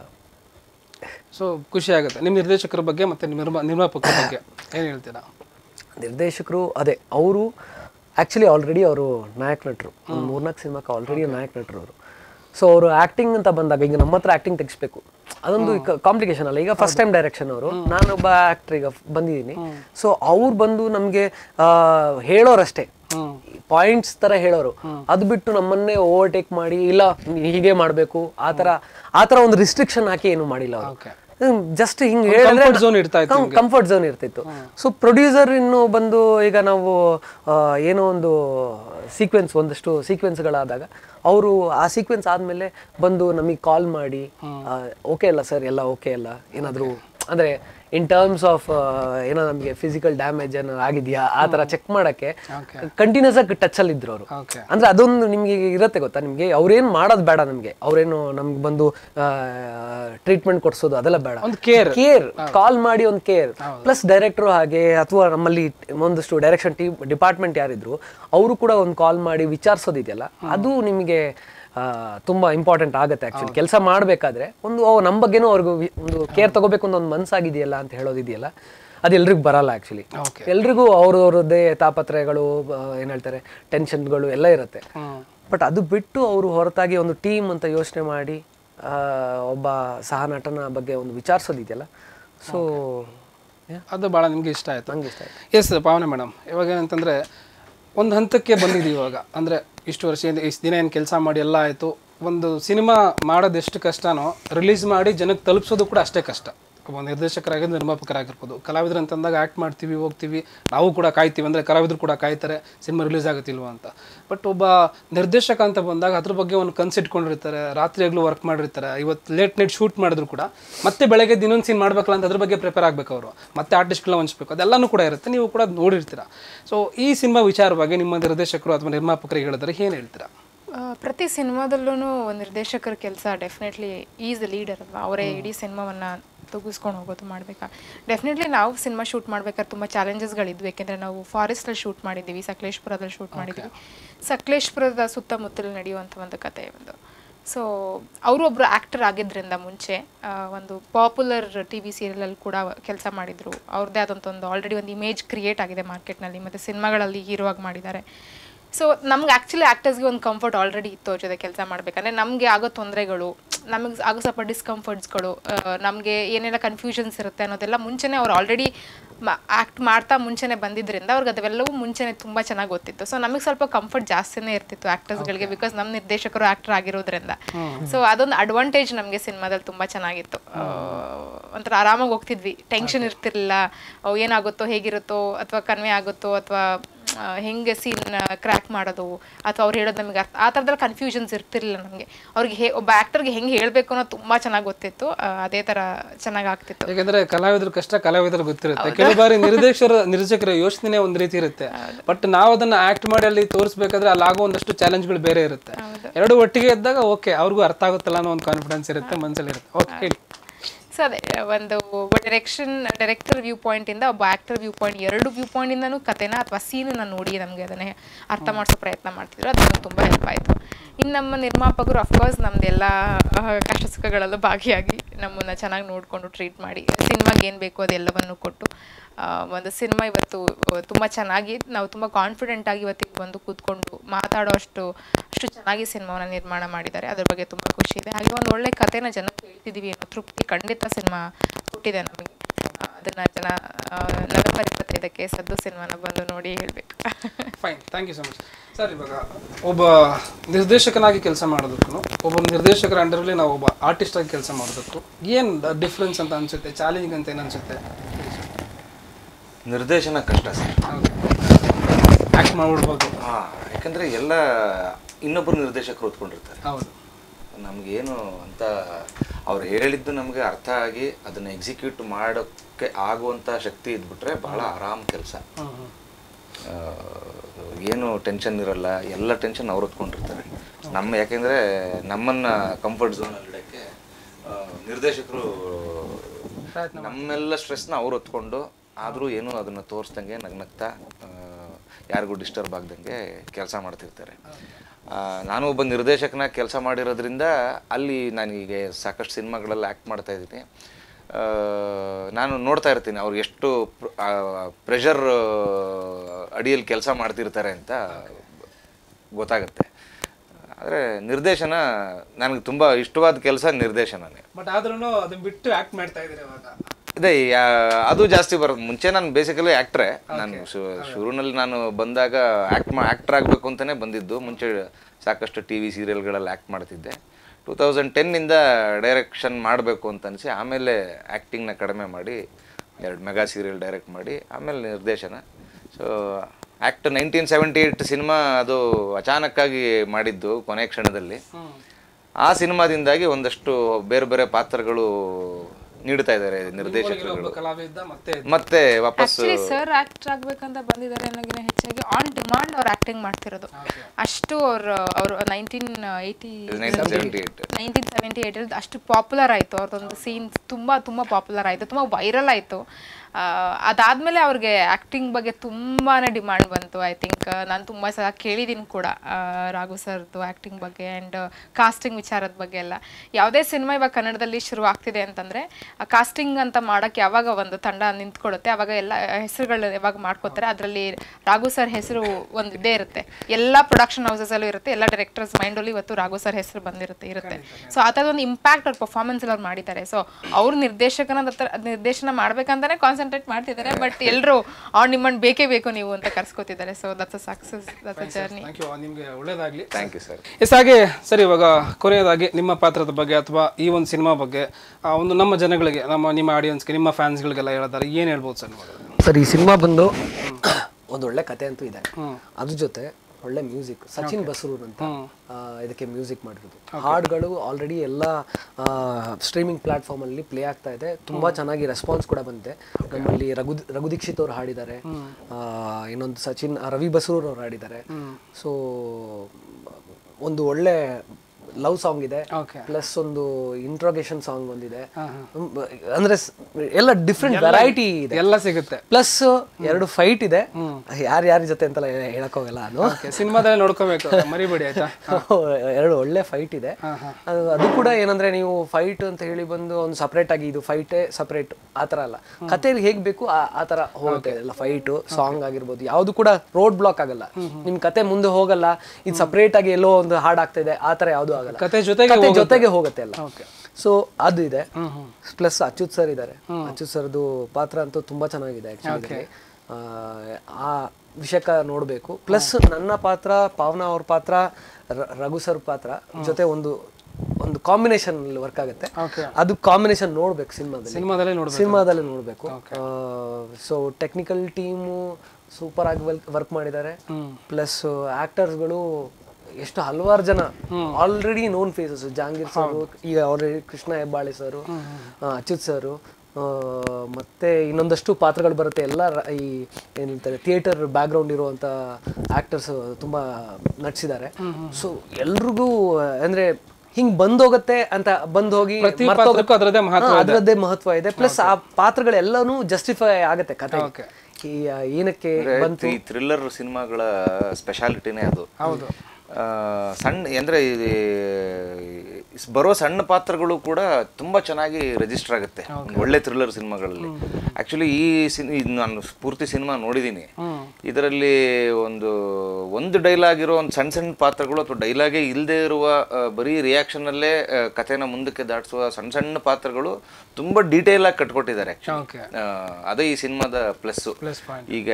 ಸೊ ಖುಷಿ ಆಗುತ್ತೆ ನಿಮ್ಮ ನಿರ್ದೇಶಕರ ಬಗ್ಗೆ ಮತ್ತು ನಿಮ್ಮ ನಿರ್ಮಾ ನಿರ್ಮಾಪಕರ ಬಗ್ಗೆ ಏನು ಹೇಳ್ತೀರಾ ನಿರ್ದೇಶಕರು ಅದೇ ಅವರು ಆ್ಯಕ್ಚುಲಿ ಆಲ್ರೆಡಿ ಅವರು ನಾಯಕ ನಟರು ಒಂದು ಮೂರ್ನಾಲ್ಕು ಸಿನಿಮಾಕ್ಕೆ ಆಲ್ರೆಡಿ ನಾಯಕ ನಟರು ಅವರು ಸೊ ಅವರು ಆ್ಯಕ್ಟಿಂಗ್ ಅಂತ ಬಂದಾಗ ಈಗ ನಮ್ಮ ಹತ್ರ ಆ್ಯಕ್ಟಿಂಗ್ ತೆಗಿಸ್ಬೇಕು ಅದೊಂದು ಕಾಂಪ್ಲಿಕೇಶನ್ ಅಲ್ಲ ಈಗ ಫಸ್ಟ್ ಟೈಮ್ ಡೈರೆಕ್ಷನ್ ಅವರು ನಾನೊಬ್ಬ ಆ್ಯಕ್ಟ್ರ್ ಈಗ ಬಂದಿದ್ದೀನಿ ಸೊ ಅವ್ರು ಬಂದು ನಮಗೆ ಹೇಳೋರಷ್ಟೇ ಪಾಯಿಂಟ್ಸ್ ತರ ಹೇಳೋರು ಅದು ಬಿಟ್ಟು ನಮ್ಮನ್ನೇ ಓವರ್ಟೇಕ್ ಮಾಡಿ ಇಲ್ಲ ಹೀಗೆ ಮಾಡಬೇಕು ಆ ಥರ ಆ ಥರ ಒಂದು ರಿಸ್ಟ್ರಿಕ್ಷನ್ ಹಾಕಿ ಏನು ಮಾಡಿಲ್ಲ ಅವರು ಓಕೆ ಜಸ್ಟ್ ಹಿಂಗೆ ಹೇಳಿದ್ರೆ comfort zone ಇರ್ತಾ ಇತ್ತು ಕಂಫರ್ಟ್ ಝೋನ್ ಇರ್ತಿತ್ತು ಸೊ ಪ್ರೊಡ್ಯೂಸರ್ ಇನ್ನು ಬಂದು ಈಗ ನಾವು ಆ, ಏನೋ ಒಂದು ಸೀಕ್ವೆನ್ಸ್ ಒಂದಷ್ಟು ಸೀಕ್ವೆನ್ಸ್ಗಳಾದಾಗ ಅವರು ಆ ಸೀಕ್ವೆನ್ಸ್ ಆದಮೇಲೆ ಬಂದು ನಮಗೆ ಕಾಲ್ ಮಾಡಿ ಓಕೆ ಅಲ್ಲ ಸರ್ ಎಲ್ಲ ಓಕೆ ಅಲ್ಲ ಏನಾದರೂ ಅಂದರೆ ಇನ್ ಟರ್ಮ್ಸ್ ಆಫ್ ಏನೋ ನಮಗೆ ಫಿಸಿಕಲ್ ಡ್ಯಾಮೇಜ್ ಏನೋ ಆಗಿದೆಯಾ ಆ ಥರ ಚೆಕ್ ಮಾಡೋಕ್ಕೆ ಕಂಟಿನ್ಯೂಸ್ ಆಗಿ ಟಚಲ್ಲಿ ಇದ್ರು ಅವರು ಓಕೆ ಅಂದ್ರೆ ಅದೊಂದು ನಿಮ್ಗೆ ಇರುತ್ತೆ ಗೊತ್ತಾ ನಿಮ್ಗೆ ಅವ್ರೇನು ಮಾಡೋದು ಬೇಡ ನಮ್ಗೆ ಅವ್ರೇನು ನಮ್ಗೆ ಬಂದು ಟ್ರೀಟ್ಮೆಂಟ್ ಕೊಡ್ಸೋದು ಅದೆಲ್ಲ ಬೇಡ ಒಂದು ಕೇರ್ ಕೇರ್ ಕಾಲ್ ಮಾಡಿ ಒಂದು ಕೇರ್ ಪ್ಲಸ್ ಡೈರೆಕ್ಟರ್ ಹಾಗೆ ಅಥವಾ ನಮ್ಮಲ್ಲಿ ಒಂದಷ್ಟು ಡೈರೆಕ್ಷನ್ ಟೀಮ್ ಡಿಪಾರ್ಟ್ಮೆಂಟ್ ಯಾರಿದ್ರು ಅವರು ಕೂಡ ಒಂದು ಕಾಲ್ ಮಾಡಿ ವಿಚಾರಿಸೋದಿದೆಯಲ್ಲ ಅದು ನಿಮಗೆ ಆ, ತುಂಬಾ ಇಂಪಾರ್ಟೆಂಟ್ ಆಗುತ್ತೆ ಆಕ್ಚುಲಿ ಕೆಲಸ ಮಾಡಬೇಕಾದ್ರೆ ಒಂದು ಓ ನಮ್ಮ ಬಗ್ಗೆನೂ ಅವ್ರಿಗೂ ವಿ- ಒಂದು ಕೇರ್ ತಗೋಬೇಕು ಅಂತ ಒಂದು ಮನ್ಸಾಗಿದೆಯಲ್ಲ ಅಂತ ಹೇಳೋದಿದೆಯಲ್ಲ ಅದು ಎಲ್ರಿಗೂ ಬರಲ್ಲ ಆಕ್ಚುಲಿ ಓಕೆ ಎಲ್ರಿಗೂ ಅವ್ರವ್ರದ್ದೇ ತಾಪತ್ರಯಗಳು ಆ, ಏನ್ ಹೇಳ್ತಾರೆ ಟೆನ್ಷನ್ಗಳು ಎಲ್ಲ ಇರುತ್ತೆ ಬಟ್ ಅದು ಬಿಟ್ಟು ಅವರು ಹೊರತಾಗಿ ಒಂದು ಟೀಮ್ ಅಂತ ಯೋಚನೆ ಮಾಡಿ ಆ, ಒಬ್ಬ ಸಹ ನಟನ ಬಗ್ಗೆ ಒಂದು ವಿಚಾರಿಸೋದಿದೆಯಲ್ಲ ಸೊ ಅದು ಭಾಳ ನಿಮಗೆ ಇಷ್ಟ ಆಯಿತು ನಂಗೆ ಇಷ್ಟ ಆಯ್ತು ಎಸ್ ಪಾವನೆ ಮೇಡಮ್ ಇವಾಗ ಏನಂತಂದರೆ ಒಂದು ಹಂತಕ್ಕೆ ಬಂದಿದ್ದೀವಿ ಇವಾಗ ಅಂದರೆ ಇಷ್ಟು ವರ್ಷದಿಂದ ಇಷ್ಟು ದಿನ ಏನು ಕೆಲಸ ಮಾಡಿ ಎಲ್ಲ ಆಯಿತು ಒಂದು ಸಿನಿಮಾ ಮಾಡೋದು ಎಷ್ಟು ಕಷ್ಟನೋ ರಿಲೀಸ್ ಮಾಡಿ ಜನಕ್ಕೆ ತಲುಪಿಸೋದು ಕೂಡ ಅಷ್ಟೇ ಕಷ್ಟ ಒಬ್ಬ ನಿರ್ದೇಶಕರಾಗಿದ್ದು ನಿರ್ಮಾಪಕರಾಗಿರ್ಬೋದು ಕಲಾವಿದ್ರು ಅಂತಂದಾಗ ಆ್ಯಕ್ಟ್ ಮಾಡ್ತೀವಿ ಹೋಗ್ತೀವಿ ನಾವು ಕೂಡ ಕಾಯ್ತೀವಿ ಅಂದರೆ ಕಲಾವಿದರು ಕೂಡ ಕಾಯ್ತಾರೆ ಸಿನಿಮಾ ರಿಲೀಸ್ ಆಗುತ್ತಿಲ್ವಾ ಅಂತ ಬಟ್ ಒಬ್ಬ ನಿರ್ದೇಶಕ ಅಂತ ಬಂದಾಗ ಅದ್ರ ಬಗ್ಗೆ ಒಂದು ಕನ್ಸು ಇಟ್ಕೊಂಡಿರ್ತಾರೆ ರಾತ್ರಿ ಹಗಲು ವರ್ಕ್ ಮಾಡಿರ್ತಾರೆ ಇವತ್ತು ಲೇಟ್ ನೈಟ್ ಶೂಟ್ ಮಾಡಿದ್ರು ಕೂಡ ಮತ್ತೆ ಬೆಳಗ್ಗೆ ಇನ್ನೊಂದು ಸೀನ್ ಮಾಡ್ಬೇಕಲ್ಲ ಅಂತ ಅದ್ರ ಬಗ್ಗೆ ಪ್ರಿಪೇರ್ ಆಗಬೇಕು ಅವರು ಮತ್ತೆ ಆರ್ಟಿಸ್ಟ್ಗಳನ್ನ ಹೊಂಚ್ಬೇಕು ಅದೆಲ್ಲನೂ ಕೂಡ ಇರುತ್ತೆ ನೀವು ಕೂಡ ನೋಡಿರ್ತೀರ ಸೊ ಈ ಸಿನಿಮಾ ವಿಚಾರವಾಗಿ ನಿಮ್ಮ ನಿರ್ದೇಶಕರು ಅಥವಾ ನಿರ್ಮಾಪಕರಿಗೆ ಹೇಳಿದ್ರೆ ಏನು ಹೇಳ್ತೀರಾ ಆ, ಪ್ರತಿ ಸಿನಿಮಾದಲ್ಲೂ ನಿರ್ದೇಶಕರ ಕೆಲಸ ಡೆಫಿನೆಟ್ಲಿ ಈಸ್ ದ ಲೀಡರ್ ಅಲ್ವಾ ಅವರೇ ಇಡೀ ಸಿನಿಮಾವನ್ನು ತೆಗಿಸ್ಕೊಂಡು ಹೋಗೋದು ಮಾಡಬೇಕಾ ಡೆಫಿನೆಟ್ಲಿ ನಾವು ಸಿನಿಮಾ ಶೂಟ್ ಮಾಡ್ಬೇಕಾದ್ರೆ ತುಂಬ ಚಾಲೆಂಜಸ್ಗಳಿದ್ವು ಯಾಕೆಂದರೆ ನಾವು ಫಾರೆಸ್ಟಲ್ಲಿ ಶೂಟ್ ಮಾಡಿದ್ದೀವಿ ಸಕಲೇಶ್ಪುರದಲ್ಲಿ ಶೂಟ್ ಮಾಡಿದ್ದೀವಿ ಸಕಲೇಶ್ಪುರದ ಸುತ್ತಮುತ್ತಲು ನಡೆಯುವಂಥ ಒಂದು ಕತೆ ಒಂದು ಸೊ ಅವರು ಒಬ್ಬರು ಆ್ಯಕ್ಟರ್ ಆಗಿದ್ದರಿಂದ ಮುಂಚೆ ಆ, ಒಂದು ಪಾಪ್ಯುಲರ್ ಟಿ ವಿ ಸೀರಿಯಲಲ್ಲಿ ಕೂಡ ಕೆಲಸ ಮಾಡಿದರು ಅವ್ರದ್ದೇ ಆದಂಥ ಒಂದು ಆಲ್ರೆಡಿ ಒಂದು ಇಮೇಜ್ ಕ್ರಿಯೇಟ್ ಆಗಿದೆ ಮಾರ್ಕೆಟ್ನಲ್ಲಿ ಮತ್ತು ಸಿನಿಮಾಗಳಲ್ಲಿ ಹೀರೋ ಆಗಿ ಮಾಡಿದ್ದಾರೆ ಸೊ ನಮ್ಗೆ ಆ್ಯಕ್ಚುಲಿ ಆ್ಯಕ್ಟರ್ಸ್ಗೆ ಒಂದು ಕಂಫರ್ಟ್ ಆಲ್ರೆಡಿ ಇತ್ತು ಅವ್ರ ಜೊತೆ ಕೆಲಸ ಮಾಡಬೇಕಂದ್ರೆ ನಮಗೆ ಆಗೋ ತೊಂದರೆಗಳು ನಮಗೆ ಆಗೋ ಸ್ವಲ್ಪ ಡಿಸ್ಕಂಫರ್ಟ್ಸ್ಗಳು ನಮಗೆ ಏನೆಲ್ಲ ಕನ್ಫ್ಯೂಷನ್ಸ್ ಇರುತ್ತೆ ಅನ್ನೋದೆಲ್ಲ ಮುಂಚೆನೇ ಅವ್ರು ಆಲ್ರೆಡಿ ಆ್ಯಕ್ಟ್ ಮಾಡ್ತಾ ಮುಂಚೆನೇ ಬಂದಿದ್ದರಿಂದ ಅವ್ರಿಗೆ ಅದೆಲ್ಲವೂ ಮುಂಚೆನೇ ತುಂಬ ಚೆನ್ನಾಗಿ ಗೊತ್ತಿತ್ತು ಸೊ ನಮಗೆ ಸ್ವಲ್ಪ ಕಂಫರ್ಟ್ ಜಾಸ್ತಿನೇ ಇರ್ತಿತ್ತು ಆ್ಯಕ್ಟರ್ಸ್ಗಳಿಗೆ ಬಿಕಾಸ್ ನಮ್ಮ ನಿರ್ದೇಶಕರು ಆ್ಯಕ್ಟರ್ ಆಗಿರೋದ್ರಿಂದ ಸೊ ಅದೊಂದು ಅಡ್ವಾಂಟೇಜ್ ನಮಗೆ ಸಿನಿಮಾದಲ್ಲಿ ತುಂಬ ಚೆನ್ನಾಗಿತ್ತು ಆ, ಒಂಥರ ಆರಾಮಾಗಿ ಹೋಗ್ತಿದ್ವಿ ಟೆನ್ಷನ್ ಇರ್ತಿರ್ಲಿಲ್ಲ ಅವು ಏನಾಗುತ್ತೋ ಹೇಗಿರುತ್ತೋ ಅಥವಾ ಕನ್ವೆ ಆಗುತ್ತೋ ಅಥವಾ ಆ, ಹೆಂಗೆ ಸೀನ್ ಕ್ರ್ಯಾಕ್ ಮಾಡೋದು ಅಥವಾ ಅವ್ರು ಹೇಳೋದು ನಮಗೆ ಅರ್ಥ ಆ ಥರದ್ದೆಲ್ಲ ಕನ್ಫ್ಯೂಷನ್ಸ್ ಇರ್ತಿರ್ಲಿಲ್ಲ ನಮಗೆ ಅವ್ರಿಗೆ ಹೇ ಒಬ್ಬ ಆ್ಯಕ್ಟರ್ಗೆ ಹೆಂಗೆ ಹೇಳಬೇಕು ಅನ್ನೋದು ತುಂಬ ಚೆನ್ನಾಗಿ ಗೊತ್ತಿತ್ತು ಆ, ಅದೇ ಥರ ಚೆನ್ನಾಗಿ ಆಗ್ತಿತ್ತು ಯಾಕಂದ್ರೆ ಕಲಾವಿದ್ರ ಕಷ್ಟ ಕಲಾವಿದರು ಗೊತ್ತಿರುತ್ತೆ ಕೆಲವು ಬಾರಿ ನಿರ್ದೇಶಕರ ನಿರ್ದೇಶಕರ ಯೋಚನೆ ಒಂದ್ ರೀತಿ ಇರುತ್ತೆ ಬಟ್ ನಾವು ಅದನ್ನ ಆಕ್ಟ್ ಮಾಡಿ ಅಲ್ಲಿ ತೋರಿಸ್ಬೇಕಾದ್ರೆ ಅಲ್ಲಿ ಆಗೋ ಒಂದಷ್ಟು ಚಾಲೆಂಜ್ಗಳು ಬೇರೆ ಇರುತ್ತೆ ಎರಡು ಒಟ್ಟಿಗೆ ಇದ್ದಾಗ ಓಕೆ ಅವ್ರಿಗೂ ಅರ್ಥ ಆಗುತ್ತಲ್ಲ ಅನ್ನೋ ಒಂದು ಕಾನ್ಫಿಡೆನ್ಸ್ ಇರುತ್ತೆ ಮನಸ್ಸಲ್ಲಿ ಇರುತ್ತೆ ಓಕೆ ಹೇಳಿ ಸೊ ಅದೇ ಒಂದು ಒಬ್ಬ ಡೈರೆಕ್ಷನ್ ಡೈರೆಕ್ಟರ್ ವ್ಯೂ ಪಾಯಿಂಟಿಂದ ಒಬ್ಬ ಆ್ಯಕ್ಟರ್ ವ್ಯೂ ಪಾಯಿಂಟ್ ಎರಡು ವ್ಯೂ ಪಾಯಿಂಟಿಂದನೂ ಕತೆನ ಅಥವಾ ಸೀನನ್ನ ನೋಡಿ ನಮಗೆ ಅದನ್ನೇ ಅರ್ಥ ಮಾಡಿಸೋ ಪ್ರಯತ್ನ ಮಾಡ್ತಿದ್ರು ಅದು ನಮ್ಗೆ ತುಂಬ ಹೆಲ್ಪ್ ಆಯಿತು ಇನ್ನು ನಮ್ಮ ನಿರ್ಮಾಪಕರು ಅಫ್ಕೋರ್ಸ್ ನಮ್ಮದೆಲ್ಲ ಕಷ್ಟ ಸುಖಗಳಲ್ಲೂ ಭಾಗಿಯಾಗಿ ನಮ್ಮನ್ನು ಚೆನ್ನಾಗಿ ನೋಡಿಕೊಂಡು ಟ್ರೀಟ್ ಮಾಡಿ ಸಿನಿಮಾಗೆ ಏನು ಬೇಕು ಅದೆಲ್ಲವನ್ನು ಕೊಟ್ಟು ಆ, ಒಂದು ಸಿನಿಮಾ ಇವತ್ತು ತುಂಬ ಚೆನ್ನಾಗಿ ನಾವು ತುಂಬ ಕಾನ್ಫಿಡೆಂಟ್ ಆಗಿ ಇವತ್ತಿಗೆ ಬಂದು ಕೂತ್ಕೊಂಡು ಮಾತಾಡೋ ಅಷ್ಟು ಅಷ್ಟು ಚೆನ್ನಾಗಿ ಸಿನಿಮಾವನ್ನು ನಿರ್ಮಾಣ ಮಾಡಿದ್ದಾರೆ ಅದ್ರ ಬಗ್ಗೆ ತುಂಬ ಖುಷಿ ಇದೆ ಹಾಗೆ ಒಂದು ಒಳ್ಳೆ ಕಥೆನ ಜನ ಕೇಳ್ತಿದ್ದೀವಿ ಅನ್ನೋ ತೃಪ್ತಿ ಖಂಡಿತ ಸಿನಿಮಾ ಕೊಟ್ಟಿದೆ ನಮಗೆ ಆ, ಅದನ್ನ ಜನ ಆ, ನವೆಂಬರ್ ಇಪ್ಪತ್ತೈದಕ್ಕೆ ಸದ್ದು ಸಿನಿಮಾನ ಬಂದು ನೋಡಿ ಹೇಳ್ಬೇಕು fine thank you so much sir ಇವಾಗ ಒಬ್ಬ ನಿರ್ದೇಶಕನಾಗಿ ಕೆಲಸ ಮಾಡೋದಕ್ಕೂ ಒಬ್ಬ ನಿರ್ದೇಶಕರ ಅಂಡರಲ್ಲಿ ನಾವು ಒಬ್ಬ ಆರ್ಟಿಸ್ಟ್ ಆಗಿ ಕೆಲಸ ಮಾಡೋದಕ್ಕೂ ಏನು ಡಿಫ್ರೆನ್ಸ್ ಅಂತ ಅನ್ಸುತ್ತೆ ಚಾಲೆಂಜಿಂಗ್ ಅಂತ ಏನು ಅನ್ಸುತ್ತೆ ನಿರ್ದೇಶನ ಕಷ್ಟ ಸರ್ ಆ್ಯಕ್ಟ್ ಮಾಡ್ಬಿಡ್ಬೋದು ಹಾಂ ಯಾಕಂದರೆ ಎಲ್ಲ ಇನ್ನೊಬ್ಬರು ನಿರ್ದೇಶಕರು ಓದ್ಕೊಂಡಿರ್ತಾರೆ ಹೌದು ನಮಗೇನು ಅಂತ ಅವ್ರು ಹೇಳಿದ್ದು ನಮಗೆ ಅರ್ಥ ಆಗಿ ಅದನ್ನು ಎಕ್ಸಿಕ್ಯೂಟ್ ಮಾಡೋಕ್ಕೆ ಆಗುವಂಥ ಶಕ್ತಿ ಇದ್ಬಿಟ್ರೆ ಬಹಳ ಆರಾಮ್ ಕೆಲಸ ಹ್ಮ್ ಹ್ಮ್ ಏನು ಟೆನ್ಷನ್ ಇರಲ್ಲ ಎಲ್ಲ ಟೆನ್ಷನ್ ಅವ್ರು ಹೊತ್ಕೊಂಡಿರ್ತಾರೆ ನಮ್ಮ ಯಾಕೆಂದರೆ ನಮ್ಮನ್ನು ಕಂಫರ್ಟ್ ಝೋನಲ್ಲಿ ಇಡೋಕ್ಕೆ ಆ, ನಿರ್ದೇಶಕರು ನಮ್ಮೆಲ್ಲ ಸ್ಟ್ರೆಸ್ನ ಅವ್ರು ಹೊತ್ಕೊಂಡು ಆದರೂ ಏನು ಅದನ್ನು ತೋರಿಸ್ದಂಗೆ ನಗ್ನಗ್ತಾ ಆ, ಯಾರಿಗೂ ಡಿಸ್ಟರ್ಬ್ ಆಗ್ದಂಗೆ ಕೆಲಸ ಮಾಡ್ತಿರ್ತಾರೆ ಆ, ನಾನು ಒಬ್ಬ ನಿರ್ದೇಶಕನಾಗಿ ಕೆಲಸ ಮಾಡಿರೋದ್ರಿಂದ ಅಲ್ಲಿ ನಾನೀಗ ಸಾಕಷ್ಟು ಸಿನಿಮಾಗಳಲ್ಲಿ ಆ್ಯಕ್ಟ್ ಮಾಡ್ತಾ ಇದ್ದೀನಿ ಆ, ನಾನು ನೋಡ್ತಾ ಇರ್ತೀನಿ ಅವ್ರು ಎಷ್ಟು ಪ್ರೆಷರ್ ಅಡಿಯಲ್ಲಿ ಕೆಲಸ ಮಾಡ್ತಿರ್ತಾರೆ ಅಂತ ಗೊತ್ತಾಗುತ್ತೆ ಆದರೆ ನಿರ್ದೇಶನ ನನಗೆ ತುಂಬ ಇಷ್ಟವಾದ ಕೆಲಸ ನಿರ್ದೇಶನನೇ ಬಟ್ ಆದ್ರೂ ಅದನ್ನ ಬಿಟ್ಟು ಆ್ಯಕ್ಟ್ ಮಾಡ್ತಾ ಇದ್ದೀರಿ ಇವಾಗ ಇದೆ ಯಾ- ಅದು ಜಾಸ್ತಿ ಬರೋದು ಮುಂಚೆ ನಾನು ಬೇಸಿಕಲಿ ಆ್ಯಕ್ಟ್ರೇ ನಾನು ಶು- ಶುರುನಲ್ಲಿ ನಾನು ಬಂದಾಗ ಆ್ಯಕ್ಟ್ ಮಾ ಆ್ಯಕ್ಟ್ರ್ ಆಗಬೇಕು ಅಂತಲೇ ಬಂದಿದ್ದು ಮುಂಚೆ ಸಾಕಷ್ಟು ಟಿ ವಿ ಸೀರಿಯಲ್ಗಳಲ್ಲಿ ಆ್ಯಕ್ಟ್ ಮಾಡ್ತಿದ್ದೆ ಟೂ ತೌಸಂಡ್ ಟೆನ್ನಿಂದ ಡೈರೆಕ್ಷನ್ ಮಾಡಬೇಕು ಅಂತ ಅನಿಸಿ ಆಮೇಲೆ ಆ್ಯಕ್ಟಿಂಗ್ನ ಕಡಿಮೆ ಮಾಡಿ ಎರಡು ಮೆಗಾ ಸೀರಿಯಲ್ ಡೈರೆಕ್ಟ್ ಮಾಡಿ ಆಮೇಲೆ ನಿರ್ದೇಶನ so act nineteen seventy eight cinema ಅದು ಅಚಾನಕ್ಕಾಗಿ ಮಾಡಿದ್ದು ಕೊನೆ ಕ್ಷಣದಲ್ಲಿ ಆ ಸಿನಿಮಾದಿಂದಾಗಿ ಒಂದಷ್ಟು ಬೇರೆ ಬೇರೆ ಪಾತ್ರಗಳು ನೀಡ್ತಾ ಇದ್ದಾರೆ ನಿರ್ದೇಶಕರುಗಳು ಒಬ್ಬ ಕಲಾವಿದ ಮತ್ತೆ ಮತ್ತೆ ವಾಪಸ್ ಆಕ್ಚುಲಿ ಸರ್ ಆಕ್ಟರ್ ಆಗ್ಬೇಕಂತ ಬಂದಿದ್ದಾರೆ ಅನ್ನೋಗಿನ ಹೆಚ್ಚಾಗಿ ಆನ್ ಡಿಮಾಂಡ್ ಅವ್ರು ಆಕ್ಟಿಂಗ್ ಮಾಡ್ತಿರೋದು ಅಷ್ಟು ಅವ್ರು ಅವರು nineteen eighty nineteen seventy eight nineteen seventy ಏಯ್ಟಲ್ಲಿ ಅಷ್ಟು ಪಾಪ್ಯುಲರ್ ಆಯಿತು ಅವ್ರದ್ದೊಂದು ಸೀನ್ ತುಂಬ ತುಂಬ ಪಾಪ್ಯುಲರ್ ಆಯಿತು ತುಂಬ ವೈರಲ್ ಆಯಿತು ಅದಾದಮೇಲೆ ಅವ್ರಿಗೆ ಆ್ಯಕ್ಟಿಂಗ್ ಬಗ್ಗೆ ತುಂಬಾ ಡಿಮಾಂಡ್ ಬಂತು ಐ ಥಿಂಕ್ ನಾನು ತುಂಬ ಸಲ ಕೇಳಿದ್ದೀನಿ ಕೂಡ ಆ, ರಾಘು ಸರ್ದು ಆ್ಯಕ್ಟಿಂಗ್ ಬಗ್ಗೆ ಆ್ಯಂಡ್ ಕಾಸ್ಟಿಂಗ್ ವಿಚಾರದ ಬಗ್ಗೆ ಎಲ್ಲ ಯಾವುದೇ ಸಿನಿಮಾ ಇವಾಗ ಕನ್ನಡದಲ್ಲಿ ಶುರು ಆಗ್ತಿದೆ ಅಂತಂದರೆ ಕಾಸ್ಟಿಂಗ್ ಅಂತ ಮಾಡೋಕ್ಕೆ ಯಾವಾಗ ಒಂದು ತಂಡ ನಿಂತ್ಕೊಳ್ಳುತ್ತೆ ಅವಾಗ ಎಲ್ಲ ಹೆಸರುಗಳು ಯಾವಾಗ ಮಾಡ್ಕೋತಾರೆ ಅದರಲ್ಲಿ ರಾಘು ಸರ್ ಹೆಸರು ಒಂದು ಇದೇ ಇರುತ್ತೆ ಎಲ್ಲ ಪ್ರೊಡಕ್ಷನ್ ಹೌಸಸಲ್ಲೂ ಇರುತ್ತೆ ಎಲ್ಲ ಡೈರೆಕ್ಟರ್ಸ್ ಮೈಂಡಲ್ಲಿ ಇವತ್ತು ರಾಘು ಸರ್ ಹೆಸರು ಬಂದಿರುತ್ತೆ ಇರುತ್ತೆ ಸೊ ಆ ಥರದ ಒಂದು ಇಂಪ್ಯಾಕ್ಟ್ ಅವ್ರ ಪರ್ಫಾರ್ಮೆನ್ಸ್ ಅವ್ರು ಮಾಡಿದ್ದಾರೆ ಸೊ ಅವ್ರ ನಿರ್ದೇಶಕನ ಹತ್ರ ನಿರ್ದೇಶನ ಮಾಡ್ಬೇಕಂತಾನೆ ಕಾನ್ಸೆಪ್ಟ್ ಕಾನ್ಸಂಟ್ರೇಟ್ ಮಾಡ್ತಿದ್ದಾರೆ ಬಟ್ ಎಲ್ಲರೂ ಆನ್ ಡಿಮಾಂಡ್ ಬೇಕೇ ಬೇಕು ನೀವು ಅಂತ ಕರ್ಸ್ಕೊತಿದ್ದಾರೆ so that's a success that's a journey thank you ನಿಮಗೆ ಒಳ್ಳೇದಾಗಲಿ ಥ್ಯಾಂಕ್ ಯು ಸರ್ ಎಸ್ ಹಾಗೆ ಸರ್ ಇವಾಗ ಕೊನೆಯದಾಗಿ ನಿಮ್ಮ ಪಾತ್ರದ ಬಗ್ಗೆ ಅಥವಾ ಈ ಒಂದು ಸಿನಿಮಾ ಬಗ್ಗೆ ಆ, ಒಂದು ನಮ್ಮ ಜನಗಳಿಗೆ ನಮ್ಮ ನಿಮ್ಮ ಆಡಿಯನ್ಸ್ಗೆ ನಿಮ್ಮ ಫ್ಯಾನ್ಸ್ಗಳಿಗೆಲ್ಲ ಹೇಳಿದಾರೆ ಏನು ಹೇಳ್ಬೋದು ಸರ್ ನೀವು ಸರ್ ಈ ಸಿನಿಮಾ ಬಂದು ಒಂದು ಒಳ್ಳೆ ಕತೆ ಅಂತೂ ಇದೆ ಅದ್ರ ಜೊತೆ ಒಳ್ಳೆ ಮ್ಯೂಸಿಕ್ ಸಚಿನ್ ಬಸರೂರ್ ಅಂತ ಆ, ಇದಕ್ಕೆ ಮ್ಯೂಸಿಕ್ ಮಾಡಿರೋದು ಹಾಡುಗಳು ಆಲ್ರೆಡಿ ಎಲ್ಲ ಸ್ಟ್ರೀಮಿಂಗ್ ಪ್ಲಾಟ್ಫಾರ್ಮ್ ಅಲ್ಲಿ ಪ್ಲೇ ಆಗ್ತಾ ಇದೆ ತುಂಬಾ ಚೆನ್ನಾಗಿ ರೆಸ್ಪಾನ್ಸ್ ಕೂಡ ಬಂದಿದೆ ನಮ್ಮಲ್ಲಿ ರಘು ರಘು ದೀಕ್ಷಿತ್ ಅವ್ರು ಹಾಡಿದ್ದಾರೆ ಆ, ಇನ್ನೊಂದು ಸಚಿನ್ ಆ, ರವಿ ಬಸರೂರ್ ಅವ್ರು ಹಾಡಿದ್ದಾರೆ ಸೊ ಒಂದು ಒಳ್ಳೆ ಲವ್ ಸಾಂಗ್ ಇದೆ Okay. ಪ್ಲಸ್ ಒಂದು ಇಂಟ್ರೋಗೇಷನ್ ಸಾಂಗ್ ಒಂದಿದೆ ಅಂದ್ರೆ ಸ್- ಎಲ್ಲ ಡಿಫ್ರೆಂಟ್ ವೆರೈಟಿ ಇದೆ ಎಲ್ಲ ಸಿಗುತ್ತೆ ಪ್ಲಸ್ ಎರಡು ಫೈಟ್ ಇದೆ ಯಾರ್ಯಾರ ಜೊತೆ ಅಂತೆಲ್ಲ ಹೇಳಕ್ ಹೋಗಲ್ಲ ನಾನು ಓಕೆ ಸಿನಿಮಾದಲ್ಲೇ ನೋಡ್ಕೋಬೇಕು ಮರಿಬೇಡಿ ಆಯ್ತಾ ಎರಡು ಒಳ್ಳೆ ಫೈಟ್ ಇದೆ ಅದು ಅದು ಕೂಡ ಏನಂದ್ರೆ ನೀವು ಫೈಟ್ ಅಂತ ಹೇಳಿ ಬಂದು ಒಂದು ಸಪ್ರೇಟ್ ಆಗಿ ಇದು ಫೈಟೇ ಸಪ್ರೇಟ್ ಆ ಥರ ಅಲ್ಲ ಕಥೆಯಲ್ಲಿ ಹೇಗ್ ಬೇಕು ಆ- ಆ ಥರ ಹೋಗುತ್ತೆ ಎಲ್ಲ ಫೈಟು ಸಾಂಗ್ ಆಗಿರ್ಬೋದು ಯಾವುದು ಕೂಡ ರೋಡ್ ಬ್ಲಾಕ್ ಆಗಲ್ಲ ನಿಮ್ ಕತೆ ಮುಂದೆ ಹೋಗಲ್ಲ ಇದು ಸಪ್ರೇಟ್ ಆಗಿ ಎಲ್ಲೋ ಒಂದು ಹಾಡ್ ಆಗ್ತಾ ಇದೆ ಆ ಥರ ಯಾವುದು ಆಗಲ್ಲ ಕತೆ ಜೊತೆಗೆ ಕತೆ ಜೊತೆಗೆ ಹೋಗುತ್ತೆ ಎಲ್ಲ ಓಕೆ ಸೊ ಅದು ಇದೆ ಪ್ಲಸ್ ಅಚ್ಯುತ್ ಸರ್ ಇದ್ದಾರೆ ಅಚ್ಯುತ್ ಸರ್ದು ಪಾತ್ರ ಅಂತೂ ತುಂಬಾ ಚೆನ್ನಾಗಿದೆ ಆಕ್ಚುಲಿ ಆ ವಿಷಯಕ್ಕ ನೋಡಬೇಕು ಪ್ಲಸ್ ನನ್ನ ಪಾತ್ರ ಪಾವನಾ ಅವ್ರ ಪಾತ್ರ ರ- ರಘು ಸರ್ ಪಾತ್ರ ಜೊತೆ ಒಂದು ಒಂದು ಕಾಂಬಿನೇಷನ್ ವರ್ಕ್ ಆಗುತ್ತೆ Okay. ಅದು ಕಾಂಬಿನೇಷನ್ ನೋಡ್ಬೇಕು ಸಿನಿಮಾದಲ್ಲಿ ಸಿನಿಮಾದಲ್ಲೇ ನೋಡ್ಬೇಕು ಸಿನಿಮಾದಲ್ಲಿ ನೋಡಬೇಕು ಸೊ ಟೆಕ್ನಿಕಲ್ ಟೀಮು ಸೂಪರ್ ಆಗಿ ವರ್ಕ್ ಮಾಡಿದ್ದಾರೆ ಪ್ಲಸ್ ಆಕ್ಟರ್ಸ್ಗಳು ಎಷ್ಟು ಹಲವಾರು ಜನ already known faces Jahangir sir ಈಗ already Krishna Hebbale sir Achyut sir ಮತ್ತೆ ಇನ್ನೊಂದಷ್ಟು ಪಾತ್ರಗಳು ಬರುತ್ತೆ ಎಲ್ಲ ರ- ಈ ಏನ್ ಹೇಳ್ತಾರೆ ಥಿಯೇಟರ್ ಬ್ಯಾಕ್ಗ್ರೌಂಡ್ ಇರುವಂತ ಆಕ್ಟರ್ಸ್ ತುಂಬಾ ನಟಿಸಿದ್ದಾರೆ ಸೊ ಎಲ್ರಿಗೂ ಅಂದ್ರೆ ಹಿಂಗ್ ಬಂದೋಗತ್ತೆ ಅಂತ ಬಂದ್ ಹೋಗಿ ಪ್ರತಿ ಮರ್ತೋಗತ್ತೆ. ಪಾತ್ರಕ್ಕೂ ಅದರದ್ದೇ ಮಹತ್ವ ಹಾ, ಅದರದ್ದೇ ಮಹತ್ವ ಇದೆ ಪ್ಲಸ್ ಆ ಪಾತ್ರಗಳೆಲ್ಲನೂ ಜಸ್ಟಿಫೈ ಆಗತ್ತೆ ಕತೆ Okay. ಈ ಆ, ಏನಕ್ಕೆ ಬಂತು ಈ ಥ್ರಿಲ್ಲರ್ ಸಿನಿಮಾಗಳ ಸ್ಪೆಷಾಲಿಟಿನೇ ಅದು ಹೌದು ಆ, ಸಣ್ಣ ಅಂದರೆ ಬರೋ ಸಣ್ಣ ಪಾತ್ರಗಳು ಕೂಡ ತುಂಬಾ ಚೆನ್ನಾಗಿ ರಿಜಿಸ್ಟರ್ ಆಗುತ್ತೆ ಒಂದು ಒಳ್ಳೆ ಥ್ರಿಲ್ಲರ್ ಸಿನಿಮಾಗಳಲ್ಲಿ ಆಕ್ಚುಲಿ ಈ ಸಿನ್ ಇದು ನಾನು ಪೂರ್ತಿ ಸಿನಿಮಾ ನೋಡಿದ್ದೀನಿ ಇದರಲ್ಲಿ ಒಂದು ಒಂದು ಡೈಲಾಗ್ ಇರೋ ಒಂದು ಸಣ್ಣ ಸಣ್ಣ ಪಾತ್ರಗಳು ಅಥವಾ ಡೈಲಾಗೇ ಇಲ್ಲದೆ ಇರುವ ಆ, ಬರೀ ರಿಯಾಕ್ಷನ್ ಅಲ್ಲೇ ಆ, ಕಥೆನ ಮುಂದಕ್ಕೆ ದಾಟಿಸುವ ಸಣ್ಣ ಸಣ್ಣ ಪಾತ್ರಗಳು ತುಂಬಾ ಡೀಟೇಲ್ ಆಗಿ ಕಟ್ಕೊಟ್ಟಿದ್ದಾರೆ actually. ಓಕೆ ಆ, ಅದೇ ಈ ಸಿನಿಮಾದ ಪ್ಲಸ್ ಪ್ಲಸ್ ಪಾಯಿಂಟ್ ಈಗ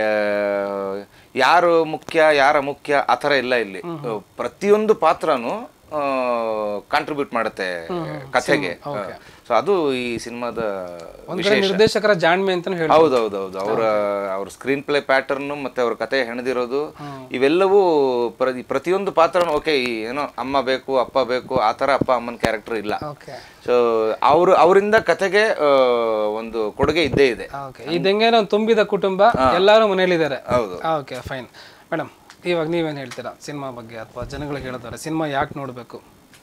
ಯಾರು ಮುಖ್ಯ ಯಾರ ಮುಖ್ಯ ಆ ಥರ ಇಲ್ಲ ಇಲ್ಲಿ ಪ್ರತಿಯೊಂದು ಪಾತ್ರನು ಕಾಂಟ್ರಿಬ್ಯೂಟ್ ಮಾಡುತ್ತೆ ಕಥೆಗೆ ಸೊ ಅದು ಈ ಸಿನಿಮಾದ ಒಂದ್ ಕಡೆ ನಿರ್ದೇಶಕರ ಜಾಣ್ಮೆ ಅಂತಾನು ಹೇಳಿ ಹೌದೌದೌದು ಅವರ ಅವ್ರ ಸ್ಕ್ರೀನ್ ಪ್ಲೇ ಪ್ಯಾಟರ್ನ್ ಮತ್ತೆ ಅವ್ರ ಕತೆ ಹೆಣದಿರೋದು ಇವೆಲ್ಲವೂ ಪ್ರತಿ ಪ್ರತಿಯೊಂದು ಪಾತ್ರನು ಓಕೆ ಏನೋ ಅಮ್ಮ ಬೇಕು ಅಪ್ಪ ಬೇಕು ಆ ಥರ ಅಪ್ಪ ಅಮ್ಮನ ಕ್ಯಾರೆಕ್ಟರ್ ಇಲ್ಲ ಓಕೆ ಸೊ ಅವರು ಅವರಿಂದ ಕತೆಗೆ ಆ, ಒಂದು ಕೊಡುಗೆ ಇದ್ದೇ ಇದೆ ಓಕೆ ಇದಂಗೇನೋ ತುಂಬಿದ ಕುಟುಂಬ ಎಲ್ಲರೂ ಮನೇಲಿದ್ದಾರೆ ಹೌದು. ಓಕೆ ಫೈನ್ ಮೇಡಮ್ ಇವಾಗ ನೀವೇನು ಹೇಳ್ತೀರಾ ಸಿನಿಮಾ ಬಗ್ಗೆ ಅಥವಾ ಜನಗಳಿಗೆ ಹೇಳಿದಾರೆ ಸಿನಿಮಾ ಯಾಕೆ ನೋಡಬೇಕು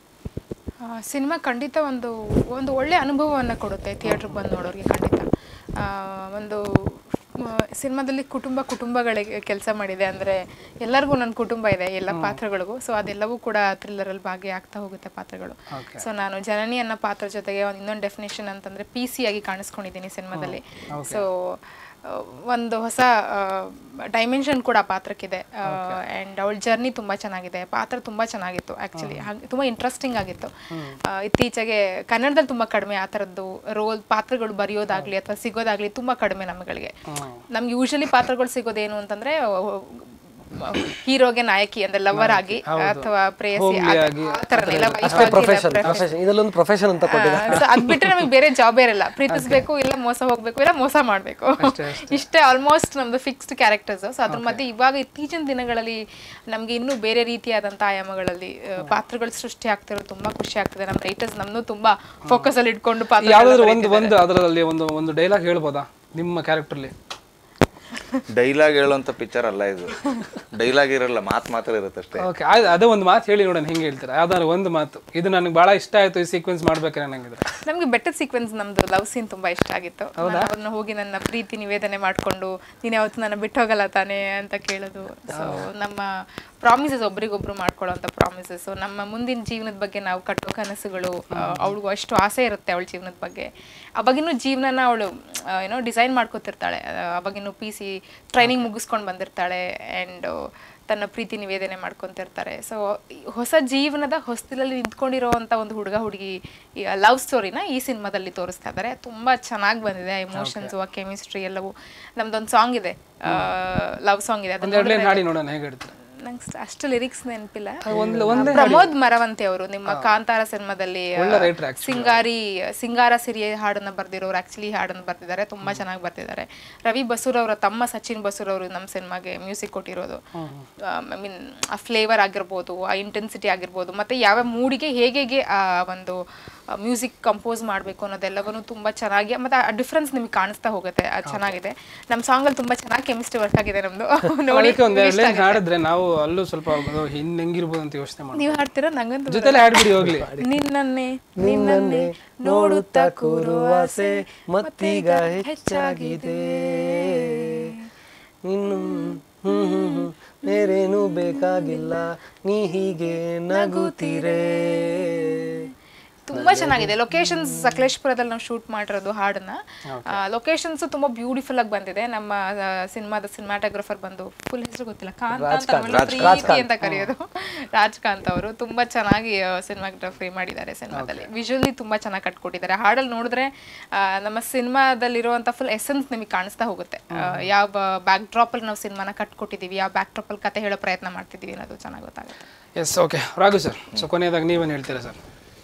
ಸಿನಿಮಾ ಖಂಡಿತ ಒಂದು ಒಂದು ಒಳ್ಳೆ ಅನುಭವವನ್ನು ಕೊಡುತ್ತೆ ಥಿಯೇಟ್ರಿಗೆ ಬಂದು ನೋಡೋರಿಗೆ ಖಂಡಿತ ಆ, ಒಂದು ಸಿನಿಮಾದಲ್ಲಿ ಕುಟುಂಬ ಕುಟುಂಬಗಳಿಗೆ ಕೆಲಸ ಮಾಡಿದೆ ಅಂದರೆ ಎಲ್ಲರಿಗೂ ನನ್ನ ಕುಟುಂಬ ಇದೆ ಎಲ್ಲ ಪಾತ್ರಗಳಿಗೂ ಸೊ ಅದೆಲ್ಲವೂ ಕೂಡ ಥ್ರಿಲ್ಲರಲ್ಲಿ ಭಾಗಿಯಾಗ್ತಾ ಹೋಗುತ್ತೆ ಪಾತ್ರಗಳು ಸೊ ನಾನು ಜನನಿ ಅನ್ನೋ ಪಾತ್ರ ಜೊತೆಗೆ ಒಂದು ಇನ್ನೊಂದು ಡೆಫಿನೇಷನ್ ಅಂತಂದರೆ ಪಿ ಸಿ ಆಗಿ ಕಾಣಿಸ್ಕೊಂಡಿದ್ದೀನಿ ಸಿನಿಮಾದಲ್ಲಿ ಸೊ ಒಂದು ಹೊಸ ಡೈಮೆನ್ಷನ್ ಕೂಡ ಆ ಪಾತ್ರಕ್ಕಿದೆ ಆ್ಯಂಡ್ ಅವಳ ಜರ್ನಿ ತುಂಬ ಚೆನ್ನಾಗಿದೆ ಪಾತ್ರ ತುಂಬ ಚೆನ್ನಾಗಿತ್ತು ಆ್ಯಕ್ಚುಲಿ ಹಾಗೆ ತುಂಬ ಇಂಟ್ರೆಸ್ಟಿಂಗ್ ಆಗಿತ್ತು ಆ, ಇತ್ತೀಚೆಗೆ ಕನ್ನಡದಲ್ಲಿ ತುಂಬ ಕಡಿಮೆ ಆ ಥರದ್ದು ರೋಲ್ ಪಾತ್ರಗಳು ಬರೆಯೋದಾಗ್ಲಿ ಅಥವಾ ಸಿಗೋದಾಗ್ಲಿ ತುಂಬ ಕಡಿಮೆ ನಮ್ಮಗಳಿಗೆ ನಮ್ಗೆ ಯೂಶಲಿ ಪಾತ್ರಗಳು ಸಿಗೋದೇನು ಅಂತಂದ್ರೆ ಹೀರೋಗೆ ನಾಯಕಿ ಅಂದ್ರೆ ಲವರ್ ಆಗಿ ಅಥವಾ ಪ್ರೇಯಸಿ ಆ ಥರನೇ ಇಲ್ಲ ಅಷ್ಟೇ ಪ್ರೊಫೆಷನ್ ಪ್ರೊಫೆಷನ್ ಇದರಲ್ಲೊಂದು ಪ್ರೊಫೆಷನ್ ಅಂತ ಕೊಟ್ಟಿದ್ದಾರೆ ಸೊ ಅದ್ ಬಿಟ್ರೆ ನಮಗೆ ಬೇರೆ ಜಾಬ್ ಇರಲ್ಲ ಪ್ರೀತಿಸ್ಬೇಕು ಇಲ್ಲ ಮೋಸ ಹೋಗ್ಬೇಕು ಇಲ್ಲ ಮೋಸ ಮಾಡ್ಬೇಕು ಇಷ್ಟೇ ಆಲ್ಮೋಸ್ಟ್ ನಮ್ದು ಫಿಕ್ಸ್ಡ್ ಕ್ಯಾರೆಕ್ಟರ್ಸ್ ಸೊ ಅದ್ರ ಮಧ್ಯೆ ಇವಾಗ ಇತ್ತೀಚಿನ ದಿನಗಳಲ್ಲಿ ನಮ್ಗೆ ಇನ್ನೂ ಬೇರೆ ರೀತಿಯಾದಂಥ ಆಯಾಮಗಳಲ್ಲಿ ಆ, ಪಾತ್ರಗಳು ಸೃಷ್ಟಿ ಆಗ್ತಿರೋದು ತುಂಬಾ ಖುಷಿ ಆಗ್ತದೆ ನಮ್ಮ ರೈಟರ್ಸ್ ನಮ್ನು ತುಂಬಾ ಫೋಕಸ್ ಅಲ್ಲಿ ಇಟ್ಕೊಂಡು ಪಾತ್ರ ಯಾವ್ದಾದ್ರು ಒಂದು ಒಂದು ಅದರಲ್ಲಿ ಒಂದು ಒಂದು ಡೈಲಾಗ್ ಹೇಳ್ಬೋದಾ ನಿಮ್ಮ ಕ್ಯಾರೆಕ್ಟರ್ಲಿ ಡೈಲಾಗ್ ಹೇಳುವಂತ ಪಿಕ್ಚರ್ ಅಲ್ಲ ಇದು ಡೈಲಾಗ್ ಇರಲ್ಲ ಮಾತು ಮಾತ್ರ ಇರುತ್ತೆ ಅಷ್ಟೇ ಓಕೆ ಆಯ್ತು ಅದೇ ಒಂದು ಮಾತು ಹೇಳಿ ನೋಡೋಣ ಹೆಂಗೆ ಹೇಳ್ತೀರಾ ಯಾವ್ದಾದ್ರು ಒಂದು ಮಾತು ಇದು ನನಗೆ ಭಾಳ ಇಷ್ಟ ಆಯ್ತು ಈ ಸೀಕ್ವೆನ್ಸ್ ಮಾಡ್ಬೇಕಾರೆ ನಂಗಿದ್ರೆ ನಮ್ಗೆ ಬೆಟ್ಟದ ಸೀಕ್ವೆನ್ಸ್ ನಮ್ದು ಲವ್ ಸೀನ್ ತುಂಬಾ ಇಷ್ಟ ಆಗಿತ್ತು ನಾನು ಅವ್ರನ್ನ ಹೋಗಿ ನನ್ನ ಪ್ರೀತಿ ನಿವೇದನೆ ಮಾಡ್ಕೊಂಡು ನೀನ್ ಯಾವತ್ತು ನನ್ನ ಬಿಟ್ಟು ಹೋಗಲ್ಲ ತಾನೇ ಅಂತ ಕೇಳೋದು ಸೊ ನಮ್ಮ ಪ್ರಾಮಿಸಸ್ ಒಬ್ರಿಗೊಬ್ರು ಮಾಡ್ಕೊಳ್ಳೋಂಥ ಪ್ರಾಮಿಸಸ್ ನಮ್ಮ ಮುಂದಿನ ಜೀವನದ ಬಗ್ಗೆ ನಾವು ಕಟ್ಟೋ ಕನಸುಗಳು ಅವಳಿಗೂ ಅಷ್ಟು ಆಸೆ ಇರುತ್ತೆ ಅವಳ ಜೀವನದ ಬಗ್ಗೆ ಅವಾಗಿನ್ನೂ ಜೀವನನ ಅವಳು ಏನೋ ಡಿಸೈನ್ ಮಾಡ್ಕೋತಿರ್ತಾಳೆ ಆ, ಅವಾಗಿನ್ನೂ ಪಿ ಸಿ ಟ್ರೈನಿಂಗ್ ಮುಗಿಸ್ಕೊಂಡು ಬಂದಿರ್ತಾಳೆ ಆ್ಯಂಡ್ ತನ್ನ ಪ್ರೀತಿ ನಿವೇದನೆ ಮಾಡ್ಕೊತಿರ್ತಾರೆ ಸೊ ಹೊಸ ಜೀವನದ ಹೊಸ್ತಿಲಲ್ಲಿ ನಿಂತ್ಕೊಂಡಿರೋವಂಥ ಒಂದು ಹುಡುಗ ಹುಡುಗಿ ಲವ್ ಸ್ಟೋರಿನ ಈ ಸಿನಿಮಾದಲ್ಲಿ ತೋರಿಸ್ತಾ ಇದ್ದಾರೆ ತುಂಬ ಚೆನ್ನಾಗಿ ಬಂದಿದೆ ಎಮೋಷನ್ಸು ಆ ಕೆಮಿಸ್ಟ್ರಿ ಎಲ್ಲವೂ ನಮ್ದೊಂದು ಸಾಂಗ್ ಇದೆ ಲವ್ ಸಾಂಗ್ ಇದೆ ಅದನ್ನ ಒಂದೆರಡು ಲೈನ್ ಹಾಡಿ ನೋಡೋಣ ಹೇಗೆ ಹೇಳ್ತಾರೆ ನಂಗೆ ಅಷ್ಟು ಲಿರಿಕ್ಸ್ ನೆನಪಿಲ್ಲ ಒಂದ್ ಒಂದೇ ಪ್ರಮೋದ್ ಮರವಂತೆ ಅವರು ನಿಮ್ಮ ಕಾಂತಾರ ಸಿನಿಮಾದಲ್ಲಿ ಆ, ಒಳ್ಳೆ writer actually. ಸಿಂಗಾರಿ ಸಿಂಗಾರ ಸಿರಿಯ ಹಾಡನ್ನ ಬರ್ದಿರೋರು ಆಕ್ಚುಲಿ ಹಾಡನ್ನ ಬರ್ದಿದ್ದಾರೆ ತುಂಬಾ ಚೆನ್ನಾಗಿ ಬರ್ತಿದ್ದಾರೆ ರವಿ ಬಸೂರ್ ಅವರ ತಮ್ಮ ಸಚಿನ್ ಬಸೂರ್ ಅವರು ನಮ್ಮ ಸಿನಿಮಾಗೆ ಮ್ಯೂಸಿಕ್ ಕೊಟ್ಟಿರೋದು ಐ ಮೀನ್ ಆ ಫ್ಲೇವರ್ ಆಗಿರ್ಬೋದು ಆ ಇಂಟೆನ್ಸಿಟಿ ಆಗಿರ್ಬೋದು ಮತ್ತೆ ಯಾವ ಮೂಡಿಗೆ ಹೇಗೆ ಹೇಗೆ ಆ ಒಂದು ಮ್ಯೂಸಿಕ್ ಕಂಪೋಸ್ ಮಾಡಬೇಕು ಅನ್ನೋದೆಲ್ಲವನ್ನೂ ತುಂಬ ಚೆನ್ನಾಗಿ ಮತ್ತೆ ಆ ಡಿಫ್ರೆನ್ಸ್ ನಿಮ್ಗೆ ಕಾಣಿಸ್ತಾ ಹೋಗುತ್ತೆ ಅದು ಚೆನ್ನಾಗಿದೆ ನಮ್ಮ ಸಾಂಗಲ್ಲಿ ತುಂಬ ಚೆನ್ನಾಗಿ ಕೆಮಿಸ್ಟ್ರಿ ವರ್ಕ್ ಆಗಿದೆ ನಮ್ದು ನೋಡಿ ಅದಕ್ಕೆ ಒಂದೆರಡು ಲೈನ್ ಹಾಡಿದ್ರೆ ನಾವು ಅಲ್ಲೂ ಸ್ವಲ್ಪ ಅದು ಹಿಂದ್ ಹೆಂಗಿರ್ಬೋದು ಅಂತ ಯೋಚನೆ ಮಾಡಿ ನೀವು ಹಾಡ್ತೀರಾ ನಂಗಂತೂ ಜೊತೆಲೆ ಹಾಡ್ಬಿಡಿ ಹೋಗ್ಲಿ ನಿನ್ನನ್ನೇ ನಿನ್ನನ್ನೇ ನೋಡುತ್ತಾ ಕೂರುವ ಆಸೆ ಮತ್ತೀಗ ಹೆಚ್ಚಾಗಿದೆ ಇನ್ನು ಹ್ಮ್ ಹ್ಮ್ ಹ್ಮ್ ಬೇರೇನು ಬೇಕಾಗಿಲ್ಲ ನೀ ಹೀಗೆ ನಗುತ್ತೀರೇ ತುಂಬಾ ಚೆನ್ನಾಗಿದೆ ಲೊಕೇಶನ್ಸ್ ಸಕಲೇಶ್ಪುರದಲ್ಲಿ ನಾವು ಶೂಟ್ ಮಾಡಿರೋದು ಹಾಡನ್ನ ಲೊಕೇಶನ್ಸ್ ತುಂಬಾ ಬ್ಯೂಟಿಫುಲ್ ಆಗಿ ಬಂದಿದೆ ನಮ್ಮ ಸಿನಿಮಾದ ಸಿನಿಮಾಟೋಗ್ರಫರ್ ಬಂದು ಫುಲ್ ಹೆಸರು ಗೊತ್ತಿಲ್ಲ ಕಾಂತ ಅಂತ ಆಮೇಲೆ ಪ್ರೀತಿ ಅಂತ ಕರೆಯೋದು ರಾಜ್ಕಾಂತ್ ಅವರು ತುಂಬಾ ಚೆನ್ನಾಗಿ ಸಿನಿಮಾಗ್ರಫಿ ಮಾಡಿದ್ದಾರೆ ಸಿನಿಮಾದಲ್ಲಿ ವಿಜುವಲಿ ತುಂಬಾ ಚೆನ್ನಾಗಿ ಕಟ್ಕೊಟ್ಟಿದ್ದಾರೆ ಹಾಡಲ್ಲಿ ನೋಡಿದ್ರೆ ಆ, ನಮ್ಮ ಸಿನಿಮಾದಲ್ಲಿರುವಂತ ಫುಲ್ ಎಸೆನ್ಸ್ ನಿಮಗೆ ಕಾಣಿಸ್ತಾ ಹೋಗುತ್ತೆ ಆ, ಯಾವ ಬ್ಯಾಕ್ ಡ್ರಾಪ್ ಅಲ್ಲಿ ನಾವು ಸಿನಿಮಾನ ಕಟ್ಕೊಟ್ಟಿದೀವಿ ಯಾವ ಬ್ಯಾಕ್ ಡ್ರಾಪ್ ಅಲ್ಲಿ ಕತೆ ಹೇಳೋ ಪ್ರಯತ್ನ ಮಾಡ್ತಿದೀವಿ ಅನ್ನೋದು ಚೆನ್ನಾಗಿ ಗೊತ್ತಾಗುತ್ತೆ yes okay Raghu sir so ಕೊನೆಯದಾಗ ನೀವೇನು ಹೇಳ್ತೀರಾ ಸರ್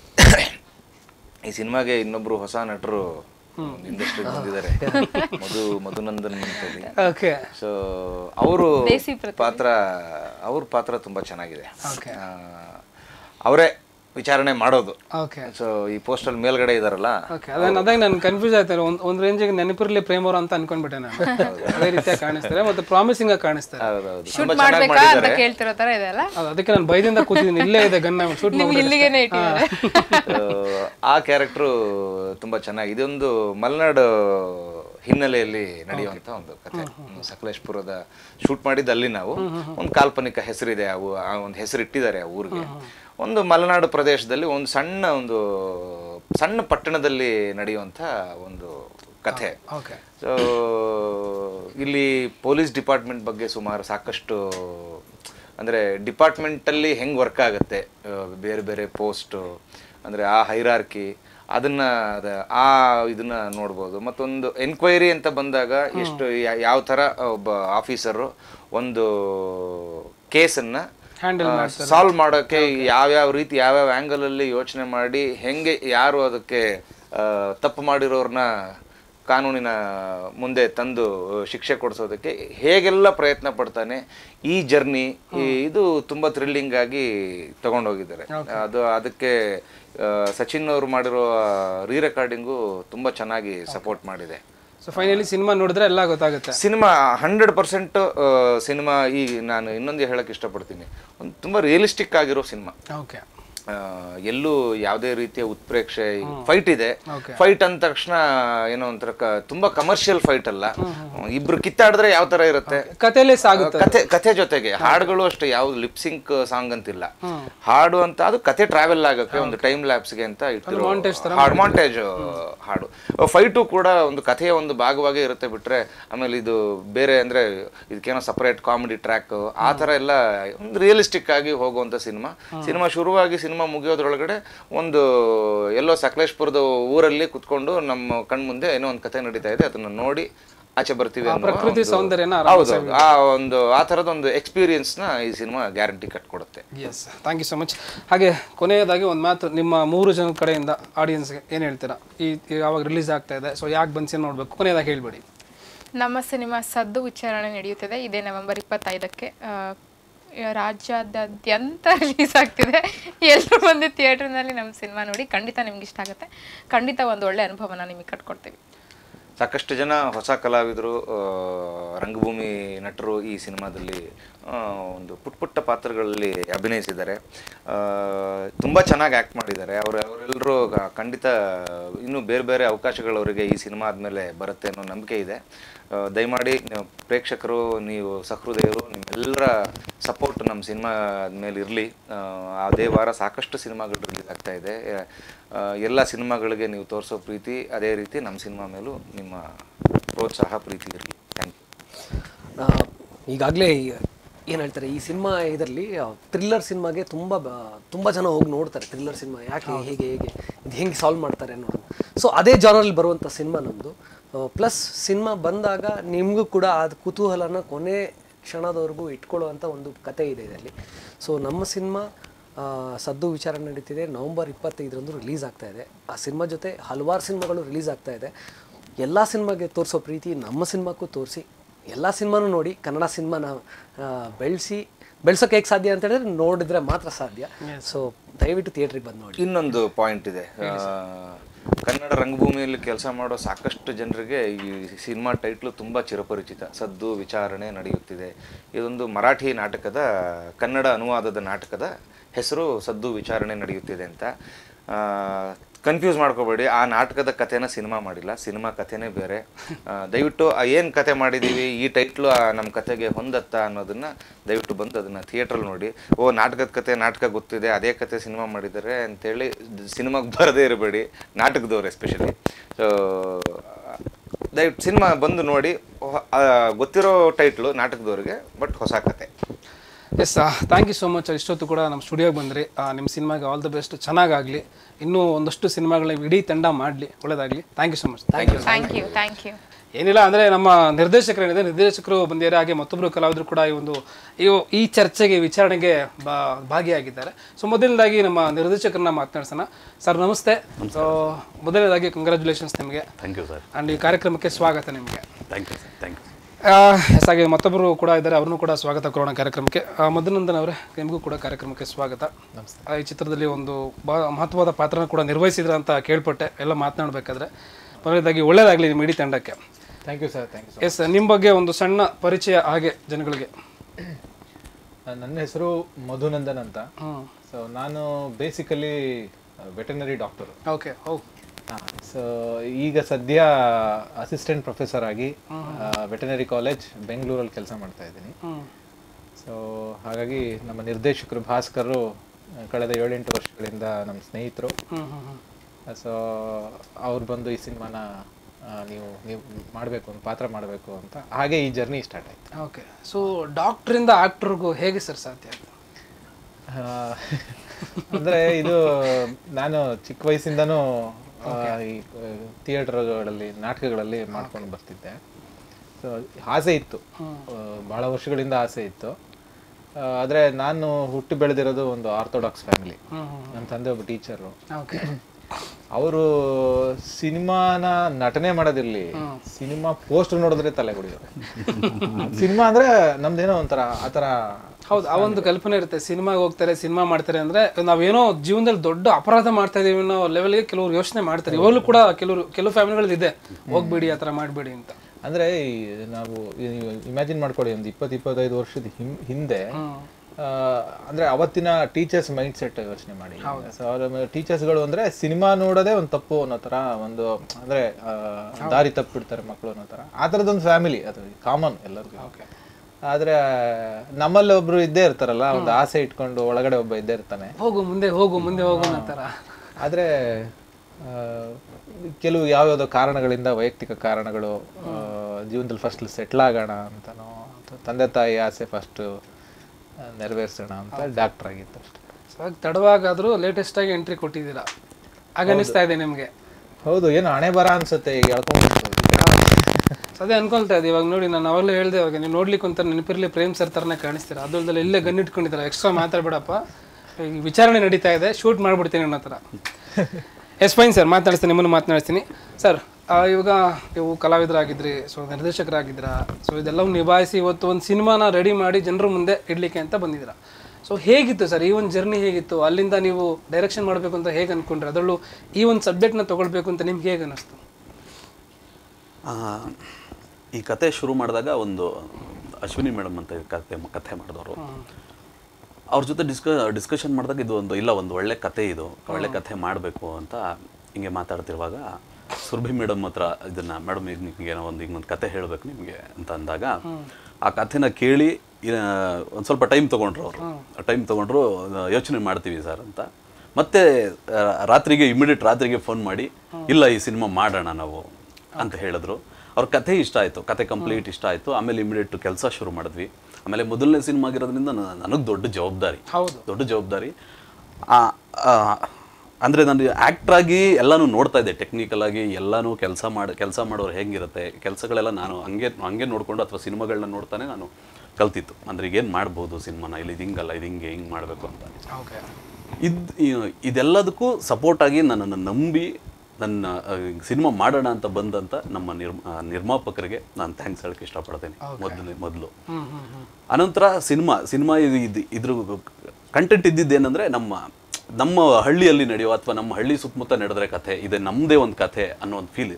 ಈ ಸಿನಿಮಾಗೆ ಇನ್ನೊಬ್ರು ಹೊಸ ನಟರು ಇಂಡಸ್ಟ್ರಿ ಬಂದಿದ್ದಾರೆ ಮಧು ಮಧುನಂದನ್ ಅಂತೇಳಿ ಓಕೆ ಸೊ ಅವರು ದೇಸಿ ಪ್ರತಿಭೆ. ಪಾತ್ರ ಅವ್ರ ಪಾತ್ರ ತುಂಬಾ ಚೆನ್ನಾಗಿದೆ Okay. ಆ, ಅವರೇ ವಿಚಾರಣೆ ಮಾಡೋದು ಓಕೆ ಸೊ ಈ ಪೋಸ್ಟಲ್ ಮೇಲ್ಗಡೆ ಇದಾರಲ್ಲ ಓಕೆ ಅದನ್ನ ಅದಾಗ ನಾನು ಕನ್ಫ್ಯೂಸ್ ಆಯ್ತಾರೆ ಒಂದು ಒಂದು ರೇಂಜಿಗೆ ನೆನಪಿರ್ಲಿ ಪ್ರೇಮವ್ರು ಅಂತ ಅನ್ಕೊಂಡ್ಬಿಟ್ಟೆ ನಾನು ಅದೇ ರೀತಿಯಾಗಿ ಕಾಣಿಸ್ತಾರೆ ಮತ್ತೆ ಪ್ರಾಮಿಸಿಂಗ್ ಆಗಿ ಕಾಣಿಸ್ತಾರೆ ಹೌದೌದು ಶೂಟ್ ತುಂಬಾ ಚೆನ್ನಾಗಿ ಮಾಡ್ಬೇಕಾ ಅಂತ ಮಾಡಿದ್ದಾರೆ ಕೇಳ್ತಿರೋ ತರ ಇದೆ ಅಲ್ಲ ಅದು ಅದಕ್ಕೆ ನಾನು ಭಯದಿಂದ ಕೂತಿದ್ದೀನಿ ಇಲ್ಲೇ ಇದೆ ಗನ್ನ ಶೂಟ್ ನಿಮ್ಗೆ ಇಲ್ಲಿಗೆನೆ ಇಟ್ಟಿದ್ದಾರೆ So, ಆ ಕ್ಯಾರೆಕ್ಟ್ರು ತುಂಬಾ ಚೆನ್ನಾಗಿ ಇದೊಂದು ಮಲೆನಾಡು ಹಿನ್ನೆಲೆಯಲ್ಲಿ ನಡೆಯುವಂತ ಒಂದು ಕತೆ ಹ್ಮ್, ಸಕಲೇಶ್ಪುರದ ಶೂಟ್ ಮಾಡಿದ್ದು ಅಲ್ಲಿ ನಾವು ಒಂದು ಕಾಲ್ಪನಿಕ ಹೆಸರಿದೆ ಅವು ಆ ಒಂದು ಹೆಸರು ಇಟ್ಟಿದ್ದಾರೆ ಆ ಊರಿಗೆ ಒಂದು ಮಲೆನಾಡು ಪ್ರದೇಶದಲ್ಲಿ ಒಂದು ಸಣ್ಣ ಒಂದು ಸಣ್ಣ ಪಟ್ಟಣದಲ್ಲಿ ನಡೆಯುವಂತ ಒಂದು ಕಥೆ ಓಕೆ ಸೊ ಇಲ್ಲಿ ಪೊಲೀಸ್ ಡಿಪಾರ್ಟ್ಮೆಂಟ್ ಬಗ್ಗೆ ಸುಮಾರು ಸಾಕಷ್ಟು ಅಂದರೆ ಡಿಪಾರ್ಟ್ಮೆಂಟಲ್ಲಿ ಹೆಂಗೆ ವರ್ಕ್ ಆಗುತ್ತೆ ಆ, ಬೇರೆ ಬೇರೆ ಪೋಸ್ಟು ಅಂದರೆ ಆ ಹೈರಾರ್ಕಿ ಅದನ್ನ ಅದ- ಆ ಇದನ್ನ ನೋಡ್ಬೋದು ಮತ್ತೊಂದು ಎನ್ಕ್ವೈರಿ ಅಂತ ಬಂದಾಗ ಎಷ್ಟು ಯಾ- ಯಾವ ಥರ ಒಬ್ಬ ಆಫೀಸರು ಒಂದು ಕೇಸನ್ನು Handle ಸಾಲ್ವ್ ಮಾಡೋಕ್ಕೆ ಯಾವ್ಯಾವ ರೀತಿ ಯಾವ್ಯಾವ ಆ್ಯಂಗಲಲ್ಲಿ ಯೋಚನೆ ಮಾಡಿ ಹೆಂಗೆ ಯಾರು ಅದಕ್ಕೆ ಆ, ತಪ್ಪು ಮಾಡಿರೋರ್ನ ಕಾನೂನಿನ ಮುಂದೆ ತಂದು ಶಿಕ್ಷೆ ಕೊಡಿಸೋದಕ್ಕೆ ಹೇಗೆಲ್ಲ ಪ್ರಯತ್ನ ಪಡ್ತಾನೆ ಈ ಜರ್ನಿ ಇದು ತುಂಬಾ ಥ್ರಿಲ್ಲಿಂಗ್ ಆಗಿ ತಗೊಂಡೋಗಿದ್ದಾರೆ ಅದು ಅದಕ್ಕೆ ಆ, ಸಚಿನ್ ಅವರು ಮಾಡಿರೋ ರೀ ರೆಕಾರ್ಡಿಂಗು ತುಂಬಾ ಚೆನ್ನಾಗಿ ಸಪೋರ್ಟ್ ಮಾಡಿದೆ ಸೊ ಫೈನಲಿ ಸಿನಿಮಾ ನೋಡಿದ್ರೆ ಎಲ್ಲ ಗೊತ್ತಾಗುತ್ತೆ ಸಿನಿಮಾ ಹಂಡ್ರೆಡ್ ಪರ್ಸೆಂಟ್ ಸಿನಿಮಾ ಈ ನಾನು ಇನ್ನೊಂದು ಹೇಳಕ್ ಇಷ್ಟಪಡ್ತೀನಿ ಒಂದು ತುಂಬಾ ರಿಯಲಿಸ್ಟಿಕ್ ಆಗಿರೋ ಸಿನಿಮಾ ಓಕೆ ಆ, ಎಲ್ಲೂ ಯಾವುದೇ ರೀತಿಯ ಉತ್ಪ್ರೇಕ್ಷೆ ಫೈಟ್ ಇದೆ Okay. ಫೈಟ್ ಅಂದ ತಕ್ಷಣ ಏನೋ ಒಂಥರ ಕ- ತುಂಬಾ ಕಮರ್ಷಿಯಲ್ ಫೈಟ್ ಅಲ್ಲ ಇಬ್ರು ಕಿತ್ತಾಡಿದ್ರೆ ಯಾವ ತರ ಇರುತ್ತೆ ಕಥೆಯಲ್ಲೇ ಸಾಗುತ್ತೆ ಕತೆ ಕತೆ ಜೊತೆಗೆ ಹಾಡುಗಳು ಅಷ್ಟೇ ಯಾವ್ದು ಲಿಪ್ಸಿಂಕ್ ಸಾಂಗ್ ಅಂತಿಲ್ಲ ಹಾಡು ಅಂತ ಅದು ಕತೆ ಟ್ರಾವೆಲ್ ಆಗಕ್ಕೆ ಒಂದು ಟೈಮ್ ಲ್ಯಾಪ್ಸ್ಗೆ ಅಂತ ಇಟ್ಟಿರೋ ಹಾಡು ಮಾಂಟೇಜ್ ಹಾಡು ಫೈಟು ಕೂಡ ಒಂದು ಕಥೆಯ ಒಂದು ಭಾಗವಾಗೇ ಇರುತ್ತೆ ಬಿಟ್ರೆ ಆಮೇಲೆ ಇದು ಬೇರೆ ಅಂದ್ರೆ ಇದಕ್ಕೇನೋ ಸಪರೇಟ್ ಕಾಮಿಡಿ ಟ್ರ್ಯಾಕ್ ಆ ಥರ ಎಲ್ಲ ಒಂದು ರಿಯಲಿಸ್ಟಿಕ್ ಆಗಿ ಹೋಗುವಂತ ಸಿನಿಮಾ ಸಿನಿಮಾ ಶುರುವಾಗಿ ಸಿನಿಮಾ ಮುಗಿಯೋದ್ರೊಳಗಡೆ ಒಂದು ಎಲ್ಲೋ ಸಕಲೇಶ್ಪುರದ ಊರಲ್ಲಿ ಕುತ್ಕೊಂಡು ನಮ್ಮ ಕಣ್ಮುಂದೆ ಏನೋ ಒಂದು ಕತೆ ನಡೀತಾ ಇದೆ ಅದನ್ನ ನೋಡಿ ಆಚೆ ಬರ್ತೀವಿ ಅನ್ನೋ ಪ್ರಕೃತಿ ಒಂದು- ಸೌಂದರ್ಯನ ಹೌದು ಆ ಒಂದು ಆ ಥರದ ಒಂದು ಎಕ್ಸ್ಪೀರಿಯನ್ಸ್ ನ ಈ ಸಿನಿಮಾ ಗ್ಯಾರಂಟಿ ಕಟ್ಕೊಡುತ್ತೆ yes thank you so much ಹಾಗೆ ಕೊನೆಯದಾಗಿ ಒಂದು ಮಾತು ನಿಮ್ಮ ಮೂರು ಜನದ ಕಡೆಯಿಂದ ಆಡಿಯನ್ಸ್ಗೆ ಏನು ಹೇಳ್ತೀರಾ ಈ ಈ ಯಾವಾಗ ರಿಲೀಸ್ ಆಗ್ತಾ ಇದೆ ಸೊ ಯಾಕೆ ಬಂದು ಸಿನಿಮಾ ನೋಡಬೇಕು ಕೊನೆಯದಾಗಿ ಹೇಳ್ಬೇಡಿ ನಮ್ಮ ಸಿನಿಮಾ ಸದ್ದು ವಿಚಾರಣೆ ನಡೆಯುತ್ತದೆ ಇದೇ ನವೆಂಬರ್ ಇಪ್ಪತ್ತೈದಕ್ಕೆ ಆ, ರಾಜ್ಯಾದ್ಯಂತ ರಿಲೀಸ್ ಆಗ್ತಿದೆ ಎಲ್ಲರೂ ಬಂದು ಥಿಯೇಟ್ರ್ನಲ್ಲಿ ನಮ್ಮ ಸಿನಿಮಾ ನೋಡಿ ಖಂಡಿತ ನಿಮ್ಗೆ ಇಷ್ಟ ಆಗುತ್ತೆ ಖಂಡಿತ ಒಂದು ಒಳ್ಳೆ ಅನುಭವನ ನಿಮಗೆ ಕಟ್ಕೊಡ್ತೀವಿ ಸಾಕಷ್ಟು ಜನ ಹೊಸ ಕಲಾವಿದರು ಆ, ರಂಗಭೂಮಿ ನಟರು ಈ ಸಿನಿಮಾದಲ್ಲಿ ಆ, ಒಂದು ಪುಟ್ಟ ಪುಟ್ಟ ಪಾತ್ರಗಳಲ್ಲಿ ಅಭಿನಯಿಸಿದ್ದಾರೆ ಆ, ತುಂಬ ಚೆನ್ನಾಗಿ ಆ್ಯಕ್ಟ್ ಮಾಡಿದ್ದಾರೆ ಅವರ ಅವರ ತಾವೆಲ್ಲರೂ ಖಂಡಿತ ಇನ್ನೂ ಬೇರೆ ಬೇರೆ ಅವಕಾಶಗಳು ಅವರಿಗೆ ಈ ಸಿನಿಮಾ ಆದಮೇಲೆ ಬರುತ್ತೆ ಅನ್ನೋ ನಂಬಿಕೆ ಇದೆ ಆ, ದಯಮಾಡಿ ನೀವು ಪ್ರೇಕ್ಷಕರು ನೀವು ಸಹೃದಯರು ನಿಮ್ಮೆಲ್ಲರ ಸಪೋರ್ಟ್ ನಮ್ಮ ಸಿನಿಮಾ ಮೇಲೆ ಇರಲಿ ಅದೇ ವಾರ ಸಾಕಷ್ಟು ಸಿನಿಮಾಗಳು ರಿಲೀಸ್ ಆಗ್ತಾ ಇದೆ ಆ, ಎಲ್ಲ ಸಿನಿಮಾಗಳಿಗೆ ನೀವು ತೋರಿಸೋ ಪ್ರೀತಿ ಅದೇ ರೀತಿ ನಮ್ಮ ಸಿನಿಮಾ ಮೇಲೂ ನಿಮ್ಮ ಪ್ರೋತ್ಸಾಹ ಪ್ರೀತಿ ಇರಲಿ ಥ್ಯಾಂಕ್ ಯು ಈಗಾಗಲೇ ಏನು ಹೇಳ್ತಾರೆ ಈ ಸಿನಿಮಾ ಇದರಲ್ಲಿ ಥ್ರಿಲ್ಲರ್ ಸಿನಿಮಾಗೆ ತುಂಬ ತುಂಬ ಜನ ಹೋಗಿ ನೋಡ್ತಾರೆ ಥ್ರಿಲ್ಲರ್ ಸಿನಿಮಾ ಯಾಕೆ ಹೇಗೆ ಹೇಗೆ ಇದು ಹೆಂಗೆ ಸಾಲ್ವ್ ಮಾಡ್ತಾರೆ ನೋಡೋದು ಸೊ ಅದೇ ಜಾನಲ್ಲಿ ಬರುವಂಥ ಸಿನಿಮಾ ನಮ್ಮದು ಪ್ಲಸ್ ಸಿನಿಮಾ ಬಂದಾಗ ನಿಮಗೂ ಕೂಡ ಅದು ಕುತೂಹಲನ ಕೊನೆ ಕ್ಷಣದವರೆಗೂ ಇಟ್ಕೊಳ್ಳುವಂಥ ಒಂದು ಕತೆ ಇದೆ ಇದರಲ್ಲಿ ಸೊ ನಮ್ಮ ಸಿನಿಮಾ ಸದ್ದು ವಿಚಾರ ನಡೀತಿದೆ ನವಂಬರ್ ಇಪ್ಪತ್ತೈದರಂದು ರಿಲೀಸ್ ಆಗ್ತಾ ಇದೆ ಆ ಸಿನಿಮಾ ಜೊತೆ ಹಲವಾರು ಸಿನಿಮಾಗಳು ರಿಲೀಸ್ ಆಗ್ತಾ ಇದೆ ಎಲ್ಲ ಸಿನಿಮಾಗೆ ತೋರಿಸೋ ಪ್ರೀತಿ ನಮ್ಮ ಸಿನಿಮಾಕ್ಕೂ ತೋರಿಸಿ ಎಲ್ಲ ಸಿನಿಮಾನೂ ನೋಡಿ ಕನ್ನಡ ಸಿನಿಮಾನ ಬೆಳೆಸಿ ಬೆಳ್ಸೋಕೆ ಹೇಗೆ ಸಾಧ್ಯ ಅಂತ ಹೇಳಿದ್ರೆ ನೋಡಿದ್ರೆ ಮಾತ್ರ ಸಾಧ್ಯ ಸೊ ದಯವಿಟ್ಟು ಥಿಯೇಟ್ರಿಗೆ ಬಂದು ನೋಡಿ ಇನ್ನೊಂದು ಪಾಯಿಂಟ್ ಇದೆ ಆ, ಕನ್ನಡ ರಂಗಭೂಮಿಯಲ್ಲಿ ಕೆಲಸ ಮಾಡೋ ಸಾಕಷ್ಟು ಜನರಿಗೆ ಈ ಸಿನಿಮಾ ಟೈಟ್ಲು ತುಂಬ ಚಿರಪರಿಚಿತ ಸದ್ದು ವಿಚಾರಣೆ ನಡೆಯುತ್ತಿದೆ ಇದೊಂದು ಮರಾಠಿ ನಾಟಕದ ಕನ್ನಡ ಅನುವಾದದ ನಾಟಕದ ಹೆಸರು ಸದ್ದು ವಿಚಾರಣೆ ನಡೆಯುತ್ತಿದೆ ಅಂತ ಕನ್ಫ್ಯೂಸ್ ಮಾಡ್ಕೋಬೇಡಿ ಆ ನಾಟಕದ ಕಥೆನ ಸಿನಿಮಾ ಮಾಡಿಲ್ಲ ಸಿನಿಮಾ ಕಥೆನೇ ಬೇರೆ ಆ, ದಯವಿಟ್ಟು ಏನು ಕತೆ ಮಾಡಿದ್ದೀವಿ ಈ ಟೈಟ್ಲು ನಮ್ಮ ಕತೆಗೆ ಹೊಂದತ್ತಾ ಅನ್ನೋದನ್ನ ದಯವಿಟ್ಟು ಬಂದು ಅದನ್ನು ಥಿಯೇಟ್ರಲ್ಲಿ ನೋಡಿ ಓ ನಾಟಕದ ಕತೆ ನಾಟಕ ಗೊತ್ತಿದೆ ಅದೇ ಕತೆ ಸಿನಿಮಾ ಮಾಡಿದ್ದಾರೆ ಅಂತೇಳಿ ಸಿನಿಮಾಗೆ ಬರದೇ ಇರಬೇಡಿ ನಾಟಕದವ್ರು ಎಸ್ಪೆಷಲಿ ಸೊ ದಯವಿಟ್ಟು ಸಿನಿಮಾ ಬಂದು ನೋಡಿ ಹೊ- ಆ, ಗೊತ್ತಿರೋ ಟೈಟ್ಲು ನಾಟಕದವ್ರಿಗೆ ಬಟ್ ಹೊಸ ಕತೆ yes thank you so much ಇಷ್ಟೊತ್ತು ಕೂಡ ನಮ್ಮ ಸ್ಟುಡಿಯೋಗೆ ಬಂದ್ರಿ ಆ, ನಿಮ್ಮ ಸಿನಿಮಾಗೆ ಆಲ್ ದ ಬೆಸ್ಟ್ ಚೆನ್ನಾಗಾಗಲಿ ಇನ್ನೂ ಒಂದಷ್ಟು ಸಿನಿಮಾಗಳ ಇಡೀ ತಂಡ ಮಾಡಲಿ ಒಳ್ಳೇದಾಗಲಿ thank you so much thank you thank you thank you ಏನಿಲ್ಲ ಅಂದರೆ ನಮ್ಮ ನಿರ್ದೇಶಕರೇನಿದೆ ನಿರ್ದೇಶಕರು ಬಂದಿದ್ದಾರೆ ಹಾಗೆ ಮತ್ತೊಬ್ಬರು ಕಲಾವಿದರು ಕೂಡ ಈ ಒಂದು ಈ ಈ ಚರ್ಚೆಗೆ ವಿಚಾರಣೆಗೆ ಬಾ ಭಾಗಿಯಾಗಿದ್ದಾರೆ ಸೊ ಮೊದಲನೇದಾಗಿ ನಮ್ಮ ನಿರ್ದೇಶಕರನ್ನ ಮಾತನಾಡ್ಸೋಣ ಸರ್ ನಮಸ್ತೆ ಸೊ ಮೊದಲನೇದಾಗಿ ಕಂಗ್ರ್ಯಾಚುಲೇಷನ್ಸ್ ನಿಮಗೆ ಥ್ಯಾಂಕ್ ಯು ಸರ್ ಆ್ಯಂಡ್ ಈ ಕಾರ್ಯಕ್ರಮಕ್ಕೆ ಸ್ವಾಗತ ನಿಮಗೆ thank you sir thank you yes ಹಾಗೆ ಮತ್ತೊಬ್ಬರು ಕೂಡ ಇದ್ದಾರೆ ಅವ್ರನ್ನೂ ಕೂಡ ಸ್ವಾಗತ ಕೊರೋಣ ಕಾರ್ಯಕ್ರಮಕ್ಕೆ ಆ, ಮಧುನಂದನ್ ಅವರೇ ನಿಮಗೂ ಕೂಡ ಕಾರ್ಯಕ್ರಮಕ್ಕೆ ಸ್ವಾಗತ ಆ, ಈ ಚಿತ್ರದಲ್ಲಿ ಒಂದು ಬಾ ಮಹತ್ವದ ಪಾತ್ರನ ಕೂಡ ನಿರ್ವಹಿಸಿದ್ರ ಅಂತ ಕೇಳ್ಪಟ್ಟೆ ಎಲ್ಲ ಮಾತನಾಡಬೇಕಾದ್ರೆ ಮೊದಲನೇದಾಗಿ ಒಳ್ಳೇದಾಗಲಿ ನಿಮ್ಮ ಇಡೀ ತಂಡಕ್ಕೆ thank you sir thank you yes ನಿಮ್ಮ ಬಗ್ಗೆ ಒಂದು ಸಣ್ಣ ಪರಿಚಯ ಹಾಗೆ ಜನಗಳಿಗೆ ಸರ್ ನನ್ನ ಹೆಸರು ಮಧುನಂದನ್ ಅಂತ ಸೊ ನಾನು basically veterinary doctor okay how so ಈಗ ಸದ್ಯ ಅಸಿಸ್ಟೆಂಟ್ ಪ್ರೊಫೆಸರ್ ಆಗಿ ವೆಟರ್ನರಿ ಕಾಲೇಜ್ ಬೆಂಗಳೂರಲ್ಲಿ ಕೆಲಸ ಮಾಡ್ತಾ ಇದ್ದೀನಿ ಸೊ ಹಾಗಾಗಿ ನಮ್ಮ ನಿರ್ದೇಶಕರು ಭಾಸ್ಕರು ಆ, ಕಳೆದ ಏಳೆಂಟು ವರ್ಷಗಳಿಂದ ನಮ್ಮ ಸ್ನೇಹಿತರು ಸೊ ಅವ್ರು ಬಂದು ಈ ಸಿನಿಮಾನ ನೀವು ನೀವು ಮಾಡಬೇಕು ಒಂದು ಪಾತ್ರ ಮಾಡಬೇಕು ಅಂತ ಹಾಗೆ ಈ ಜರ್ನಿ ಸ್ಟಾರ್ಟ್ ಆಯ್ತು ಓಕೆ ಸೊ ಡಾಕ್ಟ್ರಿಂದ ಆಕ್ಟರ್ಗೂ ಹೇಗೆ ಸರ್ ಸಾಧ್ಯ ಆಯ್ತು ಆ, ಅಂದ್ರೆ ಇದು ನಾನು ಚಿಕ್ಕ ವಯಸ್ಸಿಂದನೂ ಆ, ಈ ಥಿಯೇಟರ್ಗಳಲ್ಲಿ ನಾಟಕಗಳಲ್ಲಿ ಮಾಡ್ಕೊಂಡು ಬರ್ತಿದ್ದೆ ಸೊ ಆಸೆ ಇತ್ತು ಆ, ಬಹಳ ವರ್ಷಗಳಿಂದ ಆಸೆ ಇತ್ತು ಆ, ಆದ್ರೆ ನಾನು ಹುಟ್ಟಿ ಬೆಳೆದಿರೋದು ಒಂದು ಆರ್ಥೋಡಾಕ್ಸ್ ಫ್ಯಾಮಿಲಿ ನನ್ನ ತಂದೆ ಒಬ್ಬ ಟೀಚರು ಓಕೆ ಅವರು ಸಿನಿಮಾನ ನಟನೆ ಮಾಡೋದಿರ್ಲಿ ಸಿನಿಮಾ ಪೋಸ್ಟರ್ ನೋಡಿದ್ರೆ ತಲೆ ಕುಡಿಯೋರು ಸಿನಿಮಾ ಅಂದ್ರೆ ನಮ್ದೇನೋ ಒಂಥರ ಆತರ ಹೌದು ಆ ಒಂದು ಕಲ್ಪನೆ ಇರುತ್ತೆ ಸಿನಿಮಾಗೆ ಹೋಗ್ತಾರೆ ಸಿನಿಮಾ ಮಾಡ್ತಾರೆ ಅಂದ್ರೆ ನಾವೇನೋ ಜೀವನದಲ್ಲಿ ದೊಡ್ಡ ಅಪರಾಧ ಮಾಡ್ತಾ ಇದೀವಿ ಅನ್ನೋ ಲೆವೆಲ್ಗೆ ಕೆಲವರು ಯೋಚನೆ ಮಾಡ್ತಾರೆ ಇವಾಗಲೂ ಕೂಡ ಕೆಲವರು ಕೆಲವು ಫ್ಯಾಮಿಲಿಗಳು ಇದೆ ಹೋಗ್ಬೇಡಿ ಆ ಥರ ಮಾಡಬೇಡಿ ಅಂತ ಅಂದ್ರೆ ಈ ನಾವು ಇಮ್ಯಾಜಿನ್ ಮಾಡ್ಕೊಳ್ಳಿ ಒಂದು ಇಪ್ಪತ್ತು ಇಪ್ಪತ್ತೈದು ವರ್ಷದ ಹಿಂ- ಹಿಂದೆ ಆ, ಅಂದ್ರೆ ಅವತ್ತಿನ ಟೀಚರ್ಸ್ ಮೈಂಡ್ ಸೆಟ್ ಯೋಚನೆ ಮಾಡಿ ಸೊ ಅವ್ರ ಟೀಚರ್ಸ್ಗಳು ಅಂದ್ರೆ ಸಿನಿಮಾ ನೋಡೋದೇ ಒಂದು ತಪ್ಪು ಅನ್ನೋ ತರ ಒಂದು ಅಂದ್ರೆ ಆ, ದಾರಿ ತಪ್ಪಿಡ್ತಾರೆ ಮಕ್ಕಳು ಅನ್ನೋ ತರ ಆ ಥರದೊಂದು ಫ್ಯಾಮಿಲಿ ಅದು ಕಾಮನ್ ಎಲ್ಲರಿಗೂ ಆದ್ರೆ ನಮ್ಮಲ್ಲಿ ಒಬ್ರು ಇದ್ದೇ ಇರ್ತಾರಲ್ಲ ಒಂದು ಆಸೆ ಇಟ್ಕೊಂಡು ಒಳಗಡೆ ಒಬ್ಬ ಇದ್ದೇ ಇರ್ತಾನೆ ಹೋಗು ಮುಂದೆ ಹೋಗು ಮುಂದೆ ಹೋಗು ಅನ್ನೋ ಥರ ಆದರೆ ಕೆಲವು ಯಾವ್ಯಾವುದೋ ಕಾರಣಗಳಿಂದ ವೈಯಕ್ತಿಕ ಕಾರಣಗಳು ಆ, ಜೀವನದಲ್ಲಿ ಫಸ್ಟ್ ಸೆಟ್ಲ್ ಆಗೋಣ ಅಂತನೋ ಅಥವಾ ತಂದೆ ತಾಯಿ ಆಸೆ ಫಸ್ಟ್ ನೆರವೇರಿಸೋಣ ಅಂತ ಡಾಕ್ಟರ್ ಆಗಿತ್ತು ಅಷ್ಟೇ ಸೊ ಹಾಗೆ ತಡವಾಗಾದರೂ ಲೇಟೆಸ್ಟ್ ಆಗಿ ಎಂಟ್ರಿ ಕೊಟ್ಟಿದ್ದೀರಾ ಆಗ ಅನಿಸ್ತಾ ಇದೆ ನಿಮಗೆ ಹೌದು ಏನು ಹಣೆ ಬರ ಅನ್ಸುತ್ತೆ ಈಗ ಎಳ್ಕೊಂಡ್ಬಿಟ್ಟು ಸೊ ಅದೇ ಅನ್ಕೊಳ್ತಾ ಇದ್ದೆ ಇವಾಗ ನೋಡಿ ನಾನು ಅವಾಗಲೇ ಹೇಳಿದೆ ಇವಾಗ ನೀವು ನೋಡ್ಲಿಕ್ಕೆ ಅಂತ ನೆನಪಿರ್ಲಿ ಪ್ರೇಮ್ ಸರ್ ಥರನೇ ಕಾಣಿಸ್ತೀರ ಅದಲ್ದಲ್ಲ ಇಲ್ಲೇ ಗನ್ ಇಟ್ಕೊಂಡಿದ್ದಾರೆ ಎಕ್ಸ್ಟ್ರಾ ಮಾತಾಡ್ಬೇಡಪ್ಪ ಈಗ ವಿಚಾರಣೆ ನಡೀತಾ ಇದೆ ಶೂಟ್ ಮಾಡ್ಬಿಡ್ತೀನಿ ಅನ್ನೋ ಥರ ಎಸ್ ಫೈನ್ ಸರ್ ಮಾತಾಡಿಸ್ತೀನಿ ನಿಮ್ಮನ್ನು ಮಾತನಾಡಿಸ್ತೀನಿ ಸರ್ ಇವಾಗ ನೀವು ಕಲಾವಿದರಾಗಿದ್ರಿ ಸೊ ನಿರ್ದೇಶಕರಾಗಿದ್ದೀರಾ ಸೊ ಇದೆಲ್ಲವೂ ನಿಭಾಯಿಸಿ ಇವತ್ತು ಒಂದು ಸಿನಿಮಾನ ರೆಡಿ ಮಾಡಿ ಜನರ ಮುಂದೆ ಇಡ್ಲಿಕ್ಕೆ ಅಂತ ಬಂದಿದ್ದೀರಾ ಸೊ ಹೇಗಿತ್ತು ಸರ್ ಈ ಒಂದು ಜರ್ನಿ ಹೇಗಿತ್ತು ಅಲ್ಲಿಂದ ನೀವು ಡೈರೆಕ್ಷನ್ ಮಾಡಬೇಕು ಅಂತ ಹೇಗೆ ಅನ್ಕೊಂಡ್ರಿ ಅದರಲ್ಲೂ ಈ ಒಂದು ಸಬ್ಜೆಕ್ಟ್ನ ತೊಗೊಳ್ಬೇಕು ಅಂತ ನಿಮ್ಗೆ ಹೇಗೆ ಅನ್ನಿಸ್ತು ಆ, ಈ ಕತೆ ಶುರು ಮಾಡಿದಾಗ ಒಂದು ಅಶ್ವಿನಿ ಮೇಡಮ್ ಅಂತ ಕತೆ ಕಥೆ ಮಾಡಿದವರು ಅವ್ರ ಜೊತೆ ಡಿಸ್ಕ ಡಿಸ್ಕಷನ್ ಮಾಡಿದಾಗ ಇದು ಒಂದು ಇಲ್ಲ ಒಂದು ಒಳ್ಳೆ ಕತೆ ಇದು ಒಳ್ಳೆ ಕತೆ ಮಾಡಬೇಕು ಅಂತ ಹಿಂಗೆ ಮಾತಾಡ್ತಿರುವಾಗ ಸುರಭಿ ಮೇಡಮ್ ಹತ್ರ ಇದನ್ನ ಮೇಡಮ್ ಈಗ ನಿಮಗೆ ಏನೋ ಒಂದು ಹಿಂಗೊಂದು ಕತೆ ಹೇಳಬೇಕು ನಿಮಗೆ ಅಂತ ಅಂದಾಗ ಆ ಕಥೆನ ಕೇಳಿ ಒಂದು ಸ್ವಲ್ಪ ಟೈಮ್ ತೊಗೊಂಡ್ರು ಅವರು ಟೈಮ್ ತೊಗೊಂಡ್ರು ಯೋಚನೆ ಮಾಡ್ತೀವಿ ಸರ್ ಅಂತ ಮತ್ತೆ ಆ, ರಾತ್ರಿಗೆ ಇಮಿಡಿಯೇಟ್ ರಾತ್ರಿಗೆ ಫೋನ್ ಮಾಡಿ ಇಲ್ಲ ಈ ಸಿನಿಮಾ ಮಾಡೋಣ ನಾವು ಅಂತ ಹೇಳಿದ್ರು ಅವ್ರ ಕಥೆ ಇಷ್ಟ ಆಯಿತು ಕತೆ ಕಂಪ್ಲೀಟ್ ಇಷ್ಟ ಆಯಿತು ಆಮೇಲೆ ಇಮಿಡಿಯೇಟ್ ಕೆಲಸ ಶುರು ಮಾಡಿದ್ವಿ ಆಮೇಲೆ ಮೊದಲನೇ ಸಿನಿಮಾ ಆಗಿರೋದ್ರಿಂದ ನನಗೆ ದೊಡ್ಡ ಜವಾಬ್ದಾರಿ ಹೌದು. ದೊಡ್ಡ ಜವಾಬ್ದಾರಿ ಆ- ಆ, ಅಂದ್ರೆ ನಾನು ಆಕ್ಟರ್ ಆಗಿ ಎಲ್ಲಾನು ನೋಡ್ತಾ ಇದ್ದೆ ಟೆಕ್ನಿಕಲ್ ಆಗಿ ಎಲ್ಲಾನು ಕೆಲಸ ಮಾಡಿ ಕೆಲಸ ಮಾಡೋರು ಹೆಂಗಿರುತ್ತೆ ಕೆಲಸಗಳೆಲ್ಲ ನಾನು ಹಂಗೆ ಹಂಗೆ ನೋಡ್ಕೊಂಡು ಅಥವಾ ಸಿನಿಮಾಗಳನ್ನ ನೋಡ್ತಾನೆ ನಾನು ಕಲ್ತಿತ್ತು ಅಂದ್ರೆ ಈಗ ಏನು ಮಾಡ್ಬೋದು ಸಿನಿಮಾನ ಇಲ್ಲಿ ಇದು ಹಿಂಗಲ್ಲ ಇದು ಹಿಂಗೆ ಹಿಂಗೆ ಮಾಡಬೇಕು ಅಂತ ಓಕೆ ಇದ್ ಈ- ಇದೆಲ್ಲದಕ್ಕೂ ಸಪೋರ್ಟ್ ಆಗಿ ನನ್ನನ್ನು ನಂಬಿ ನನ್ನ ಸಿನಿಮಾ ಮಾಡೋಣ ಅಂತ ಬಂದಂತ ನಮ್ಮ ನಿರ್ಮ ಆ, ನಿರ್ಮಾಪಕರಿಗೆ ನಾನು ಥ್ಯಾಂಕ್ಸ್ ಹೇಳಕ್ಕೆ ಇಷ್ಟಪಡ್ತೇನೆ ಮೊದಲು ಮೊದಲು ಅನಂತರ ಸಿನಿಮಾ ಸಿನಿಮಾ ಇದು ಇದು ಇದ್ರ ಕಂಟೆಂಟ್ ಇದ್ದಿದ್ದೇನೆಂದ್ರೆ ನಮ್ಮ ನಮ್ಮ ಹಳ್ಳಿಯಲ್ಲಿ ನಡೆಯೋ ಅಥವಾ ನಮ್ಮ ಹಳ್ಳಿ ಸುತ್ತಮುತ್ತ ನಡೆದ್ರೆ ಕಥೆ ಇದೆ ನಮ್ಮದೇ ಒಂದು ಕಥೆ ಅನ್ನೋ ಒಂದು ಫೀಲ್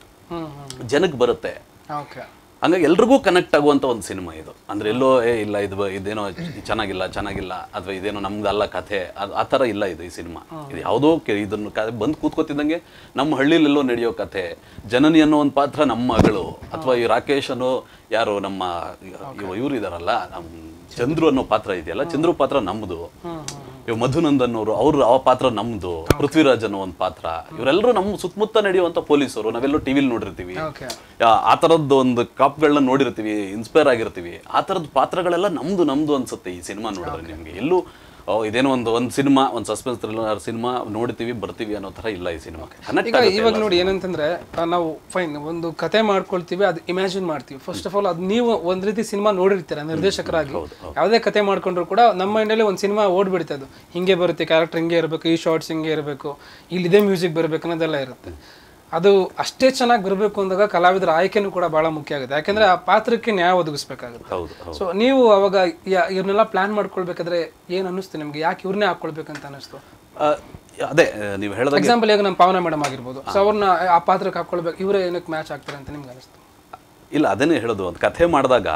ಜನಕ್ಕೆ ಬರುತ್ತೆ ಓಕೆ ಹಂಗಾಗಿ ಎಲ್ರಿಗೂ ಕನೆಕ್ಟ್ ಆಗುವಂತ ಒಂದು ಸಿನಿಮಾ ಇದು ಅಂದ್ರೆ ಎಲ್ಲೋ ಏ ಇಲ್ಲ ಇದು ಬ- ಇದೇನೋ ಚೆನ್ನಾಗಿಲ್ಲ ಚೆನ್ನಾಗಿಲ್ಲ ಅಥವಾ ಇದೇನೋ ನಮ್ದಲ್ಲ ಕಥೆ ಅದು ಆ ಥರ ಇಲ್ಲ ಇದು ಈ ಸಿನಿಮಾ ಇದು ಯಾವುದೋ ಕೆ- ಇದನ್ನು ಕ ಬಂದು ಕೂತ್ಕೋತಿದ್ದಂಗೆ ನಮ್ಮ ಹಳ್ಳಿಲೆಲ್ಲೋ ನಡೆಯೋ ಕಥೆ ಜನನಿ ಅನ್ನೋ ಒಂದು ಪಾತ್ರ ನಮ್ಮ ಮಗಳು ಅಥವಾ ಈ ರಾಕೇಶ್ ಅನ್ನೋ ಯಾರು ನಮ್ಮ ಇವರು ಇದಾರಲ್ಲ ನಮ್ಮ ಚಂದ್ರು ಅನ್ನೋ ಪಾತ್ರ ಇದೆಯಲ್ಲ ಚಂದ್ರು ಪಾತ್ರ ನಮ್ದು ಇವ್ ಮಧುನಂದನ್ ಅವರು ಅವ್ರು ಆ ಪಾತ್ರ ನಮ್ದು ಪೃಥ್ವಿರಾಜ್ ಅನ್ನೋ ಒಂದು ಪಾತ್ರ ಇವರೆಲ್ಲರೂ ನಮ್ಮ ಸುತ್ತಮುತ್ತ ನಡೆಯುವಂತ ಪೊಲೀಸರು ನಾವೆಲ್ಲೋ ಟಿವಿಲಿ ನೋಡಿರ್ತೀವಿ ಓಕೆ ಯಾ- ಆ ಥರದ್ದು ಒಂದು ಕಾಪ್ಗಳನ್ನ ನೋಡಿರ್ತೀವಿ ಇನ್ಸ್ಪೈರ್ ಆಗಿರ್ತೀವಿ ಆ ಥರದ ಪಾತ್ರಗಳೆಲ್ಲ ನಮ್ದು ನಮ್ದು ಅನ್ಸುತ್ತೆ ಈ ಸಿನಿಮಾ ನೋಡಿದ್ರೆ ನಿಮ್ಗೆ ಎಲ್ಲೂ ಓ ಇದೇನೋ ಒಂದು ಒಂದು ಸಿನಿಮಾ ಒಂದು ಸಸ್ಪೆನ್ಸ್ ಥ್ರಿಲ್ಲರ್ ಸಿನಿಮಾ ನೋಡ್ತೀವಿ ಬರ್ತೀವಿ ಅನ್ನೋ ಥರ ಇಲ್ಲ ಈ ಸಿನಿಮಾ ಈಗ ಇವಾಗ ನೋಡಿ ಏನಂತಂದ್ರೆ ಆ, ನಾವು ಫೈನ್ ಒಂದು ಕತೆ ಮಾಡ್ಕೊಳ್ತೀವಿ ಅದು ಇಮ್ಯಾಜಿನ್ ಮಾಡ್ತೀವಿ ಫಸ್ಟ್ ಆಫ್ ಆಲ್ ಅದು ನೀವು ಒಂದ್ ರೀತಿ ಸಿನಿಮಾ ನೋಡಿರ್ತೀರ ನಿರ್ದೇಶಕರಾಗಿ ಯಾವುದೇ ಕತೆ ಮಾಡ್ಕೊಂಡ್ರು ಕೂಡ ನಮ್ಮ ಮೈಂಡಲ್ಲಿ ಒಂದು ಸಿನಿಮಾ ಓಡ್ಬಿಡುತ್ತೆ ಅದು ಹಿಂಗೆ ಬರುತ್ತೆ ಕ್ಯಾರೆಕ್ಟರ್ ಹಿಂಗೆ ಇರಬೇಕು ಈ ಶಾರ್ಟ್ಸ್ ಹಿಂಗೆ ಇರಬೇಕು ಇಲ್ಲಿದೆ ಮ್ಯೂಸಿಕ್ ಬರಬೇಕು ಅನ್ನೋದೆಲ್ಲ ಇರುತ್ತೆ ಅದು ಅಷ್ಟೇ ಚೆನ್ನಾಗಿ ಬರಬೇಕು ಅಂದಾಗ ಕಲಾವಿದರ ಆಯ್ಕೆನೂ ಕೂಡ ಬಹಳ ಮುಖ್ಯ ಆಗುತ್ತೆ ಯಾಕಂದ್ರೆ ಆ ಪಾತ್ರಕ್ಕೆ ನ್ಯಾಯ ಒದಗಿಸ್ಬೇಕಾಗುತ್ತೆ ಹೌದು ಹೌದು ಸೊ ನೀವು ಅವಾಗ ಯಾ- ಇವ್ರನ್ನೆಲ್ಲ ಪ್ಲಾನ್ ಮಾಡ್ಕೊಳ್ಬೇಕಾದ್ರೆ ಏನ್ ಅನ್ನಿಸ್ತು ನಿಮ್ಗೆ ಯಾಕೆ ಇವ್ರನ್ನೇ ಹಾಕೊಳ್ಬೇಕಂತ ಅನ್ನಿಸ್ತು ಆ, ಅದೇ ನೀವು ಹೇಳ್ದಂಗೆ ಎಕ್ಸಾಂಪಲ್ ಈಗ ನಮ್ಮ ಪಾವನ ಮೇಡಮ್ ಆಗಿರ್ಬೋದು ಸೊ ಅವ್ರನ್ನ ಆ ಪಾತ್ರಕ್ಕೆ ಹಾಕೊಳ್ಬೇಕು ಇವರೇ ಏನಕ್ಕೆ ಮ್ಯಾಚ್ ಆಗ್ತಾರೆ ಅಂತ ನಿಮ್ಗೆ ಅನಿಸ್ತು ಇಲ್ಲ ಅದನ್ನೇ ಹೇಳೋದು ಒಂದು ಕಥೆ ಮಾಡಿದಾಗ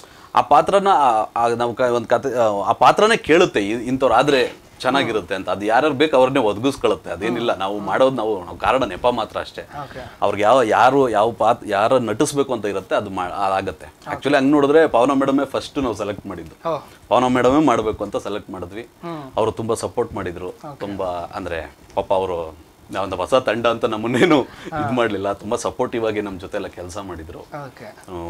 ಆ ಪಾತ್ರನ ಆ- ಆ ನಾವು ಕ ಒಂದು ಕತೆ ಆ, ಆ ಪಾತ್ರನೇ ಕೇಳುತ್ತೆ ಇ- ಇಂಥವ್ರು ಆದ್ರೆ ಚೆನ್ನಾಗಿರುತ್ತೆ ಅಂತ ಅದು ಯಾರ್ಯಾರು ಬೇಕು ಅವ್ರನ್ನೇ ಒದಗಿಸ್ಕೊಳ್ಳುತ್ತೆ ಅದೇನಿಲ್ಲ ನಾವು ಮಾಡೋದು ನಾವು ನಾವು ಕಾರಣ ನೆಪ ಮಾತ್ರ ಅಷ್ಟೇ ಓಕೆ ಅವ್ರಿಗೆ ಯಾವ ಯಾರು ಯಾವ ಪಾತ್ ಯಾರು ನಟಿಸ್ಬೇಕು ಅಂತ ಇರುತ್ತೆ ಅದು ಮಾ ಆಗತ್ತೆ ಆಕ್ಚುಲಿ ಹಂಗೆ ನೋಡಿದ್ರೆ ಪವನ ಮೇಡಮೇ ಫಸ್ಟ್ ನಾವು ಸೆಲೆಕ್ಟ್ ಮಾಡಿದ್ದು ಓ ಪವನ ಮೇಡಮೇ ಮಾಡಬೇಕು ಅಂತ ಸೆಲೆಕ್ಟ್ ಮಾಡಿದ್ವಿ ಅವರು ತುಂಬಾ ಸಪೋರ್ಟ್ ಮಾಡಿದ್ರು ತುಂಬಾ ಅಂದ್ರೆ ಪಾಪ ಅವರು ಒಂದು ಹೊಸ ತಂಡ ಅಂತ ನಮ್ಮನ್ನೇನು ಇದು ಮಾಡಲಿಲ್ಲ ತುಂಬಾ ಸಪೋರ್ಟಿವ್ ಆಗಿ ನಮ್ಮ ಜೊತೆ ಎಲ್ಲ ಕೆಲಸ ಮಾಡಿದ್ರು ಓಕೆ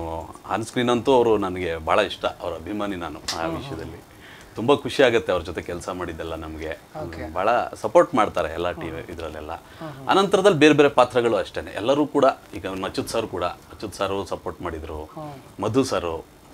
ಆನ್ ಸ್ಕ್ರೀನ್ ಅಂತೂ ಅವರು ನನಗೆ ಬಹಳ ಇಷ್ಟ ಅವ್ರ ಅಭಿಮಾನಿ ನಾನು ಆ ವಿಷಯದಲ್ಲಿ ತುಂಬಾ ಖುಷಿ ಆಗುತ್ತೆ ಅವ್ರ ಜೊತೆ ಕೆಲಸ ಮಾಡಿದ್ದೆಲ್ಲ ನಮಗೆ ಬಹಳ ಸಪೋರ್ಟ್ ಮಾಡ್ತಾರೆ ಎಲ್ಲ ಟಿವಿ ಇದರಲ್ಲೆಲ್ಲ ಅನಂತರದಲ್ಲಿ ಬೇರೆ ಬೇರೆ ಪಾತ್ರಗಳು ಅಷ್ಟೇನೆ ಎಲ್ಲರೂ ಕೂಡ ಈಗ ಅಚ್ಯುತ್ ಸರ್ ಕೂಡ ಅಚ್ಯುತ್ ಸರ್ ಸಪೋರ್ಟ್ ಮಾಡಿದ್ರು ಮಧು ಸರು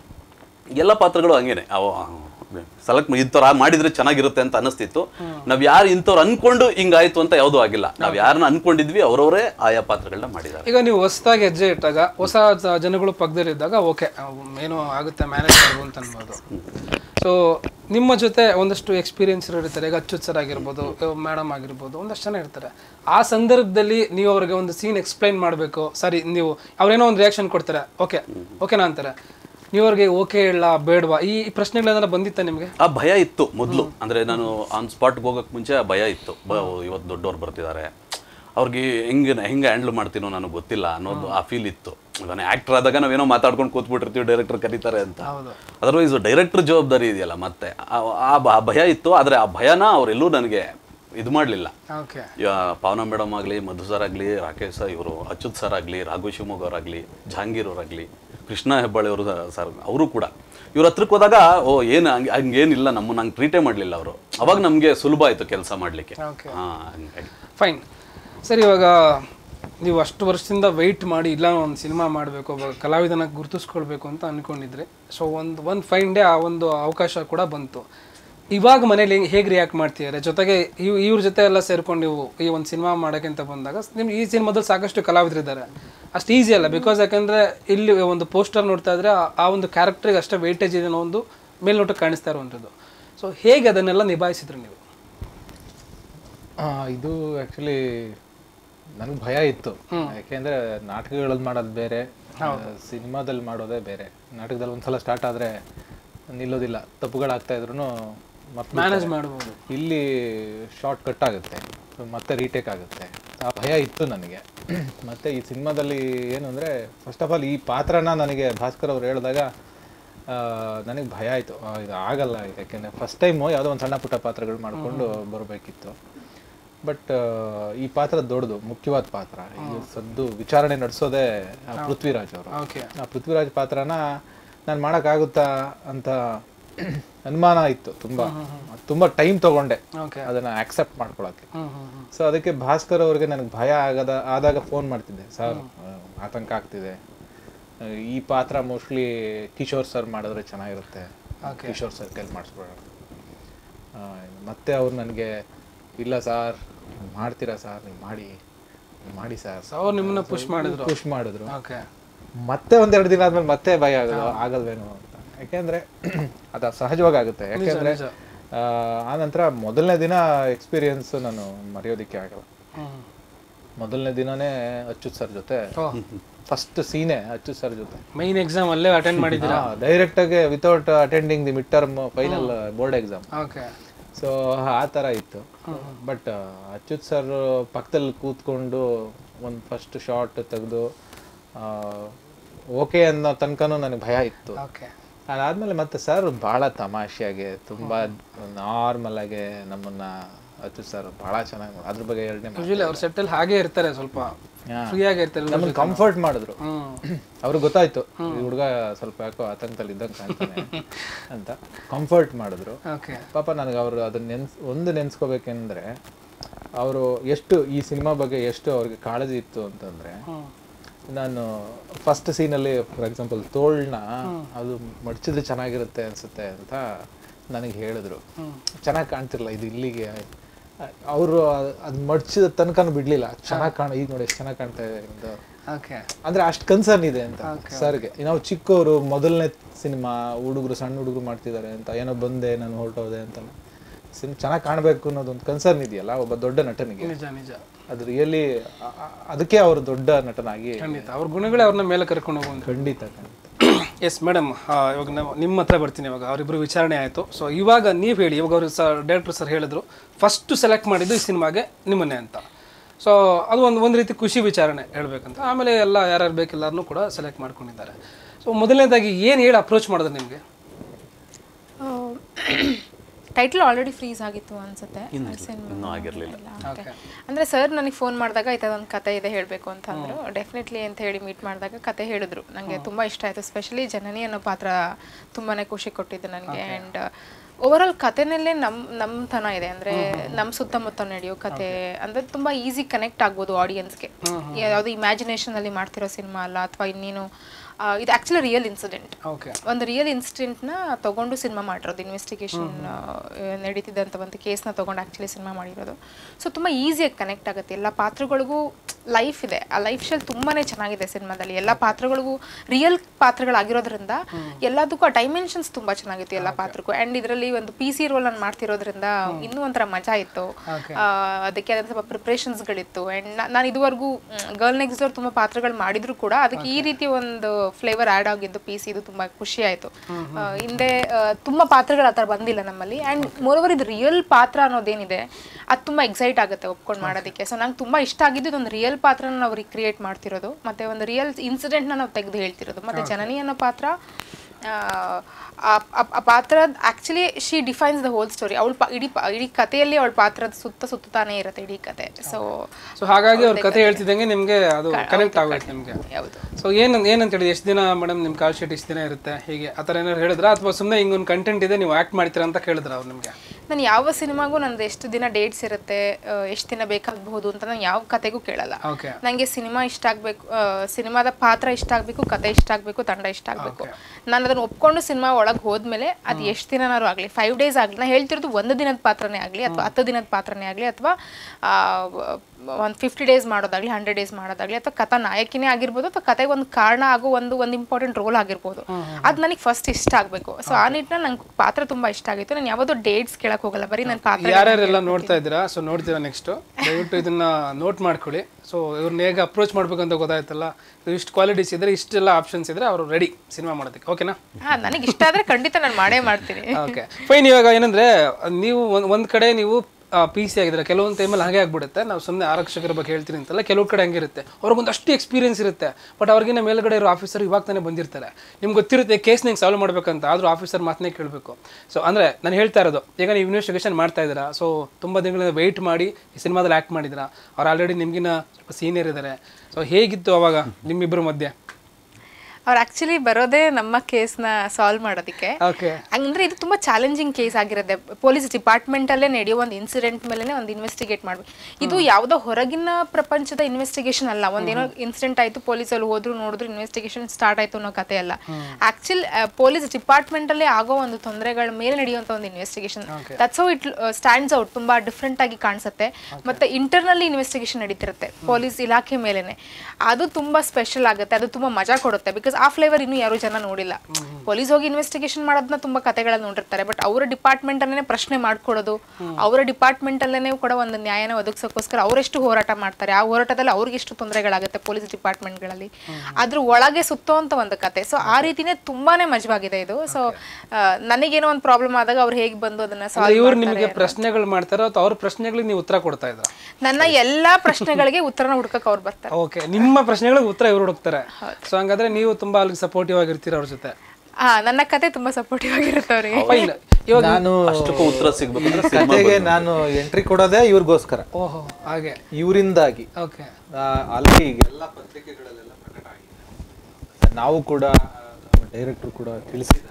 ಎಲ್ಲ ಪಾತ್ರಗಳು ಹಂಗೇನೆ ಅವ ಸೆಲೆಕ್ಟ್ ಇಂಥವ್ರು ಮಾಡಿದ್ರೆ ಚೆನ್ನಾಗಿರುತ್ತೆ ಅಂತ ಅನಿಸ್ತಿತ್ತು ನಾವ್ ಯಾರು ಇಂಥವ್ರು ಅನ್ಕೊಂಡು ಹಿಂಗಾಯ್ತು ಅಂತ ಯಾವುದೂ ಆಗಿಲ್ಲ ನಾವ್ ಯಾರನ್ನ ಅನ್ಕೊಂಡಿದ್ವಿ ಅವರವರೇ ಆಯಾ ಪಾತ್ರಗಳನ್ನ ಮಾಡಿದ್ದಾರೆ ಈಗ ನೀವು ಹೊಸದಾಗಿ ಹೆಜ್ಜೆ ಇಟ್ಟಾಗ ಹೊಸ ಜ- ಜನಗಳು ಪಕ್ಕದಲ್ಲಿದ್ದಾಗ ಓಕೆ ಏನೋ ಆಗುತ್ತೆ ಮ್ಯಾನೇಜ್ ಮಾಡ್ಬೋದು ಅಂತ ಅನ್ಬೋದು ಸೊ ನಿಮ್ಮ ಜೊತೆ ಒಂದಷ್ಟು ಎಕ್ಸ್ಪೀರಿಯನ್ಸ್ ಇರ್ತಾರೆ ಈಗ ಅಚ್ಯುತ್ ಸರ್ ಆಗಿರ್ಬೋದು ಮೇಡಮ್ ಆಗಿರ್ಬೋದು ಒಂದಷ್ಟು ಜನ ಇರ್ತಾರೆ ಆ ಸಂದರ್ಭದಲ್ಲಿ ನೀವು ಅವ್ರಿಗೆ ಒಂದು ಸೀನ್ ಎಕ್ಸ್ಪ್ಲೈನ್ ಮಾಡಬೇಕು ಸರಿ ನೀವು ಅವ್ರೇನೋ ಒಂದು ರಿಯಾಕ್ಷನ್ ಕೊಡ್ತಾರೆ ಓಕೆ ಓಕೆನಾ ಅಂತಾರೆ ನೀವು ಅವ್ರಿಗೆ ಓಕೆ ಇಲ್ಲ ಬೇಡವಾ ಈ ಪ್ರಶ್ನೆಗಳೇನಾರ ಬಂದಿತ್ತ ನಿಮಗೆ ಆ ಭಯ ಇತ್ತು ಮೊದಲು ಅಂದ್ರೆ ನಾನು ಆನ್ ಸ್ಪಾಟ್ಗೆ ಹೋಗಕ್ ಮುಂಚೆ ಆ ಭಯ ಇತ್ತು ಬ- ಇವತ್ತು ದೊಡ್ಡವ್ರು ಬರ್ತಿದ್ದಾರೆ ಅವ್ರಿಗೆ ಹೆಂಗೆ ಹೆಂಗೆ ಹ್ಯಾಂಡಲ್ ಮಾಡ್ತೀನೋ ನನಗೆ ಗೊತ್ತಿಲ್ಲ ಅನ್ನೋದು ಆ ಫೀಲ್ ಇತ್ತು ಇವಾಗ ಆಕ್ಟರ್ ಆದಾಗ ನಾವೇನೋ ಮಾತಾಡ್ಕೊಂಡು ಕೂತ್ಬಿಟ್ಟಿರ್ತೀವಿ ಡೈರೆಕ್ಟರ್ ಕರೀತಾರೆ ಅಂತ ಹೌದು ಅದರ್ವೈಸ್ ಡೈರೆಕ್ಟರ್ ಜವಾಬ್ದಾರಿ ಇದೆಯಲ್ಲ ಮತ್ತೆ ಆ- ಆ ಬ- ಆ ಭಯ ಇತ್ತು ಆದರೆ ಆ ಭಯನ ಅವರೆಲ್ಲೂ ನನಗೆ ಇದು ಮಾಡಲಿಲ್ಲ ಓಕೆ ಪಾವನ ಮೇಡಮ್ ಆಗಲಿ ಮಧು ಸರ್ ಆಗಲಿ ರಾಕೇಶ್ ಇವರು ಅಚ್ಯುತ್ ಸರ್ ಆಗಲಿ ರಾಘು ಶಿವಮೊಗ್ಗ ಅವರಾಗಲಿ ಜಹಾಂಗೀರ್ ಅವರಾಗಲಿ ಕೃಷ್ಣ ಹೆಬ್ಬಾಳೆ ಅವರು ಸರ್ ಅವರು ಕೂಡ ಇವ್ರ ಹತ್ರಕ್ಕೆ ಹೋದಾಗ ಓ ಏನು ಹಂಗೆ ಹಂಗೇನಿಲ್ಲ ನಮ್ಮನ್ನ ಹಂಗೆ ಟ್ರೀಟೇ ಮಾಡಲಿಲ್ಲ ಅವರು ಅವಾಗ ನಮಗೆ ಸುಲಭ ಆಯಿತು ಕೆಲಸ ಮಾಡಲಿಕ್ಕೆ Okay. ಹಾಂ ಹಂಗಾಗಿ ಫೈನ್ ಸರ್ ಇವಾಗ ನೀವು ಅಷ್ಟು ವರ್ಷದಿಂದ ವೆಯ್ಟ್ ಮಾಡಿ ಇಲ್ಲ ಒಂದು ಸಿನಿಮಾ ಮಾಡಬೇಕು ಒಬ್ಬ ಕಲಾವಿದನ ಗುರುತಿಸ್ಕೊಳ್ಬೇಕು ಅಂತ ಅಂದ್ಕೊಂಡಿದ್ರಿ ಸೊ ಒಂದು ಒಂದು ಫೈನ್ ಡೇ ಆ ಒಂದು ಅವಕಾಶ ಕೂಡ ಬಂತು ಇವಾಗ ಮನೇಲಿ ಹೆಂಗ್- ಹೇಗೆ ರಿಯಾಕ್ಟ್ ಮಾಡ್ತಿದ್ದಾರೆ ಜೊತೆಗೆ ಇವ್ ಇವ್ರ ಜೊತೆ ಎಲ್ಲ ಸೇರ್ಕೊಂಡು ನೀವು ಈ ಒಂದು ಸಿನಿಮಾ ಮಾಡೋಕ್ಕೆ ಅಂತ ಬಂದಾಗ ನಿಮ್ಗೆ ಈ ಸಿನಿಮಾದಲ್ಲಿ ಸಾಕಷ್ಟು ಕಲಾವಿದರಿದ್ದಾರೆ ಅಷ್ಟು ಈಸಿ ಅಲ್ಲ ಬಿಕಾಸ್ ಯಾಕಂದರೆ ಇಲ್ಲಿ ಒಂದು ಪೋಸ್ಟರ್ ನೋಡ್ತಾ ಇದ್ರೆ ಆ- ಆ ಒಂದು ಕ್ಯಾರೆಕ್ಟ್ರಿಗೆ ಅಷ್ಟೇ ವೆಯ್ಟೇಜ್ ಇದೆ ಅನ್ನೋ ಒಂದು ಮೇಲ್ನೋಟಕ್ಕೆ ಕಾಣಿಸ್ತಾ ಇರುವಂಥದ್ದು ಸೊ ಹೇಗೆ ಅದನ್ನೆಲ್ಲ ನಿಭಾಯಿಸಿದ್ರಿ ನೀವು ಆ, ಇದು ಆ್ಯಕ್ಚುಲಿ ನನಗೆ ಭಯ ಇತ್ತು ಯಾಕೆಂದರೆ ನಾಟಕಗಳಲ್ಲಿ ಮಾಡೋದು ಬೇರೆ ಸಿನಿಮಾದಲ್ಲಿ ಮಾಡೋದೇ ಬೇರೆ ನಾಟಕದಲ್ಲಿ ಒಂದ್ಸಲ ಸ್ಟಾರ್ಟ್ ಆದರೆ ನಿಲ್ಲೋದಿಲ್ಲ ತಪ್ಪುಗಳಾಗ್ತಾ ಇದ್ರು ಮ್ಯಾನೇಜ್ ಮಾಡ್ಬೋದು ಇಲ್ಲಿ ಶಾರ್ಟ್ ಕಟ್ ಆಗುತ್ತೆ ಮತ್ತೆ ರೀಟೇಕ್ ಆಗುತ್ತೆ ಆ ಭಯ ಇತ್ತು ನನಗೆ ಮತ್ತೆ ಈ ಸಿನಿಮಾದಲ್ಲಿ ಏನು ಅಂದರೆ ಫಸ್ಟ್ ಆಫ್ ಆಲ್ ಈ ಪಾತ್ರನ ನನಗೆ ಭಾಸ್ಕರ್ ಅವ್ರು ಹೇಳಿದಾಗ ನನಗೆ ಭಯ ಆಯಿತು ಇದು ಆಗಲ್ಲ ಇದು ಯಾಕೆಂದರೆ ಫಸ್ಟ್ ಟೈಮು ಯಾವುದೋ ಒಂದು ಸಣ್ಣ ಪುಟ್ಟ ಪಾತ್ರಗಳು ಮಾಡಿಕೊಂಡು ಬರಬೇಕಿತ್ತು ಬಟ್ ಈ ಪಾತ್ರ ದೊಡ್ಡದು ಮುಖ್ಯವಾದ ಪಾತ್ರ ಇದು ಸದ್ದು ವಿಚಾರಣೆ ನಡೆಸೋದೇ ಆ ಪೃಥ್ವಿರಾಜ್ ಅವರು ಓಕೆ ಆ ಪೃಥ್ವಿರಾಜ್ ಪಾತ್ರನ ನಾನು ಮಾಡೋಕ್ಕಾಗುತ್ತಾ ಅಂತ ಅನುಮಾನ ಇತ್ತು ತುಂಬ ತುಂಬ ಟೈಮ್ ತಗೊಂಡೆ ಓಕೆ ಅದನ್ನ ಆಕ್ಸೆಪ್ಟ್ ಮಾಡ್ಕೊಳಕ್ಕೆ ಹ್ಮ್ ಹ್ಮ್ ಹ್ಮ್ ಸೊ ಅದಕ್ಕೆ ಭಾಸ್ಕರ್ ಅವ್ರಿಗೆ ನನಗೆ ಭಯ ಆಗದ ಆದಾಗ ಫೋನ್ ಮಾಡ್ತಿದ್ದೆ ಸರ್ ಆತಂಕ ಆಗ್ತಿದೆ ಆ, ಈ ಪಾತ್ರ ಮೋಸ್ಟ್ಲಿ ಕಿಶೋರ್ ಸರ್ ಮಾಡಿದ್ರೆ ಚೆನ್ನಾಗಿರುತ್ತೆ ಕಿಶೋರ್ ಸರ್ ಕೈಲಿ ಮಾಡಿಸ್ಬೇಡ ಮತ್ತೆ ಅವ್ರು ನನಗೆ ಇಲ್ಲ ಸರ್ ಮಾಡ್ತೀರಾ ಸರ್ ನೀವು ಮಾಡಿ ನೀವ್ ಮಾಡಿ ಸರ್ ಅವ್ರು ನಿಮ್ಮನ್ನ ಪುಷ್ ಮಾಡಿದ್ರು ಪುಷ್ ಮಾಡಿದ್ರು ಓಕೆ ಮತ್ತೆ ಒಂದೆರಡು ದಿನ ಆದ್ಮೇಲೆ ಮತ್ತೆ ಭಯ ಆಗೋದು ಆಗಲ್ವೇನೋ ಅಂತ ಯಾಕೆಂದ್ರೆ ಅದು ಸಹಜವಾಗಿ ಆಗುತ್ತೆ ಯಾಕೆಂದ್ರೆ ನಿಜ. ಆ, ಆ ನಂತರ ಮೊದಲನೇ ದಿನ ಎಕ್ಸ್ಪೀರಿಯನ್ಸ್ ನಾನು ಮರೆಯೋದಿಕ್ಕೆ ಆಗಲ್ಲ ಹ್ಮ್ ಮೊದಲನೇ ದಿನನೇ ಅಚ್ಯುತ್ ಸರ್ ಜೊತೆ ಓ ಫಸ್ಟ್ ಸೀನೆ ಅಚ್ಯುತ್ ಸರ್ ಜೊತೆ ಮೈನ್ ಎಕ್ಸಾಮ್ ಅಲ್ಲೇ ಅಟೆಂಡ್ ಮಾಡಿದ್ದೀರಾ ಡೈರೆಕ್ಟ್ ಆಗಿ without attending the mid term final board exam okay so ಆ ಥರ ಇತ್ತು ಬಟ್ ಅಚ್ಯುತ್ ಸರ್ ಪಕ್ಕದಲ್ಲಿ ಕೂತ್ಕೊಂಡು ಒಂದು ಫಸ್ಟ್ ಶಾರ್ಟ್ ತೆಗೆದು ಓಕೆ ಅನ್ನೋ ತನಕನೂ ನನಗೆ ಭಯ ಇತ್ತು ಓಕೆ ಅದಾದ್ಮೇಲೆ ಮತ್ತೆ ಸರ್ ಭಾಳ ತಮಾಷೆಯಾಗಿ ತುಂಬಾ ನಾರ್ಮಲ್ ಆಗಿ ನಮ್ಮನ್ನ ಅಚ್ಯುತ್ ಸರ್ ಭಾಳ ಚೆನ್ನಾಗಿ ಅದ್ರ ಬಗ್ಗೆ ಎರಡನೇ ಯೂಶಲಿ ಅವ್ರ ಸೆಟ್ಟಲ್ಲಿ ಹಾಗೆ ಇರ್ತಾರೆ ಸ್ವಲ್ಪ ಫ್ರೀ ಆಗಿ ಇರ್ತಾರೆ ನಮ್ಮನ್ನ ಕಂಫರ್ಟ್ ಮಾಡಿದ್ರು ಹ್ಮ್ ಅವ್ರಿಗೆ ಗೊತ್ತಾಯ್ತು ಈ ಹುಡುಗ ಸ್ವಲ್ಪ ಯಾಕೋ ಆತಂಕದಲ್ಲಿ ಇದ್ದಂಗೆ ಕಾಣ್ತಾನೆ ಅಂತ ಕಂಫರ್ಟ್ ಮಾಡಿದ್ರು ಓಕೆ ಪಾಪ ನನಗೆ ಅವರು ಅದನ್ನ ನೆನ್ಸ್ ಒಂದು ನೆನ್ಸ್ಕೋಬೇಕೆಂದ್ರೆ ಅವರು ಎಷ್ಟು ಈ ಸಿನಿಮಾ ಬಗ್ಗೆ ಎಷ್ಟು ಅವ್ರಿಗೆ ಕಾಳಜಿ ಇತ್ತು ಅಂತಂದ್ರೆ ನಾನು ಫಸ್ಟ್ ಸೀನಲ್ಲಿ ಫಾರ್ ಎಕ್ಸಾಂಪಲ್ ತೋಳ್ನ ಅದು ಮಡ್ಚಿದ್ರೆ ಚೆನ್ನಾಗಿರುತ್ತೆ ಅನ್ಸುತ್ತೆ ಅಂತ ನನಗೆ ಹೇಳಿದ್ರು ಚೆನ್ನಾಗಿ ಕಾಣ್ತಿರ್ಲಿಲ್ಲ ಇದು ಇಲ್ಲಿಗೆ ಅವರು ಅದು ಮಡ್ಚಿದ ತನಕನೂ ಬಿಡ್ಲಿಲ್ಲ ಚೆನ್ನಾಗಿ ಕಾಣ ಈಗ ನೋಡಿ ಎಷ್ಟು ಚೆನ್ನಾಗಿ ಕಾಣ್ತಾ ಇದೆ ಅಂತ ಓಕೆ ಅಂದ್ರೆ ಅಷ್ಟು ಕನ್ಸರ್ನ್ ಇದೆ ಅಂತ ಸರ್ಗೆ ನಾವು ಚಿಕ್ಕವರು ಮೊದಲನೇ ಸಿನಿಮಾ ಹುಡುಗರು ಸಣ್ಣ ಹುಡುಗರು ಮಾಡ್ತಿದ್ದಾರೆ ಅಂತ ಏನೋ ಬಂದೆ ನಾನು ಹೊರಟೋದೆ ಅಂತ ಸಿನ್ ಚೆನ್ನಾಗಿ ಕಾಣಬೇಕು ಅನ್ನೋದೊಂದು ಕನ್ಸರ್ನ್ ಇದೆಯಲ್ಲ ಒಬ್ಬ ದೊಡ್ಡ ನಟನಿಗೆ ನಿಜ ನಿಜ ಅದು ರಿಯಲಿ ಅದಕ್ಕೆ ಅವರು ದೊಡ್ಡ ನಟನಾಗಿ ಖಂಡಿತ ಅವ್ರ ಗುಣಗಳೇ ಅವ್ರನ್ನ ಮೇಲೆ ಕರ್ಕೊಂಡು ಹೋಗುವಂತ ಖಂಡಿತ ಖಂಡಿತ ಎಸ್ ಮೇಡಮ್ ಇವಾಗ ನಾವು ನಿಮ್ಮ ಹತ್ರ ಬರ್ತೀನಿ ಇವಾಗ ಅವರಿಬ್ಬರು ವಿಚಾರಣೆ ಆಯಿತು ಸೊ ಇವಾಗ ನೀವು ಹೇಳಿ ಇವಾಗ ಅವರು ಸರ್ ಡೈರೆಕ್ಟರ್ ಸರ್ ಹೇಳಿದ್ರು ಫಸ್ಟ್ ಸೆಲೆಕ್ಟ್ ಮಾಡಿದ್ದು ಈ ಸಿನಿಮಾಗೆ ನಿಮ್ಮನ್ನೇ ಅಂತ ಸೊ ಅದು ಒಂದು ಒಂದು ರೀತಿ ಖುಷಿ ವಿಚಾರಣೆ ಹೇಳ್ಬೇಕಂತ ಆಮೇಲೆ ಎಲ್ಲ ಯಾರ್ಯಾರು ಬೇಕೆಲ್ಲರನ್ನೂ ಕೂಡ ಸೆಲೆಕ್ಟ್ ಮಾಡ್ಕೊಂಡಿದ್ದಾರೆ ಸೊ ಮೊದಲನೇದಾಗಿ ಏನು ಹೇಳಿ ಅಪ್ರೋಚ್ ಮಾಡಿದ್ರು ನಿಮಗೆ ಟೈಟ್ಲ್ ಆಲ್ರೆಡಿ ಫ್ರೀಸ್ ಆಗಿತ್ತು ಅನ್ಸುತ್ತೆ ಇನ್ನೂ ಆಗಿರ್ಲಿಲ್ಲ ಓಕೆ ಅಂದ್ರೆ ಸರ್ ನನಗೆ ಫೋನ್ ಮಾಡಿದಾಗ ಈ ಒಂದು ಕತೆ ಇದೆ ಹೇಳಬೇಕು ಅಂತ ಅಂದ್ರು ಡೆಫಿನೆಟ್ಲಿ ಅಂತ ಹೇಳಿ ಮೀಟ್ ಮಾಡಿದಾಗ ಕತೆ ಹೇಳಿದ್ರು ನನಗೆ ತುಂಬಾ ಇಷ್ಟ ಆಯ್ತು ಸ್ಪೆಷಲಿ ಜನನಿ ಅನ್ನೋ ಪಾತ್ರ ತುಂಬಾನೇ ಖುಷಿ ಕೊಟ್ಟಿದ್ದು ನನಗೆ ಆ್ಯಂಡ್ ಓವರ್ ಆಲ್ ಕತೆನಲ್ಲೇ ನಮ್ ನಮ್ತನ ಇದೆ ಅಂದ್ರೆ ನಮ್ಮ ಸುತ್ತಮುತ್ತ ನಡೆಯೋ ಕತೆ ಅಂದ್ರೆ ತುಂಬಾ ಈಸಿ ಕನೆಕ್ಟ್ ಆಗ್ಬೋದು ಆಡಿಯನ್ಸ್ಗೆ ಯಾವುದು ಇಮ್ಯಾಜಿನೇಷನ್ ಅಲ್ಲಿ ಮಾಡ್ತಿರೋ ಸಿನಿಮಾ ಅಲ್ಲ ಅಥವಾ ಇನ್ನೇನು ಆ, ಇದು ಆಕ್ಚುಲಿ ರಿಯಲ್ ಇನ್ಸಿಡೆಂಟ್ ಓಕೆ ಒಂದು ರಿಯಲ್ ಇನ್ಸಿಡೆಂಟ್ನ ತಗೊಂಡು ಸಿನಿಮಾ ಮಾಡಿರೋದು ಇನ್ವೆಸ್ಟಿಗೇಷನ್ ನಡೀತಿದ್ದಂಥ ಒಂದು ಕೇಸ್ನ ತಗೊಂಡು ಆ್ಯಕ್ಚುಲಿ ಸಿನಿಮಾ ಮಾಡಿರೋದು ಸೊ ತುಂಬ ಈಸಿಯಾಗಿ ಕನೆಕ್ಟ್ ಆಗುತ್ತೆ ಎಲ್ಲ ಪಾತ್ರಗಳಿಗೂ ಲೈಫ್ ಇದೆ ಆ ಲೈಫ್ ಸ್ಟೈಲ್ ತುಂಬಾ ಚೆನ್ನಾಗಿದೆ ಸಿನಿಮಾದಲ್ಲಿ ಎಲ್ಲ ಪಾತ್ರಗಳಿಗೂ ರಿಯಲ್ ಪಾತ್ರಗಳಾಗಿರೋದ್ರಿಂದ ಎಲ್ಲದಕ್ಕೂ ಆ ಡೈಮೆನ್ಷನ್ಸ್ ತುಂಬ ಚೆನ್ನಾಗಿತ್ತು ಎಲ್ಲ ಪಾತ್ರಕ್ಕೂ ಆ್ಯಂಡ್ ಇದರಲ್ಲಿ ಒಂದು ಪಿ ಸಿ ರೋಲ್ ನಾನು ಮಾಡ್ತಿರೋದ್ರಿಂದ ಇನ್ನೂ ಒಂಥರ ಮಜಾ ಇತ್ತು ಆ, ಅದಕ್ಕೆ ಆದಂಥ ಸ್ವಲ್ಪ ಪ್ರಿಪ್ರೇಷನ್ಸ್ಗಳಿತ್ತು ಆ್ಯಂಡ್ ನಾನು ಇದುವರೆಗೂ ಗರ್ಲ್ ನೆಕ್ಸ್ಟ್ ಡೋರ್ ತುಂಬ ಪಾತ್ರಗಳು ಮಾಡಿದ್ರು ಕೂಡ ಅದಕ್ಕೆ ಈ ರೀತಿ ಒಂದು ಫ್ಲೇವರ್ ಆ್ಯಡ್ ಆಗಿದ್ದು ಪಿ ಸಿ ಇದು ತುಂಬ ಖುಷಿ ಆಯಿತು ಹಿಂದೆ ಆ, ತುಂಬ ಪಾತ್ರಗಳು ಆ ಥರ ಬಂದಿಲ್ಲ ನಮ್ಮಲ್ಲಿ ಆ್ಯಂಡ್ ಮೋರೋವರ್ ಇದು ರಿಯಲ್ ಪಾತ್ರ ಅನ್ನೋದೇನಿದೆ ಅದು ತುಂಬ ಎಕ್ಸೈಟ್ ಆಗುತ್ತೆ ಒಪ್ಕೊಂಡು ಮಾಡೋದಕ್ಕೆ ಸೊ ನಂಗೆ ತುಂಬ ಇಷ್ಟ ಆಗಿದ್ದು ಒಂದು ರಿಯಲ್ ಪಾತ್ರನ ನಾವು ರಿಕ್ರಿಯೇಟ್ ಮಾಡ್ತಿರೋದು ಮತ್ತು ಒಂದು ರಿಯಲ್ ಇನ್ಸಿಡೆಂಟ್ನ ನಾವು ತೆಗೆದು ಹೇಳ್ತಿರೋದು ಮತ್ತು ಜನನಿ ಅನ್ನೋ ಪಾತ್ರ ಆ, ಆ- ಆ- ಆ ಪಾತ್ರ actually she defines the whole story ಅವಳ ಇಡೀ ಪಾ- ಇಡೀ ಕಥೆಯಲ್ಲಿ ಅವಳ ಪಾತ್ರದ ಸುತ್ತ ಸುತ್ತಾನೆ ಇರುತ್ತೆ ಇಡೀ ಕತೆ ಸೊ ಸೊ ಹಾಗಾಗಿ ಅವ್ರ ಕತೆ ಹೇಳ್ತಿದ್ದಂಗೆ ನಿಮಗೆ ಅದು ಕನೆಕ್ಟ್ ಆಗೋಯ್ತು ನಿಮಗೆ ಯಾವುದು ಸೊ ಏನು ಏನಂತ ಹೇಳಿ ಎಷ್ಟು ದಿನ ಮೇಡಮ್ ನಿಮ್ಮ ಕಾಲ್ ಶೀಟ್ ಎಷ್ಟು ದಿನ ಇರುತ್ತೆ ಹೀಗೆ ಆ ಥರ ಏನಾದ್ರು ಹೇಳಿದ್ರಾ ಅಥವಾ ಸುಮ್ಮನೆ ಹಿಂಗೊಂದು ಕಂಟೆಂಟ್ ಇದೆ ನೀವು ಆ್ಯಕ್ಟ್ ಮಾಡ್ತೀರಾ ಅಂತ ಕೇಳಿದ್ರ ಅವ್ರು ನಿಮಗೆ ನಾನು ಯಾವ ಸಿನಿಮಾಗೂ ನಂದು ಎಷ್ಟು ದಿನ ಡೇಟ್ಸ್ ಇರುತ್ತೆ ಎಷ್ಟು ದಿನ ಬೇಕಾಗಬಹುದು ಅಂತ ನಾನು ಯಾವ ಕತೆಗೂ ಕೇಳಲ್ಲ ಓಕೆ ನನಗೆ ಸಿನಿಮಾ ಇಷ್ಟ ಆಗಬೇಕು ಸಿನಿಮಾದ ಪಾತ್ರ ಇಷ್ಟ ಆಗಬೇಕು ಕತೆ ಇಷ್ಟ ಆಗಬೇಕು ತಂಡ ಇಷ್ಟ ಆಗಬೇಕು ನಾನು ಅದನ್ನು ಒಪ್ಕೊಂಡು ಸಿನಿಮಾ ಒಳಗೆ ಹೋದ್ಮೇಲೆ ಅದು ಎಷ್ಟು ದಿನನಾರು ಆಗಲಿ ಫೈವ್ ಡೇಸ್ ಆಗಲಿ ನಾನು ಹೇಳ್ತಿರೋದು ಒಂದು ದಿನದ ಪಾತ್ರನೇ ಆಗಲಿ ಅಥವಾ ಹತ್ತು ದಿನದ ಪಾತ್ರನೇ ಆಗಲಿ ಅಥವಾ ಒಂದು ಫಿಫ್ಟಿ ಡೇಸ್ ಮಾಡೋದಾಗಲಿ ಹಂಡ್ರೆಡ್ ಡೇಸ್ ಮಾಡೋದಾಗಲಿ ಅಥವಾ ಕಥಾ ನಾಯಕಿನೇ ಆಗಿರ್ಬೋದು ಅಥವಾ ಕತೆಗೆ ಒಂದು ಕಾರಣ ಆಗೋ ಒಂದು ಒಂದು ಇಂಪಾರ್ಟೆಂಟ್ ರೋಲ್ ಆಗಿರ್ಬೋದು ಅದು ನನಗೆ ಫಸ್ಟ್ ಇಷ್ಟ ಆಗಬೇಕು ಸೊ ಆ ನಿಟ್ಟಿನಲ್ಲಿ ನಂಗೆ ಪಾತ್ರ ತುಂಬ ಇಷ್ಟ ಆಗಿತ್ತು ನಾನು ಯಾವುದು ಡೇಟ್ಸ್ ಕೇಳಲ್ಲ ಹೇಳಕ್ ಹೋಗಲ್ಲ ಬರೀ ನನ್ನ ಪಾತ್ರ ಯಾರ್ಯಾರೆಲ್ಲ ನೋಡ್ತಾ ಇದ್ದೀರಾ ಸೊ ನೋಡ್ತೀರಾ ನೆಕ್ಸ್ಟ್ ದಯವಿಟ್ಟು ಇದನ್ನ ನೋಟ್ ಮಾಡ್ಕೊಳ್ಳಿ ಸೊ ಇವ್ರನ್ನ ಹೇಗೆ ಅಪ್ರೋಚ್ ಮಾಡ್ಬೇಕಂತ ಗೊತ್ತಾಯ್ತಲ್ಲ ಇಷ್ಟು ಕ್ವಾಲಿಟೀಸ್ ಇದ್ರೆ ಇಷ್ಟೆಲ್ಲ ಆಪ್ಷನ್ಸ್ ಇದ್ರೆ ಅವರು ರೆಡಿ ಸಿನಿಮಾ ಮಾಡೋದಕ್ಕೆ ಓಕೆನಾ ಹಾ ನನಗೆ ಇಷ್ಟ ಆದ್ರೆ ಖಂಡಿತ ನಾನು ಮಾಡೇ ಮಾಡ್ತೀನಿ ಓಕೆ ಫೈನ್ ಇವಾಗ ಏನಂದ್ರೆ ನೀವು ಒಂದ್ ಒಂದ್ ಕಡೆ ನೀವು ಪಿ ಸಿ ಆಗಿದ್ರೆ ಕೆಲವೊಂದು ಟೈಮಲ್ಲಿ ಹಾಗೆ ಆಗ್ಬಿಡುತ್ತೆ ನಾವು ಸುಮ್ಮನೆ ಆರಕ್ಷಕರ ಬಗ್ಗೆ ಹೇಳ್ತೀನಿ ಅಂತಲ್ಲ ಕೆಲವು ಕಡೆ ಹಂಗಿರುತ್ತೆ ಅವ್ರಿಗೊಂದು ಅಷ್ಟು ಎಕ್ಸ್ಪೀರಿಯನ್ಸ್ ಇರುತ್ತೆ ಬಟ್ ಅವ್ರಿಗಿನ್ನ ಮೇಲ್ಗಡೆ ಇರೋ ಆಫೀಸರ್ ಇವಾಗ ತಾನೇ ಬಂದಿರ್ತಾರೆ ನಿಮ್ಗೆ ಗೊತ್ತಿರುತ್ತೆ ಕೇಸ್ ನಿಂಗೆ ಸಾಲ್ವ್ ಮಾಡ್ಬೇಕಂತ ಆದ್ರೂ ಆಫೀಸರ್ ಮಾತನ್ನೇ ಕೇಳಬೇಕು ಸೊ ಅಂದ್ರೆ ನಾನು ಹೇಳ್ತಾ ಇರೋದು ಈಗ ನೀವು ಇನ್ವೆಸ್ಟಿಗೇಷನ್ ಮಾಡ್ತಾ ಇದ್ದೀರಾ ಸೊ ತುಂಬ ದಿನಗಳಿಂದ ವೆಯ್ಟ್ ಮಾಡಿ ಈ ಸಿನಿಮಾದಲ್ಲಿ ಆ್ಯಕ್ಟ್ ಮಾಡಿದ್ದೀರಾ ಅವ್ರು ಆಲ್ರೆಡಿ ನಿಮ್ಗಿನ್ನ ಸ್ವಲ್ಪ ಸೀನಿಯರ್ ಇದ್ದಾರೆ ಸೊ ಹೇಗಿತ್ತು ಅವಾಗ ನಿಮ್ಮಿಬ್ಬರ ಮಧ್ಯೆ ಅವ್ರು ಆಕ್ಚುಲಿ ಬರೋದೇ ನಮ್ಮ ಕೇಸ್ನ ಸಾಲ್ವ್ ಮಾಡೋದಕ್ಕೆ ಓಕೆ ಅಂದ್ರೆ ಇದು ತುಂಬಾ ಚಾಲೆಂಜಿಂಗ್ ಕೇಸ್ ಆಗಿರುತ್ತೆ ಪೊಲೀಸ್ ಡಿಪಾರ್ಟ್ಮೆಂಟ್ ಅಲ್ಲೇ ನಡೆಯೋ ಒಂದು ಇನ್ಸಿಡೆಂಟ್ ಮೇಲೆ ಒಂದು ಇನ್ವೆಸ್ಟಿಗೇಟ್ ಮಾಡ್ಬೇಕು ಇದು ಯಾವುದೋ ಹೊರಗಿನ ಪ್ರಪಂಚದ ಇನ್ವೆಸ್ಟಿಗೇಷನ್ ಅಲ್ಲ ಒಂದೇನೋ ಇನ್ಸಿಡೆಂಟ್ ಆಯ್ತು ಪೊಲೀಸಲ್ಲಿ ಹೋದ್ರು ನೋಡಿದ್ರು ಇನ್ವೆಸ್ಟಿಗೇಷನ್ ಸ್ಟಾರ್ಟ್ ಆಯ್ತು ಅನ್ನೋ ಕತೆ ಅಲ್ಲ ಆಕ್ಚುಲ್ ಪೊಲೀಸ್ ಡಿಪಾರ್ಟ್ಮೆಂಟ್ ಅಲ್ಲೇ ಆಗೋ ಒಂದು ತೊಂದರೆಗಳ ಮೇಲೆ ನಡೆಯುವಂತ ಒಂದು investigation that's how it stands out ತುಂಬಾ ಡಿಫ್ರೆಂಟ್ ಆಗಿ ಕಾಣಿಸುತ್ತೆ ಮತ್ತೆ ಇಂಟರ್ನಲ್ಲಿ ಇನ್ವೆಸ್ಟಿಗೇಷನ್ ನಡೀತಿರುತ್ತೆ ಪೊಲೀಸ್ ಇಲಾಖೆ ಮೇಲೆನೆ ಅದು ತುಂಬಾ ಸ್ಪೆಷಲ್ ಆಗುತ್ತೆ ಅದು ತುಂಬಾ ಮಜಾ ಕೊಡುತ್ತೆ ಬಿಕಾಸ್ ಆ ಫ್ಲೇವರ್ ಇನ್ನೂ ಯಾರು ಜನ ನೋಡಿಲ್ಲ ಪೊಲೀಸ್ ಹೋಗಿ ಇನ್ವೆಸ್ಟಿಗೇಷನ್ ಮಾಡೋದನ್ನ ತುಂಬಾ ಕತೆಗಳಲ್ಲಿ ನೋಡಿರ್ತಾರೆ ಬಟ್ ಅವರ ಡಿಪಾರ್ಟ್ಮೆಂಟ್ ಅಲ್ಲೇ ಪ್ರಶ್ನೆ ಮಾಡ್ಕೊಡೋದು ಅವರ ಡಿಪಾರ್ಟ್ಮೆಂಟ್ ಅಲ್ಲೇ ಕೂಡ ಒಂದು ನ್ಯಾಯನ ಒದಗಿಸೋಕ್ಕೋಸ್ಕರ ಅವರೆಷ್ಟು ಹೋರಾಟ ಮಾಡ್ತಾರೆ ಆ ಹೋರಾಟದಲ್ಲಿ ಅವ್ರಿಗೆ ಎಷ್ಟು ತೊಂದರೆಗಳಾಗುತ್ತೆ ಪೊಲೀಸ್ ಡಿಪಾರ್ಟ್ಮೆಂಟ್ಗಳಲ್ಲಿ ಅದ್ರ ಒಳಗೆ ಸುತ್ತೋಂತ ಒಂದು ಕತೆ ಸೊ ಆ ರೀತಿನೇ ತುಂಬಾನೇ ಮಜವಾಗಿದೆ ಇದು ಸೊ ನನಗೇನೋ ಒಂದು ಪ್ರಾಬ್ಲಮ್ ಆದಾಗ ಅವ್ರು ಹೇಗೆ ಬಂದು ಅದನ್ನ ಸಾಲ್ವ್ ಇವ್ರು ನಿಮಗೆ ಪ್ರಶ್ನೆಗಳು ಮಾಡ್ತಾರೋ ಅಥವಾ ಅವ್ರ ಪ್ರಶ್ನೆಗಳಿಗೆ ನೀವು ಉತ್ತರ ಕೊಡ್ತಾ ಇದ್ರ ನನ್ನ ಎಲ್ಲಾ ಪ್ರಶ್ನೆಗಳಿಗೆ ಉತ್ತರನ ಹುಡ್ಕಕ್ ಅವ್ರು ಬರ್ತಾರೆ ಓಕೆ ನಿಮ್ಮ ಪ್ರಶ್ನೆಗಳಿಗೆ ಉತ್ತರ ಇವ್ರು ಹುಡುಕ್ತಾರೆ ಸೊ ಹಂಗಾದ್ರೆ ನೀವು ತುಂಬಾ ಅಲ್ಲಿ ಸಪೋರ್ಟಿವ್ ಆಗಿರ್ತೀರ ಅವ್ರ ಜೊತೆ ಹಾ ನನ್ನ ಕತೆ ತುಂಬಾ ಸಪೋರ್ಟಿವ್ ಆಗಿರುತ್ತೆ ಅವ್ರಿಗೆ ಫೈನ್ ಇವಾಗ ನಾನು ಅಷ್ಟಕ್ಕೂ ಉತ್ತರ ಸಿಗ್ಬೇಕಂದ್ರೆ ಸಿನಿಮಾ ಕತೆಗೆ ನಾನು ಎಂಟ್ರಿ ಕೊಡೋದೇ ಇವ್ರಿಗೋಸ್ಕರ ಓಹೋ ಹಾಗೆ ಇವರಿಂದಾಗಿ ಓಕೆ ಅಲ್ಲಿ ಎಲ್ಲ ಪತ್ರಿಕೆಗಳಲ್ಲೆಲ್ಲ ಪ್ರಕಟ ಆಗಿದೆ ನಾವು ಕೂಡ ಡೈರೆಕ್ಟರ್ ಕೂಡ ತಿಳಿಸಿದ್ದಾರೆ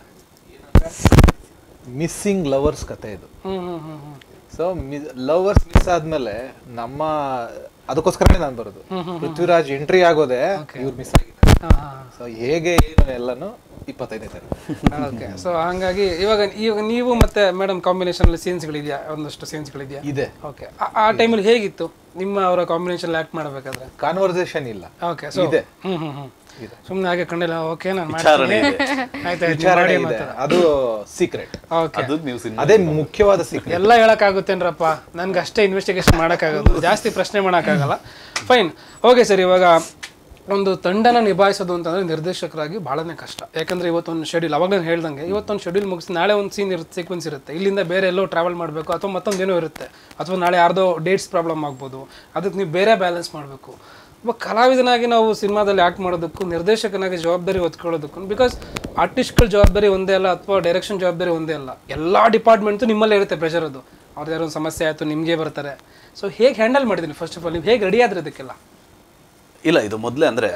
ಮಿಸ್ಸಿಂಗ್ ಲವರ್ಸ್ ಕತೆ ಇದು ಹ್ಮ್ ಹ್ಮ್ ಹ್ಮ್ ಹ್ಮ್ ಸೊ ಲವರ್ಸ್ ಮಿಸ್ ಆದ್ಮೇಲೆ ನಮ್ಮ ಅದಕ್ಕೋಸ್ಕರನೇ ನಾನು ಬರೋದು ಪೃಥ್ವಿರಾಜ್ ಎಂಟ್ರಿ ಆಗೋದೇ ಇವ್ರು ಮಿಸ್ ಆಗಿದ್ದಾರೆ ಹಾ ಹಾ ಸೊ ಹೇಗೆ ಏನು ಎಲ್ಲಾನು ಇಪ್ಪತ್ತೈದನೇ ತಾರೀಕು ಓಕೆ ಸೊ ಹಂಗಾಗಿ ಇವಾಗ ಇವಾಗ ನೀವು ಮತ್ತೆ ಮೇಡಮ್ ಕಾಂಬಿನೇಷನ್ ಅಲ್ಲಿ ಸೀನ್ಸ್ಗಳಿದೆಯಾ ಒಂದಷ್ಟು ಸೀನ್ಸ್ಗಳಿದೆಯಾ ಇದೆ ಓಕೆ ಆ ಟೈಮಲ್ಲಿ ಹೇಗಿತ್ತು ನಿಮ್ಮ ಅವರ ಕಾಂಬಿನೇಷನ್ ಆಕ್ಟ್ ಮಾಡಬೇಕಾದ್ರೆ ಕಾನ್ವರ್ಸೇಷನ್ ಇಲ್ಲ ಓಕೆ ಸೊ ಇದೆ. ಹ್ಮ್ ಹ್ಮ್ ಹ್ಮ್ ಸುಮ್ಮನೆ ಹಾಗೆ ಕಂಡಿಲ್ಲ ಓಕೆ ನಾನು ವಿಚಾರಣೆ ಮಾಡ್ತೀನಿ ಇದೆ. ಆಯ್ತು ವಿಚಾರಣೆ ಇದೆ ಅದು ಸೀಕ್ರೆಟ್ ಓಕೆ ಅದು ನೀವು ಸಿನಿಮಾ ಅದೇ ಮುಖ್ಯವಾದ ಸೀಕ್ರೆಟ್ ಎಲ್ಲ ಹೇಳಕ್ಕಾಗುತ್ತೇನ್ರಪ್ಪ ನನ್ಗೆ ಅಷ್ಟೇ ಇನ್ವೆಸ್ಟಿಗೇಷನ್ ಮಾಡೋಕ್ಕಾಗೋದು ಜಾಸ್ತಿ ಪ್ರಶ್ನೆ ಮಾಡೋಕ್ಕಾಗಲ್ಲ ಫೈನ್ ಓಕೆ ಸರ್ ಇವಾಗ ಒಂದು ತಂಡನ ನಿಭಾಯಿಸೋದು ಅಂತಂದ್ರೆ ನಿರ್ದೇಶಕರಾಗಿ ಭಾಳನೇ ಕಷ್ಟ ಯಾಕಂದ್ರೆ ಇವತ್ತೊಂದು ಶೆಡ್ಯೂಲ್ ಅವಾಗ ನಾನು ಹೇಳ್ದಂಗೆ ಇವತ್ತೊಂದು ಶೆಡ್ಯೂಲ್ ಮುಗಿಸಿ ನಾಳೆ ಒಂದು ಸೀನ್ ಇರುತ್ತೆ ಸೀಕ್ವೆನ್ಸ್ ಇರುತ್ತೆ ಇಲ್ಲಿಂದ ಬೇರೆ ಎಲ್ಲೋ ಟ್ರಾವೆಲ್ ಮಾಡಬೇಕು ಅಥವಾ ಮತ್ತೊಂದು ಏನೋ ಇರುತ್ತೆ ಅಥವಾ ನಾಳೆ ಯಾರ್ದೋ ಡೇಟ್ಸ್ ಪ್ರಾಬ್ಲಮ್ ಆಗ್ಬೋದು ಅದಕ್ಕೆ ನೀವು ಬೇರೆ ಬ್ಯಾಲೆನ್ಸ್ ಮಾಡಬೇಕು ಒಬ್ಬ ಕಲಾವಿದನಾಗಿ ನಾವು ಸಿನಿಮಾದಲ್ಲಿ ಆ್ಯಕ್ಟ್ ಮಾಡೋದಕ್ಕೂ ನಿರ್ದೇಶಕನಾಗಿ ಜವಾಬ್ದಾರಿ ಹೊತ್ಕೊಳ್ಳೋದಕ್ಕೂ ಬಿಕಾಸ್ ಆರ್ಟಿಸ್ಟ್ಗಳ ಜವಾಬ್ದಾರಿ ಒಂದೇ ಅಲ್ಲ ಅಥವಾ ಡೈರೆಕ್ಷನ್ ಜವಾಬ್ದಾರಿ ಒಂದೇ ಅಲ್ಲ ಎಲ್ಲ ಡಿಪಾರ್ಟ್ಮೆಂಟು ನಿಮ್ಮಲ್ಲೇ ಇರುತ್ತೆ ಪ್ರೆಷರ್ ಅದು ಅವ್ರದ್ದು ಯಾರೋ ಒಂದು ಸಮಸ್ಯೆ ಆಯಿತು ನಿಮಗೆ ಬರ್ತಾರೆ ಸೊ ಹೇಗೆ ಹ್ಯಾಂಡಲ್ ಮಾಡಿದ್ದೀನಿ ಫಸ್ಟ್ ಆಫ್ ಆಲ್ ನೀವು ಹೇಗೆ ರೆಡಿ ಆದ್ರೆ ಇದಕ್ಕೆಲ್ಲ ಇಲ್ಲ ಇದು ಮೊದಲೇ ಅಂದರೆ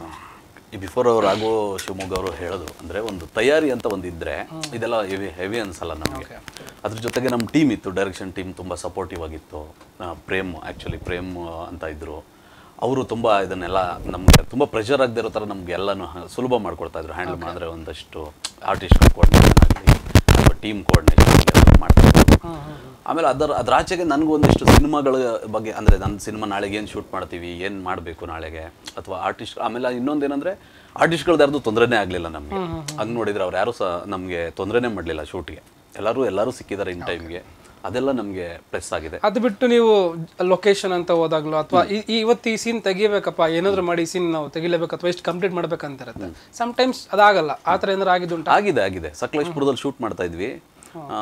ಬಿಫೋರ್ ಅವ್ರು ಆಗೋ ಶಿವಮೊಗ್ಗ ಅವರು ಹೇಳಿದ್ರು ಅಂದರೆ ಒಂದು ತಯಾರಿ ಅಂತ ಒಂದು ಇದ್ದರೆ ಇದೆಲ್ಲ ಹೆವಿ ಹೆವಿ ಅನ್ಸಲ್ಲ ನಮಗೆ ಅದ್ರ ಜೊತೆಗೆ ನಮ್ಮ ಟೀಮ್ ಇತ್ತು ಡೈರೆಕ್ಷನ್ ಟೀಮ್ ತುಂಬ ಸಪೋರ್ಟಿವ್ ಆಗಿತ್ತು ಆ, ಪ್ರೇಮ್ ಆ್ಯಕ್ಚುಲಿ ಪ್ರೇಮ್ ಅಂತ ಇದ್ದರು ಅವರು ತುಂಬ ಇದನ್ನೆಲ್ಲ ನಮಗೆ ತುಂಬ ಪ್ರೆಷರ್ ಆಗದೆ ಇರೋ ಥರ ನಮ್ಗೆ ಎಲ್ಲನೂ ಹ- ಸುಲಭ ಮಾಡ್ಕೊಡ್ತಾ ಇದ್ರು ಹ್ಯಾಂಡಲ್ ಮಾಡಿದ್ರೆ ಒಂದಷ್ಟು ಆರ್ಟಿಸ್ಟ್ ಕೋರ್ಡಿನೇಷನ್ ಆಗಲಿ ಅಥವಾ ಟೀಮ್ ಕೋರ್ಡಿನೇಷನ್ ಆಗಲಿ ಅದನ್ನು ಮಾಡ್ತಾ ಇದ್ರು ಆಮೇಲೆ ಅದರ ಅದ್ರ ಆಚೆಗೆ ನನಗೂ ಒಂದಿಷ್ಟು ಸಿನಿಮಾಗಳ ಬಗ್ಗೆ ಅಂದರೆ ನನ್ನ ಸಿನಿಮಾ ನಾಳೆಗೆ ಏನು ಶೂಟ್ ಮಾಡ್ತೀವಿ ಏನು ಮಾಡಬೇಕು ನಾಳೆಗೆ ಅಥವಾ ಆರ್ಟಿಸ್ಟ್ ಆಮೇಲೆ ಇನ್ನೊಂದೇನೆಂದರೆ ಆರ್ಟಿಸ್ಟ್ಗಳ್ದು ಯಾರ್ದು ತೊಂದರೆನೇ ಆಗಲಿಲ್ಲ ನಮಗೆ ಹಂಗೆ ನೋಡಿದ್ರೆ ಅವ್ರು ಯಾರೂ ಸಹ ನಮಗೆ ತೊಂದರೆನೇ ಮಾಡಲಿಲ್ಲ ಶೂಟ್ಗೆ ಎಲ್ಲರೂ ಎಲ್ಲರೂ ಸಿಕ್ಕಿದ್ದಾರೆ ಇನ್ ಟೈಮ್ಗೆ ಅದೆಲ್ಲ ನಮಗೆ ಪ್ಲಸ್ ಆಗಿದೆ ಅದು ಬಿಟ್ಟು ನೀವು ಲೊಕೇಶನ್ ಅಂತ ಹೋದಾಗ್ಲೋ ಅಥವಾ ಇವತ್ತು ಈ ಸೀನ್ ತೆಗಿಬೇಕಪ್ಪ ಏನಾದ್ರು ಮಾಡಿ ಈ ಸೀನ್ ನಾವು ತೆಗಿಲೇಬೇಕು ಅಥವಾ ಎಷ್ಟು ಕಂಪ್ಲೀಟ್ ಮಾಡ್ಬೇಕಂತ ಇರುತ್ತೆ ಸಮ್ಟೈಮ್ಸ್ ಅದಾಗಲ್ಲ ಆ ಥರ ಏನಾದ್ರು ಆಗಿದ್ದುಂಟು ಆಗಿದೆ ಆಗಿದೆ ಸಕಲೇಶ್ಪುರದಲ್ಲಿ ಶೂಟ್ ಮಾಡ್ತಾ ಇದ್ವಿ ಆ,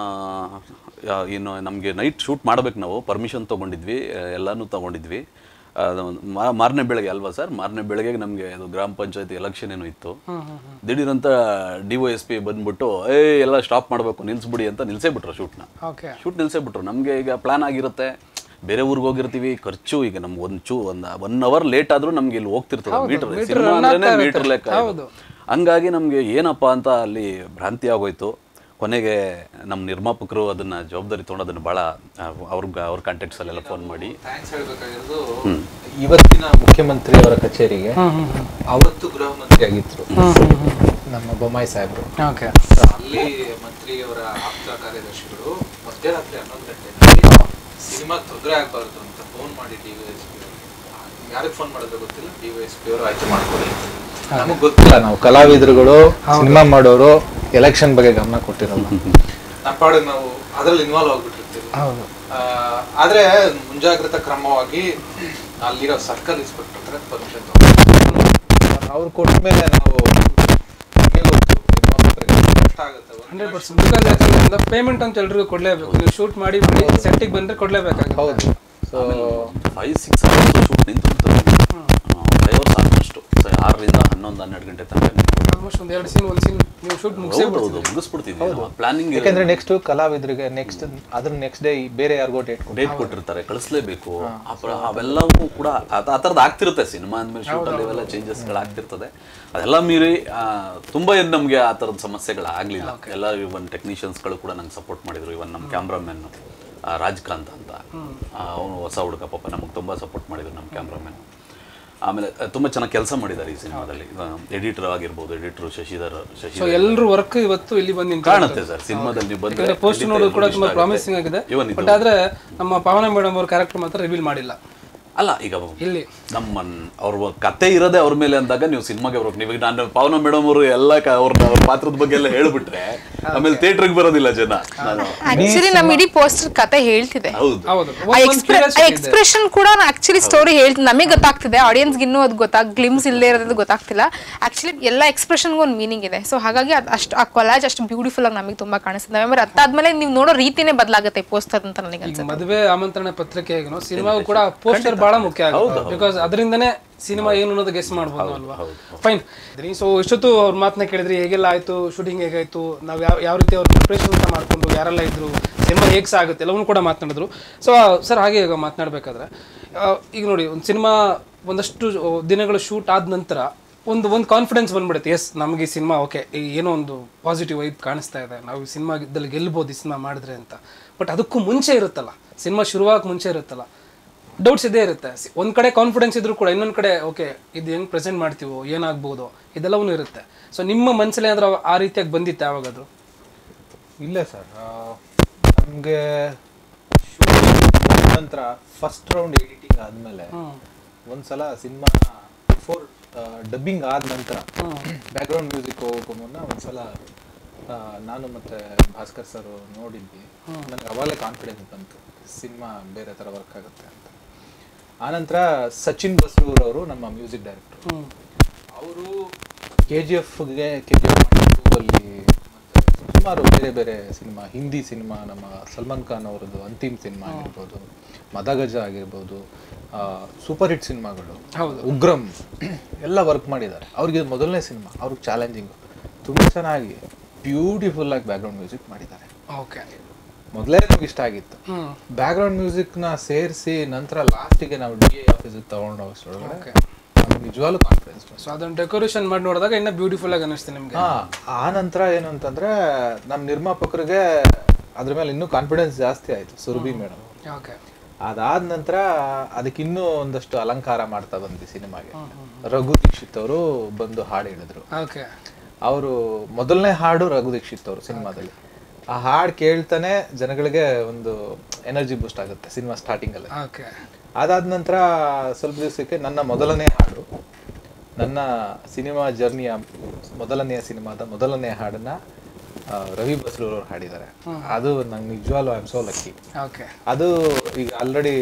ಯಾ- ಇನ್ನು ನಮಗೆ ನೈಟ್ ಶೂಟ್ ಮಾಡ್ಬೇಕು ನಾವು ಪರ್ಮಿಷನ್ ತೊಗೊಂಡಿದ್ವಿ ಎಲ್ಲನೂ ತೊಗೊಂಡಿದ್ವಿ ಅದು ಮಾ- ಮಾರನೇ ಬೆಳಗ್ಗೆ ಅಲ್ವಾ ಸರ್ ಮಾರನೇ ಬೆಳಗ್ಗೆ ನಮಗೆ ಅದು ಗ್ರಾಮ ಪಂಚಾಯತಿ ಎಲೆಕ್ಷನ್ ಏನೋ ಇತ್ತು ದಿಢೀರಂತ ಡಿ ಒ ಎಸ್ ಪಿ ಬಂದ್ಬಿಟ್ಟು ಏ ಎಲ್ಲ ಸ್ಟಾಪ್ ಮಾಡಬೇಕು ನಿಲ್ಲಿಸ್ಬಿಡಿ ಅಂತ ನಿಲ್ಸೇ ಬಿಟ್ರು ಶೂಟ್ನ ಓಕೆ ಶೂಟ್ ನಿಲ್ಸೇ ಬಿಟ್ರು ನಮಗೆ ಈಗ ಪ್ಲಾನ್ ಆಗಿರುತ್ತೆ ಬೇರೆ ಊರಿಗೆ ಹೋಗಿರ್ತೀವಿ ಖರ್ಚು ಈಗ ನಮ್ಗೆ ಒಂದು ಚೂ ಒಂದು ಒನ್ ಅವರ್ ಲೇಟ್ ಆದ್ರೂ ನಮ್ಗೆ ಇಲ್ಲಿ ಹೋಗ್ತಿರ್ತದೆ ಮೀಟರ್ ಸಿನಿಮಾ ಅಂದ್ರೆ ಮೀಟರ್ ಲೆಕ್ಕ ಇದು. ಹಂಗಾಗಿ ನಮಗೆ ಏನಪ್ಪ ಅಂತ ಅಲ್ಲಿ ಭ್ರಾಂತಿ ಆಗೋಯ್ತು ಕೊನೆಗೆ ನಮ್ಮ ನಿರ್ಮಾಪಕರು ಅದನ್ನ ಜವಾಬ್ದಾರಿ ತೊಗೊಂಡು ಅದನ್ನ ಭಾಳ ಅವ್ರಿಗೆ ಅವ್ರ ಕಾಂಟ್ಯಾಕ್ಟ್ಸ್ ಅಲ್ಲೆಲ್ಲ ಫೋನ್ ಮಾಡಿ ಥ್ಯಾಂಕ್ಸ್ ಹೇಳ್ಬೇಕಾಗಿರೋದು ಇವತ್ತಿನ ಮುಖ್ಯಮಂತ್ರಿ ಅವರ ಕಚೇರಿಗೆ ಅವತ್ತು ಗೃಹ ಮಂತ್ರಿ ಆಗಿದ್ರು ನಮ್ಮ ಬೊಮ್ಮಾಯಿ ಸಾಹೇಬ್ರು ಓಕೆ ಅಲ್ಲಿ ಮಂತ್ರಿಯವರ ಆಪ್ತ ಕಾರ್ಯದರ್ಶಿಗಳು ಮಧ್ಯರಾತ್ರಿ ಹನ್ನೊಂದು ಗಂಟೆ ಸಿನಿಮಾ ತೊಂದರೆ ಆಗಬಾರ್ದು ಅಂತ ಫೋನ್ ಮಾಡಿ ಡಿ ವೈ ಎಸ್ ಪಿ ಯಾರಿಗೆ ಫೋನ್ ಮಾಡಿದ್ರೆ ಗೊತ್ತಿಲ್ಲ ಡಿ ವೈ ಎಸ್ ಪಿ ಅವರು ಆಯ್ತು ಮಾಡ್ಕೊಳ್ಳಿ ನಮಗೆ ಗೊತ್ತಿಲ್ಲ ನಾವು ಕಲಾವಿದರುಗಳು ಸಿನಿಮಾ ಮಾಡೋರು ಎಲೆಕ್ಷನ್ ಬಗ್ಗೆ ಗಮನ ಕೊಟ್ಟಿರಲ್ಲ ನಮ್ಮ ಪಾಡಿಗೆ ನಾವು ಅದ್ರಲ್ಲಿ ಇನ್ವಾಲ್ವ್ ಆಗ್ಬಿಟ್ಟಿರ್ತೀವಿ ಆಗ್ತಿಲ್ಲ ಆದ್ರೆ ಮುಂಜಾಗ್ರತಾ ಕ್ರಮವಾಗಿ ಅಲ್ಲಿರೋ ಸರ್ಕಲ್ ಇನ್ಸ್ಪೆಕ್ಟರ್ ಹತ್ರ ಪರ್ಮಿಷನ್ ಅವ್ರು ಕೊಟ್ಟ ಮೇಲೆ ನಾವು ನಮ್ಗೆ ಗೊತ್ತು ನಿರ್ಮಾಪಕರಿಗೆ ಕಷ್ಟ ಆಗುತ್ತೆ ಒಂದು ಹಂಡ್ರೆಡ್ ಪರ್ಸೆಂಟ್ ಬಿಕಾಸ್ ಯಾಕಂದ್ರೆ ಪೇಮೆಂಟ್ ಅಂತ ಎಲ್ರಿಗೂ ಕೊಡಲೇಬೇಕು ನೀವು ಶೂಟ್ ಮಾಡಿ ಮಾಡಿ ಸೆಟ್ಟಿಗೆ ಬಂದರೆ ಕೊಡಲೇಬೇಕಾಗುತ್ತೆ ಹೌದು so five six hours shoot ನಿಂತು ಫೈವ್ ಅವರ್ಸ್ ಆಲ್ಮೋಸ್ಟ್ ಆರರಿಂದ ಹನ್ನೊಂದು ಹನ್ನೆರಡು ಗಂಟೆ ತನಕ ಆಲ್ಮೋಸ್ಟ್ ಒಂದು ಎರಡು ಸೀನ್ ಒಂದು ಸೀನ್ ನೀವು ಶೂಟ್ ಮುಗಿಸೇ ಹೌದು ಹೌದು ಮುಗಿಸ್ಬಿಡ್ತಿದ್ವಿ ಪ್ಲಾನಿಂಗ್ ಯಾಕಂದ್ರೆ ನೆಕ್ಸ್ಟ್ ಕಲಾವಿದರಿಗೆ ನೆಕ್ಸ್ಟ್ ಅದ್ರ ನೆಕ್ಸ್ಟ್ ಡೇ ಬೇರೆ ಯಾರಿಗೋ ಡೇಟ್ ಡೇಟ್ ಕೊಟ್ಟಿರ್ತಾರೆ ಕಳಿಸ್ಲೇಬೇಕು ಅಪ್ರ- ಅವೆಲ್ಲವೂ ಕೂಡ ಆ ಆ ಥರದ್ದು ಆಗ್ತಿರುತ್ತೆ ಸಿನಿಮಾ ಅಂದಮೇಲೆ ಶೂಟಲ್ಲಿ ಇವೆಲ್ಲ ಚೇಂಜಸ್ಗಳು ಆಗ್ತಿರ್ತದೆ ಅದೆಲ್ಲ ಮೀರಿ ಆ, ತುಂಬಾ ಏನು ನಮಗೆ ಆ ಥರದ ಸಮಸ್ಯೆಗಳು ಆಗಲಿಲ್ಲ ಎಲ್ಲ ಇವನ್ ಟೆಕ್ನಿಷಿಯನ್ಸ್ಗಳು ಕೂಡ ನಂಗೆ ಸಪೋರ್ಟ್ ಮಾಡಿದ್ರು ಇವನ್ ನಮ್ಮ ಕ್ಯಾಮ್ರಾಮನ್ ರಾಜ್ಕಾಂತ್ ಅಂತ ಅವನು ಹೊಸ ಹುಡುಗ ಪಾಪ ನಮಗೆ ತುಂಬ ಸಪೋರ್ಟ್ ಮಾಡಿದ್ರು ನಮ್ಮ ಕ್ಯಾಮ್ರಾಮನ್ ಆಮೇಲೆ ಆ, ತುಂಬಾ ಚೆನ್ನಾಗಿ ಕೆಲಸ ಮಾಡಿದ್ದಾರೆ ಈ ಸಿನಿಮಾದಲ್ಲಿ ಎಡಿಟರ್ ಆಗಿರ್ಬೋದು ಎಡಿಟರ್ ಶಶಿಧರ್ ಸೊ ಶಶಿಧರ್ ಎಲ್ಲರೂ ವರ್ಕ್ ಇವತ್ತು ಇಲ್ಲಿ ಬಂದು ನಿಂತು ಕಾಣುತ್ತೆ ಸರ್ ಸಿನಿಮಾದಲ್ಲಿ ನೀವು ಬಂದ್ರೆ ಪೋಸ್ಟ್ ಖಂಡಿತ ನೋಡೋದು ಕೂಡ ಎಲ್ರಿಗೂ ತುಂಬಾ ಇಷ್ಟ ಆಗುತ್ತೆ. ಪ್ರಾಮಿಸಿಂಗ್ ಆಗಿದೆ Even ಇದು- ಬಟ್ ಆದ್ರೆ ನಮ್ಮ ಪಾವನ ಮೇಡಮ್ ಅವ್ರ ಕ್ಯಾರೆಕ್ಟರ್ ಮಾತ್ರ ರಿವೀಲ್ ಮಾಡಿಲ್ಲ ಅಲ್ಲ ಈಗ ಇಲ್ಲಿ ನಮ್ಮ ಅವ್ರ ಕತೆ ಇರೋದೇ ಅವ್ರ ಮೇಲೆ ಅಂದಾಗ ನೀವು ಸಿನಿಮಾಗೆ ಬರ್ಬೇಕು ನೀವು ಈಗ ನಾನು ಪವನ ಮೇಡಮ್ ಅವರು ಎಲ್ಲ ಕ- ಅವ್ರ ಅವ್ರ ಪಾತ್ರದ ಬಗ್ಗೆ ಎಲ್ಲ ಹೇಳ್ಬಿಟ್ರೆ ಆಮೇಲೆ ಥಿಯೇಟರ್ಗೆ ಬರೋದಿಲ್ಲ ಜನ ನಾನು ಆಕ್ಚುಲಿ ನಮ್ಮ ಇಡೀ ಪೋಸ್ಟರ್ ಕತೆ ಹೇಳ್ತಿದೆ ಹೌದು ಹೌದು ಆ ಎಕ್ಸ್ಪ್ರೆಷನ್ ಕೂಡ ಆಕ್ಚುಲಿ ಸ್ಟೋರಿ ಹೇಳ್ತೀನಿ ನಮಗೆ ಗೊತ್ತಾಗ್ತಿದೆ ಆಡಿಯನ್ಸ್ಗೆ ಇನ್ನೂ ಅದು ಗೊತ್ತಾಗ್ ಗ್ಲಿಮ್ಸ್ ಇಲ್ಲದೆ ಇರೋದು ಗೊತ್ತಾಗ್ತಿಲ್ಲ ಆಕ್ಚುಲಿ ಎಲ್ಲ ಎಕ್ಸ್ಪ್ರೆಷನ್ಗೂ ಒಂದು ಮೀನಿಂಗ್ ಇದೆ ಸೊ ಹಾಗಾಗಿ ಅದು ಅಷ್ಟು ಆ ಕೊಲಾಜ್ ಅಷ್ಟು ಬ್ಯೂಟಿಫುಲ್ ಆಗಿ ನಮಗೆ ತುಂಬಾ ಕಾಣಿಸ್ತದೆ ನವೆಂಬರ್ ಹತ್ತಾದ್ಮೇಲೆ ನೀವು ನೋಡೋ ರೀತಿನೇ ಬದಲಾಗುತ್ತೆ ಪೋಸ್ಟರ್ ಅಂತ ನನಗೆ ಈಗ ಅನ್ಸುತ್ತೆ ಮದುವೆ ಆಮಂತ್ರಣ ಪತ್ರಿಕೆಗೂ ಸಿನಿಮಾಗೂ ಕೂಡ ಪೋಸ್ಟರ್ ಬಹಳ ಮುಖ್ಯ ಆಗುತ್ತೆ ಬಿಕಾಸ್ ಅದರಿಂದನೇ ಸಿನಿಮಾ ಏನು ಅನ್ನೋದು ಗೆಸ್ ಮಾಡ್ಬೋದು ಅಲ್ವಾ ಫೈನ್ ಸೊ ಇಷ್ಟೊತ್ತು ಅವ್ರ ಮಾತನ್ನ ಕೇಳಿದ್ರಿ ಹೇಗೆಲ್ಲ ಆಯ್ತು ಶೂಟಿಂಗ್ ಹೇಗಾಯ್ತು ನಾವು ಯಾವ ಯಾವ ರೀತಿ ಅವ್ರ ಪ್ರಿಪ್ರೇಷನ್ ಅಂತ ಮಾಡ್ಕೊಂಡು ಯಾರೆಲ್ಲ ಇದ್ರು ಸಿನಿಮಾ ಹೇಗೆ ಸಾಗುತ್ತೆ ಎಲ್ಲವನ್ನೂ ಕೂಡ ಮಾತನಾಡಿದ್ರು ಸೊ ಸರ್ ಹಾಗೆ ಈಗ ಮಾತನಾಡಬೇಕಾದ್ರೆ ಈಗ ನೋಡಿ ಒಂದು ಸಿನಿಮಾ ಒಂದಷ್ಟು ದಿನಗಳು ಶೂಟ್ ಆದ ನಂತರ ಒಂದು ಒಂದು ಕಾನ್ಫಿಡೆನ್ಸ್ ಬಂದ್ಬಿಡುತ್ತೆ ಎಸ್ ನಮಗೆ ಈ ಸಿನಿಮಾ ಓಕೆ ಏನೋ ಒಂದು ಪಾಸಿಟಿವ್ ವೈಬ್ ಕಾಣಿಸ್ತಾ ಇದೆ ನಾವು ಈ ಸಿನಿಮಾದಲ್ಲಿ ಗೆಲ್ಬೋದು ಈ ಸಿನಿಮಾ ಮಾಡಿದ್ರೆ ಅಂತ ಬಟ್ ಅದಕ್ಕೂ ಮುಂಚೆ ಇರುತ್ತಲ್ಲ ಸಿನಿಮಾ ಶುರುವಾಗಕ್ಕೆ ಮುಂಚೆ ಇರುತ್ತಲ್ಲ ಡೌಟ್ಸ್ ಇದೇ ಇರುತ್ತೆ ಸಿ- ಒಂದ್ ಕಡೆ ಕಾನ್ಫಿಡೆನ್ಸ್ ಇದ್ರೂ ಕೂಡ ಇನ್ನೊಂದ್ ಕಡೆ ಓಕೆ ಇದು ಹೆಂಗ್ ಪ್ರೆಸೆಂಟ್ ಮಾಡ್ತೀವೋ ಏನಾಗ್ಬೋದು ಇದೆಲ್ಲವೂ ಇರುತ್ತೆ ಸೊ ನಿಮ್ಮ ಮನಸ್ಸಲ್ಲಿ ಏನಾದ್ರೂ ಆ ರೀತಿಯಾಗಿ ಬಂದಿತ್ತು ಯಾವಾಗಾದ್ರೂ ಇಲ್ಲ ಸರ್ ನಮಗೆ ನಂತರ ಫಸ್ಟ್ ರೌಂಡ್ ಎಡಿಟಿಂಗ್ ಆದಮೇಲೆ ಒಂದ್ಸಲ ಸಿನಿಮಾ ಬಿಫೋರ್ ಡಬ್ಬಿಂಗ್ ಆದ ನಂತರ ಬ್ಯಾಕ್ಗ್ರೌಂಡ್ ಮ್ಯೂಸಿಕ್ ಹೋಗೋಕ್ಕೂ ಮುನ್ನ ಒಂದ್ಸಲ ಆ, ನಾನು ಮತ್ತೆ ಭಾಸ್ಕರ್ ಸರ್ ನೋಡಿದ್ವಿ ನನಗೆ ಅವಾಗಲೇ ಕಾನ್ಫಿಡೆನ್ಸ್ ಬಂತು ಸಿನಿಮಾ ಬೇರೆ ಥರ ವರ್ಕ್ ಆಗುತ್ತೆ ಅಂತ ಆನಂತರ ಸಚಿನ್ ಬಸ್ರೂರ್ ಅವರು ನಮ್ಮ ಮ್ಯೂಸಿಕ್ ಡೈರೆಕ್ಟರ್ ಅವರು ಕೆ ಜಿ ಎಫ್ಗೆ ಕೆ ಜಿ ಎಫ್ ಅಲ್ಲಿ ಮತ್ತೆ ಸುಮಾರು ಬೇರೆ ಬೇರೆ ಸಿನಿಮಾ ಹಿಂದಿ ಸಿನಿಮಾ ನಮ್ಮ ಸಲ್ಮಾನ್ ಖಾನ್ ಅವರದ್ದು ಅಂತಿಮ್ ಸಿನಿಮಾ ಆಗಿರ್ಬೋದು ಮದಗಜ ಆಗಿರ್ಬೋದು ಸೂಪರ್ ಹಿಟ್ ಸಿನಿಮಾಗಳು ಉಗ್ರಂ ಎಲ್ಲ ವರ್ಕ್ ಮಾಡಿದ್ದಾರೆ ಅವ್ರಿಗೆ ಇದು ಮೊದಲನೇ ಸಿನಿಮಾ ಅವ್ರಿಗೆ ಚಾಲೆಂಜಿಂಗ್ ತುಂಬ ಚೆನ್ನಾಗಿ ಬ್ಯೂಟಿಫುಲ್ ಆಗಿ ಬ್ಯಾಕ್ಗ್ರೌಂಡ್ ಮ್ಯೂಸಿಕ್ ಮಾಡಿದ್ದಾರೆ ಓಕೆ ಮೊದಲೇ ನಮ್ಗೆ ಇಷ್ಟ ಆಗಿತ್ತು ಬ್ಯಾಕ್ಗ್ರೌಂಡ್ ಮ್ಯೂಸಿಕ್ನ ಸೇರಿಸಿ ನಂತರ ಲಾಸ್ಟಿಗೆ ನಾವು ಡಿ ಎ ಆಫೀಸಿಗೆ ತಗೊಂಡು ಹೋಗೋಷ್ಟೊಳಗಡೆ ನಮ್ಗೆ ನಿಜವಾಗ್ಲೂ ಕಾನ್ಫಿಡೆನ್ಸ್ ಸೊ ಅದನ್ನ ಡೆಕೋರೇಷನ್ ಮಾಡಿ ನೋಡಿದಾಗ ಇನ್ನ ಬ್ಯೂಟಿಫುಲ್ ಆಗಿ ಅನಿಸ್ತು ನಿಮ್ಗೆ ಹಾ ಆ ನಂತರ ಏನು ಅಂತಂದ್ರೆ ನಮ್ಮ ನಿರ್ಮಾಪಕರಿಗೆ ಅದ್ರ ಮೇಲೆ ಇನ್ನೂ ಕಾನ್ಫಿಡೆನ್ಸ್ ಜಾಸ್ತಿ ಆಯ್ತು ಸುರಭಿ ಮೇಡಮ್ ಓಕೆ ಅದಾದ ನಂತರ ಅದಕ್ಕೆ ಇನ್ನೂ ಒಂದಷ್ಟು ಅಲಂಕಾರ ಮಾಡ್ತಾ ಬಂದ್ವಿ ಸಿನಿಮಾಗೆ ರಘು ದೀಕ್ಷಿತ್ ಅವರು ಬಂದು ಹಾಡು ಹೇಳಿದ್ರು ಓಕೆ ಅವರು ಮೊದಲನೇ ಹಾಡು ರಘು ದೀಕ್ಷಿತ್ ಅವರು ಸಿನಿಮಾದಲ್ಲಿ ಆ ಹಾಡು ಕೇಳ್ತಾನೆ ಜನಗಳಿಗೆ ಒಂದು ಎನರ್ಜಿ ಬೂಸ್ಟ್ ಆಗುತ್ತೆ ಸಿನಿಮಾ ಸ್ಟಾರ್ಟಿಂಗ್ ಅಲ್ಲಿ ಓಕೆ ಅದಾದ ನಂತರ ಸ್ವಲ್ಪ ದಿವಸಕ್ಕೆ ನನ್ನ ಮೊದಲನೇ ಹಾಡು ನನ್ನ ಸಿನಿಮಾ ಜರ್ನಿಯ ಮೊದಲನೆಯ ಸಿನಿಮಾದ ಮೊದಲನೆಯ ಹಾಡನ್ನ ಆ, ರವಿ ಬಸ್ರೂರ್ ಅವ್ರು ಹಾಡಿದ್ದಾರೆ ಅದು ನಂಗೆ ನಿಜವಾಗ್ಲೂ I am so lucky okay ಅದು ಈಗ ಆಲ್ರೆಡಿ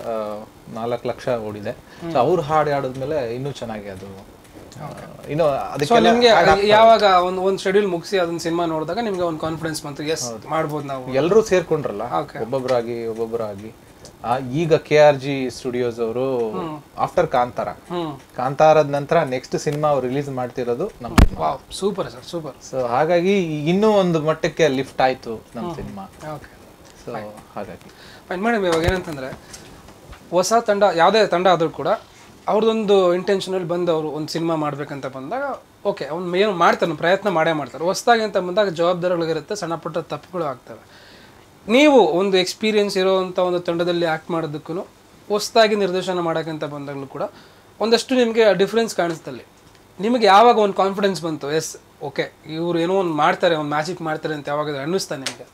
ನಾಲ್ಕು ಲಕ್ಷ ಓಡಿದೆ ಸೊ ಅವ್ರು ಹಾಡು ಹಾಡಿದ್ಮೇಲೆ ಇನ್ನೂ ಚೆನ್ನಾಗಿ ಅದು ಆ, ಇನ್ನೂ ಸೊ ಅದಕ್ಕೆ ನಿಮ್ಗೆ ಯಾವಾಗ ಒಂದು ಒಂದು ಶೆಡ್ಯೂಲ್ ಮುಗಿಸಿ ಅದನ್ನ ಸಿನಿಮಾ ನೋಡಿದಾಗ ನಿಮ್ಗೆ ಒಂದು ಕಾನ್ಫಿಡೆನ್ಸ್ ಬಂತು ಎಸ್ ಮಾಡ್ಬೋದು ನಾವು ಎಲ್ಲರೂ ಸೇರ್ಕೊಂಡ್ರಲ್ಲ Okay. ಒಬ್ಬೊಬ್ಬರಾಗಿ ಒಬ್ಬೊಬ್ಬರಾಗಿ ಆ, ಈಗ ಕೆ ಆರ್ ಜಿ ಸ್ಟುಡಿಯೋಸ್ ಅವರು ಆಫ್ಟರ್ ಕಾಂತಾರ ಕಾಂತಾರದ ನಂತರ ನೆಕ್ಸ್ಟ್ ಸಿನಿಮಾ ಅವ್ರು ರಿಲೀಸ್ ಮಾಡ್ತಿರೋದು ನಮ್ಮ cinema wow super sir super so ಹಾಗಾಗಿ ಈಗ ಇನ್ನೂ ಒಂದು ಮಟ್ಟಕ್ಕೆ ಲಿಫ್ಟ್ ಆಯ್ತು ನಮ್ಮ ಸಿನಿಮಾ ಓಕೆ ಸೊ ಹಾಗಾಗಿ ಫೈನ್ ಮೇಡಮ್ ಇವಾಗ ಏನಂತಂದ್ರೆ ಹೊಸ ತಂಡ ಯಾವುದೇ ತಂಡ ಆದರೂ ಕೂಡ ಅವ್ರದ್ದೊಂದು ಇಂಟೆನ್ಷನಲ್ಲಿ ಬಂದು ಅವರು ಒಂದು ಸಿನಿಮಾ ಮಾಡ್ಬೇಕಂತ ಬಂದಾಗ ಓಕೆ ಅವ್ನು ಏನು ಮಾಡ್ತಾನೆ ಪ್ರಯತ್ನ ಮಾಡೇ ಮಾಡ್ತಾರೆ ಹೊಸದಾಗಿ ಅಂತ ಬಂದಾಗ ಜವಾಬ್ದಾರಿಗಳಿರುತ್ತೆ ಸಣ್ಣ ಪುಟ್ಟ ತಪ್ಪುಗಳು ಆಗ್ತವೆ ನೀವು ಒಂದು ಎಕ್ಸ್ಪೀರಿಯನ್ಸ್ ಇರೋವಂಥ ಒಂದು ತಂಡದಲ್ಲಿ ಆ್ಯಕ್ಟ್ ಮಾಡೋದಕ್ಕೂ ಹೊಸದಾಗಿ ನಿರ್ದೇಶನ ಮಾಡೋಕ್ಕಂತ ಬಂದಾಗಲೂ ಕೂಡ ಒಂದಷ್ಟು ನಿಮಗೆ ಡಿಫ್ರೆನ್ಸ್ ಕಾಣಿಸ್ತಲ್ಲಿ ನಿಮಗೆ ಯಾವಾಗ ಒಂದು ಕಾನ್ಫಿಡೆನ್ಸ್ ಬಂತು ಎಸ್ ಓಕೆ ಇವ್ರು ಏನೋ ಒಂದು ಮಾಡ್ತಾರೆ ಒಂದು ಮ್ಯಾಜಿಕ್ ಮಾಡ್ತಾರೆ ಅಂತ ಯಾವಾಗ ಅನ್ನಿಸ್ತಾ ನಿಮಗೆ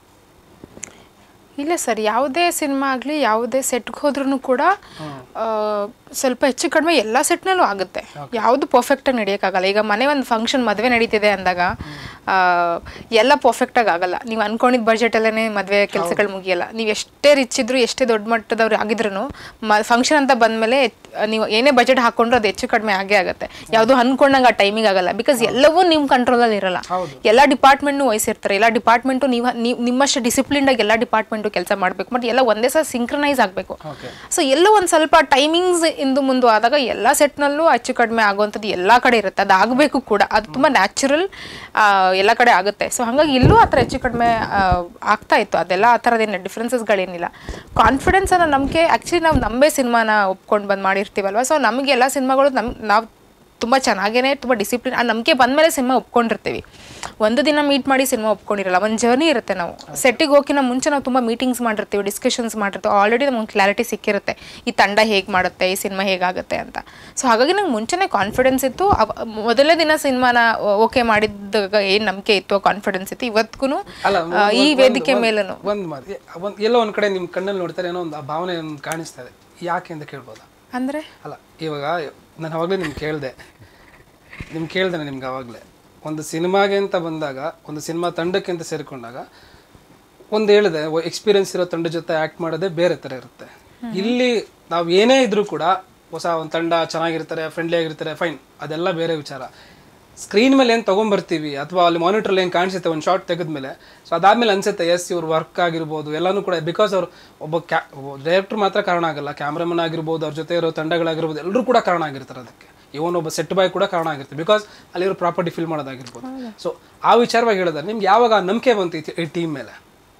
ಇಲ್ಲ ಸರ್ ಯಾವುದೇ ಸಿನಿಮಾ ಆಗಲಿ ಯಾವುದೇ ಸೆಟ್ಗೆ ಹೋದ್ರೂ ಕೂಡ ಆ, ಸ್ವಲ್ಪ ಹೆಚ್ಚು ಕಡಿಮೆ ಎಲ್ಲ ಸೆಟ್ನಲ್ಲೂ ಆಗುತ್ತೆ ಯಾವುದು ಪರ್ಫೆಕ್ಟಾಗಿ ನಡೆಯೋಕ್ಕಾಗಲ್ಲ ಈಗ ಮನೆ ಒಂದು ಫಂಕ್ಷನ್ ಮದುವೆ ನಡೀತಿದೆ ಅಂದಾಗ ಎಲ್ಲ ಪರ್ಫೆಕ್ಟಾಗಿ ಆಗಲ್ಲ ನೀವು ಅನ್ಕೊಂಡಿದ್ದ ಬಜೆಟಲ್ಲೇ ಮದುವೆ ಕೆಲಸಗಳು ಮುಗಿಯಲ್ಲ ನೀವು ಎಷ್ಟೇ ರಿಚ್ ಇದ್ರು ಎಷ್ಟೇ ದೊಡ್ಡ ಮಟ್ಟದವ್ರು ಆಗಿದ್ರು ಮ ಫಂಕ್ಷನ್ ಅಂತ ಬಂದಮೇಲೆ ನೀವು ಏನೇ ಬಜೆಟ್ ಹಾಕೊಂಡ್ರು ಅದು ಹೆಚ್ಚು ಕಡಿಮೆ ಆಗೇ ಆಗುತ್ತೆ ಯಾವುದು ಅನ್ಕೊಂಡಂಗೆ ಆ ಟೈಮಿಗೆ ಆಗಲ್ಲ ಬಿಕಾಸ್ ಎಲ್ಲವೂ ನಿಮ್ಮ ಕಂಟ್ರೋಲಲ್ಲಿ ಇರಲ್ಲ ಎಲ್ಲ ಡಿಪಾರ್ಟ್ಮೆಂಟ್ನು ವಹಿಸಿರ್ತಾರೆ ಎಲ್ಲ ಡಿಪಾರ್ಟ್ಮೆಂಟು ನೀವು ನೀವು ನಿಮ್ಮಷ್ಟು ಡಿಸಿಪ್ಲಿನ್ಡಾಗಿ ಎಲ್ಲ ಡಿಪಾರ್ಟ್ಮೆಂಟು ಕೆಲಸ ಮಾಡಬೇಕು ಬಟ್ ಎಲ್ಲ ಒಂದೇ ಸಲ ಸಿಂಕ್ರನೈಸ್ ಆಗಬೇಕು ಸೊ ಎಲ್ಲೋ ಒಂದು ಸ್ವಲ್ಪ ಟೈಮಿಂಗ್ಸ್ ಇಂದು ಮುಂದೆ ಆದಾಗ ಎಲ್ಲ ಸೆಟ್ನಲ್ಲೂ ಹೆಚ್ಚು ಕಡಿಮೆ ಆಗುವಂಥದ್ದು ಎಲ್ಲ ಕಡೆ ಇರುತ್ತೆ ಅದು ಆಗಬೇಕು ಕೂಡ ಅದು ತುಂಬ ನ್ಯಾಚುರಲ್ ಎಲ್ಲ ಕಡೆ ಆಗುತ್ತೆ ಸೊ ಹಾಗಾಗಿ ಇಲ್ಲೂ ಆ ಥರ ಹೆಚ್ಚು ಕಡಿಮೆ ಆ, ಆಗ್ತಾ ಇತ್ತು ಅದೆಲ್ಲ ಆ ಥರದ್ದೇನು ಡಿಫ್ರೆನ್ಸಸ್ಗಳೇನಿಲ್ಲ ಕಾನ್ಫಿಡೆನ್ಸ್ ಅನ್ನೋ ನಂಬಿಕೆ ಆ್ಯಕ್ಚುಲಿ ನಾವು ನಂಬೇ ಸಿನಿಮಾನ ಒಪ್ಕೊಂಡು ಬಂದು ಮಾಡಿರ್ತೀವಲ್ವ ಸೊ ನಮಗೆ ಎಲ್ಲ ಸಿನಿಮಾಗಳು ನಮ್ ನಾವು ತುಂಬ ಚೆನ್ನಾಗೇ ತುಂಬ ಡಿಸಿಪ್ಲಿನ್ ಆ ನಂಬಿಕೆ ಬಂದಮೇಲೆ ಸಿನಿಮಾ ಒಪ್ಕೊಂಡಿರ್ತೀವಿ ಒಂದು ದಿನ ಮೀಟ್ ಮಾಡಿ ಸಿನಿಮಾ ಒಪ್ಕೊಂಡಿರಲ್ಲ ಒಂದು ಜರ್ನಿ ಇರುತ್ತೆ ನಾವು ಸೆಟ್ಟಿಗೆ ಹೋಗಿನ ಮುಂಚೆ ನಾವು ತುಂಬ ಮೀಟಿಂಗ್ಸ್ ಮಾಡಿರ್ತೀವಿ ಡಿಸ್ಕಷನ್ಸ್ ಮಾಡಿರ್ತೀವಿ ಆಲ್ರೆಡಿ ನಮ್ಗೆ ಕ್ಲಾರಿಟಿ ಸಿಕ್ಕಿರುತ್ತೆ ಈ ತಂಡ ಹೇಗೆ ಮಾಡುತ್ತೆ ಈ ಸಿನಿಮಾ ಹೇಗಾಗುತ್ತೆ ಅಂತ ಸೊ ಹಾಗಾಗಿ ನಂಗೆ ಮುಂಚೆನೇ ಕಾನ್ಫಿಡೆನ್ಸ್ ಇತ್ತು ಅವ- ಮೊದಲನೇ ದಿನ ಸಿನಿಮಾನ ಓಕೆ ಮಾಡಿದಾಗ ಏನು ನಂಬಿಕೆ ಇತ್ತು ಕಾನ್ಫಿಡೆನ್ಸ್ ಇತ್ತು ಇವತ್ತಿಗೂ ಅಲ್ಲ ಈ ವೇದಿಕೆ ಮೇಲೂ ಒಂದು ಮಾತು ಒಂದು ಎಲ್ಲೋ ಒಂದು ಕಡೆ ನಿಮ್ಮ ಕಣ್ಣಲ್ಲಿ ನೋಡ್ತಾರೆ ಏನೋ ಒಂದು ಆ ಭಾವನೆ ಒಂದು ಕಾಣಿಸ್ತಾ ಇದೆ ಯಾಕೆ ಅಂತ ಕೇಳ್ಬೋದಾ ಅಂದರೆ ಅಲ್ಲ ಇವಾಗ ನಾನು ಅವಾಗಲೇ ನಿಮ್ಗೆ ಕೇಳಿದೆ ನಿಮ್ಗೆ ಕೇಳ್ದೆ ನಿಮ್ಗೆ ಅವಾಗಲೇ ಒಂದು ಸಿನಿಮಾಗೆ ಅಂತ ಬಂದಾಗ ಒಂದು ಸಿನಿಮಾ ತಂಡಕ್ಕೆ ಅಂತ ಸೇರಿಕೊಂಡಾಗ ಒಂದು ಹೇಳಿದೆ ಎಕ್ಸ್ಪೀರಿಯನ್ಸ್ ಇರೋ ತಂಡ ಜೊತೆ ಆ್ಯಕ್ಟ್ ಮಾಡೋದೇ ಬೇರೆ ಥರ ಇರುತ್ತೆ ಇಲ್ಲಿ ನಾವು ಏನೇ ಇದ್ರೂ ಕೂಡ ಹೊಸ ಒಂದು ತಂಡ ಚೆನ್ನಾಗಿರ್ತಾರೆ ಫ್ರೆಂಡ್ಲಿ ಆಗಿರ್ತಾರೆ ಫೈನ್ ಅದೆಲ್ಲ ಬೇರೆ ವಿಚಾರ ಸ್ಕ್ರೀನ್ ಮೇಲೆ ಏನು ತೊಗೊಂಬರ್ತೀವಿ ಅಥವಾ ಅಲ್ಲಿ ಮಾನಿಟ್ರಲ್ಲಿ ಏನು ಕಾಣಿಸುತ್ತೆ ಒಂದು ಶಾರ್ಟ್ ತೆಗೆದ್ಮೇಲೆ ಸೊ ಅದಾದ್ಮೇಲೆ ಅನ್ಸುತ್ತೆ ಎಸ್ ಇವ್ರ ವರ್ಕ್ ಆಗಿರ್ಬೋದು ಎಲ್ಲನೂ ಕೂಡ ಬಿಕಾಸ್ ಅವ್ರು ಒಬ್ಬ ಕ್ಯಾ ಡೈರೆಕ್ಟರ್ ಮಾತ್ರ ಕಾರಣ ಆಗಲ್ಲ ಕ್ಯಾಮ್ರಾಮನ್ ಆಗಿರ್ಬೋದು ಅವ್ರ ಜೊತೆ ಇರೋ ತಂಡಗಳಾಗಿರ್ಬೋದು ಎಲ್ಲರೂ ಕೂಡ ಕಾರಣ ಆಗಿರ್ತಾರೆ ಅದಕ್ಕೆ ಇವನ್ ಒಬ್ಬ ಸೆಟ್ ಬಾಯ್ ಕೂಡ ಕಾರಣ ಆಗಿರ್ತಾರೆ ಬಿಕಾಸ್ ಅಲ್ಲಿರೋ ಪ್ರಾಪರ್ಟಿ ಫಿಲ್ ಮಾಡೋದಾಗಿರ್ಬೋದು ಸೊ ಆ ವಿಚಾರವಾಗಿ ಹೇಳಿದ್ರೆ ನಿಮ್ಗೆ ಯಾವಾಗ ಆ ನಂಬಿಕೆ ಬಂತು ಈ- ಈ ಟೀಮ್ ಮೇಲೆ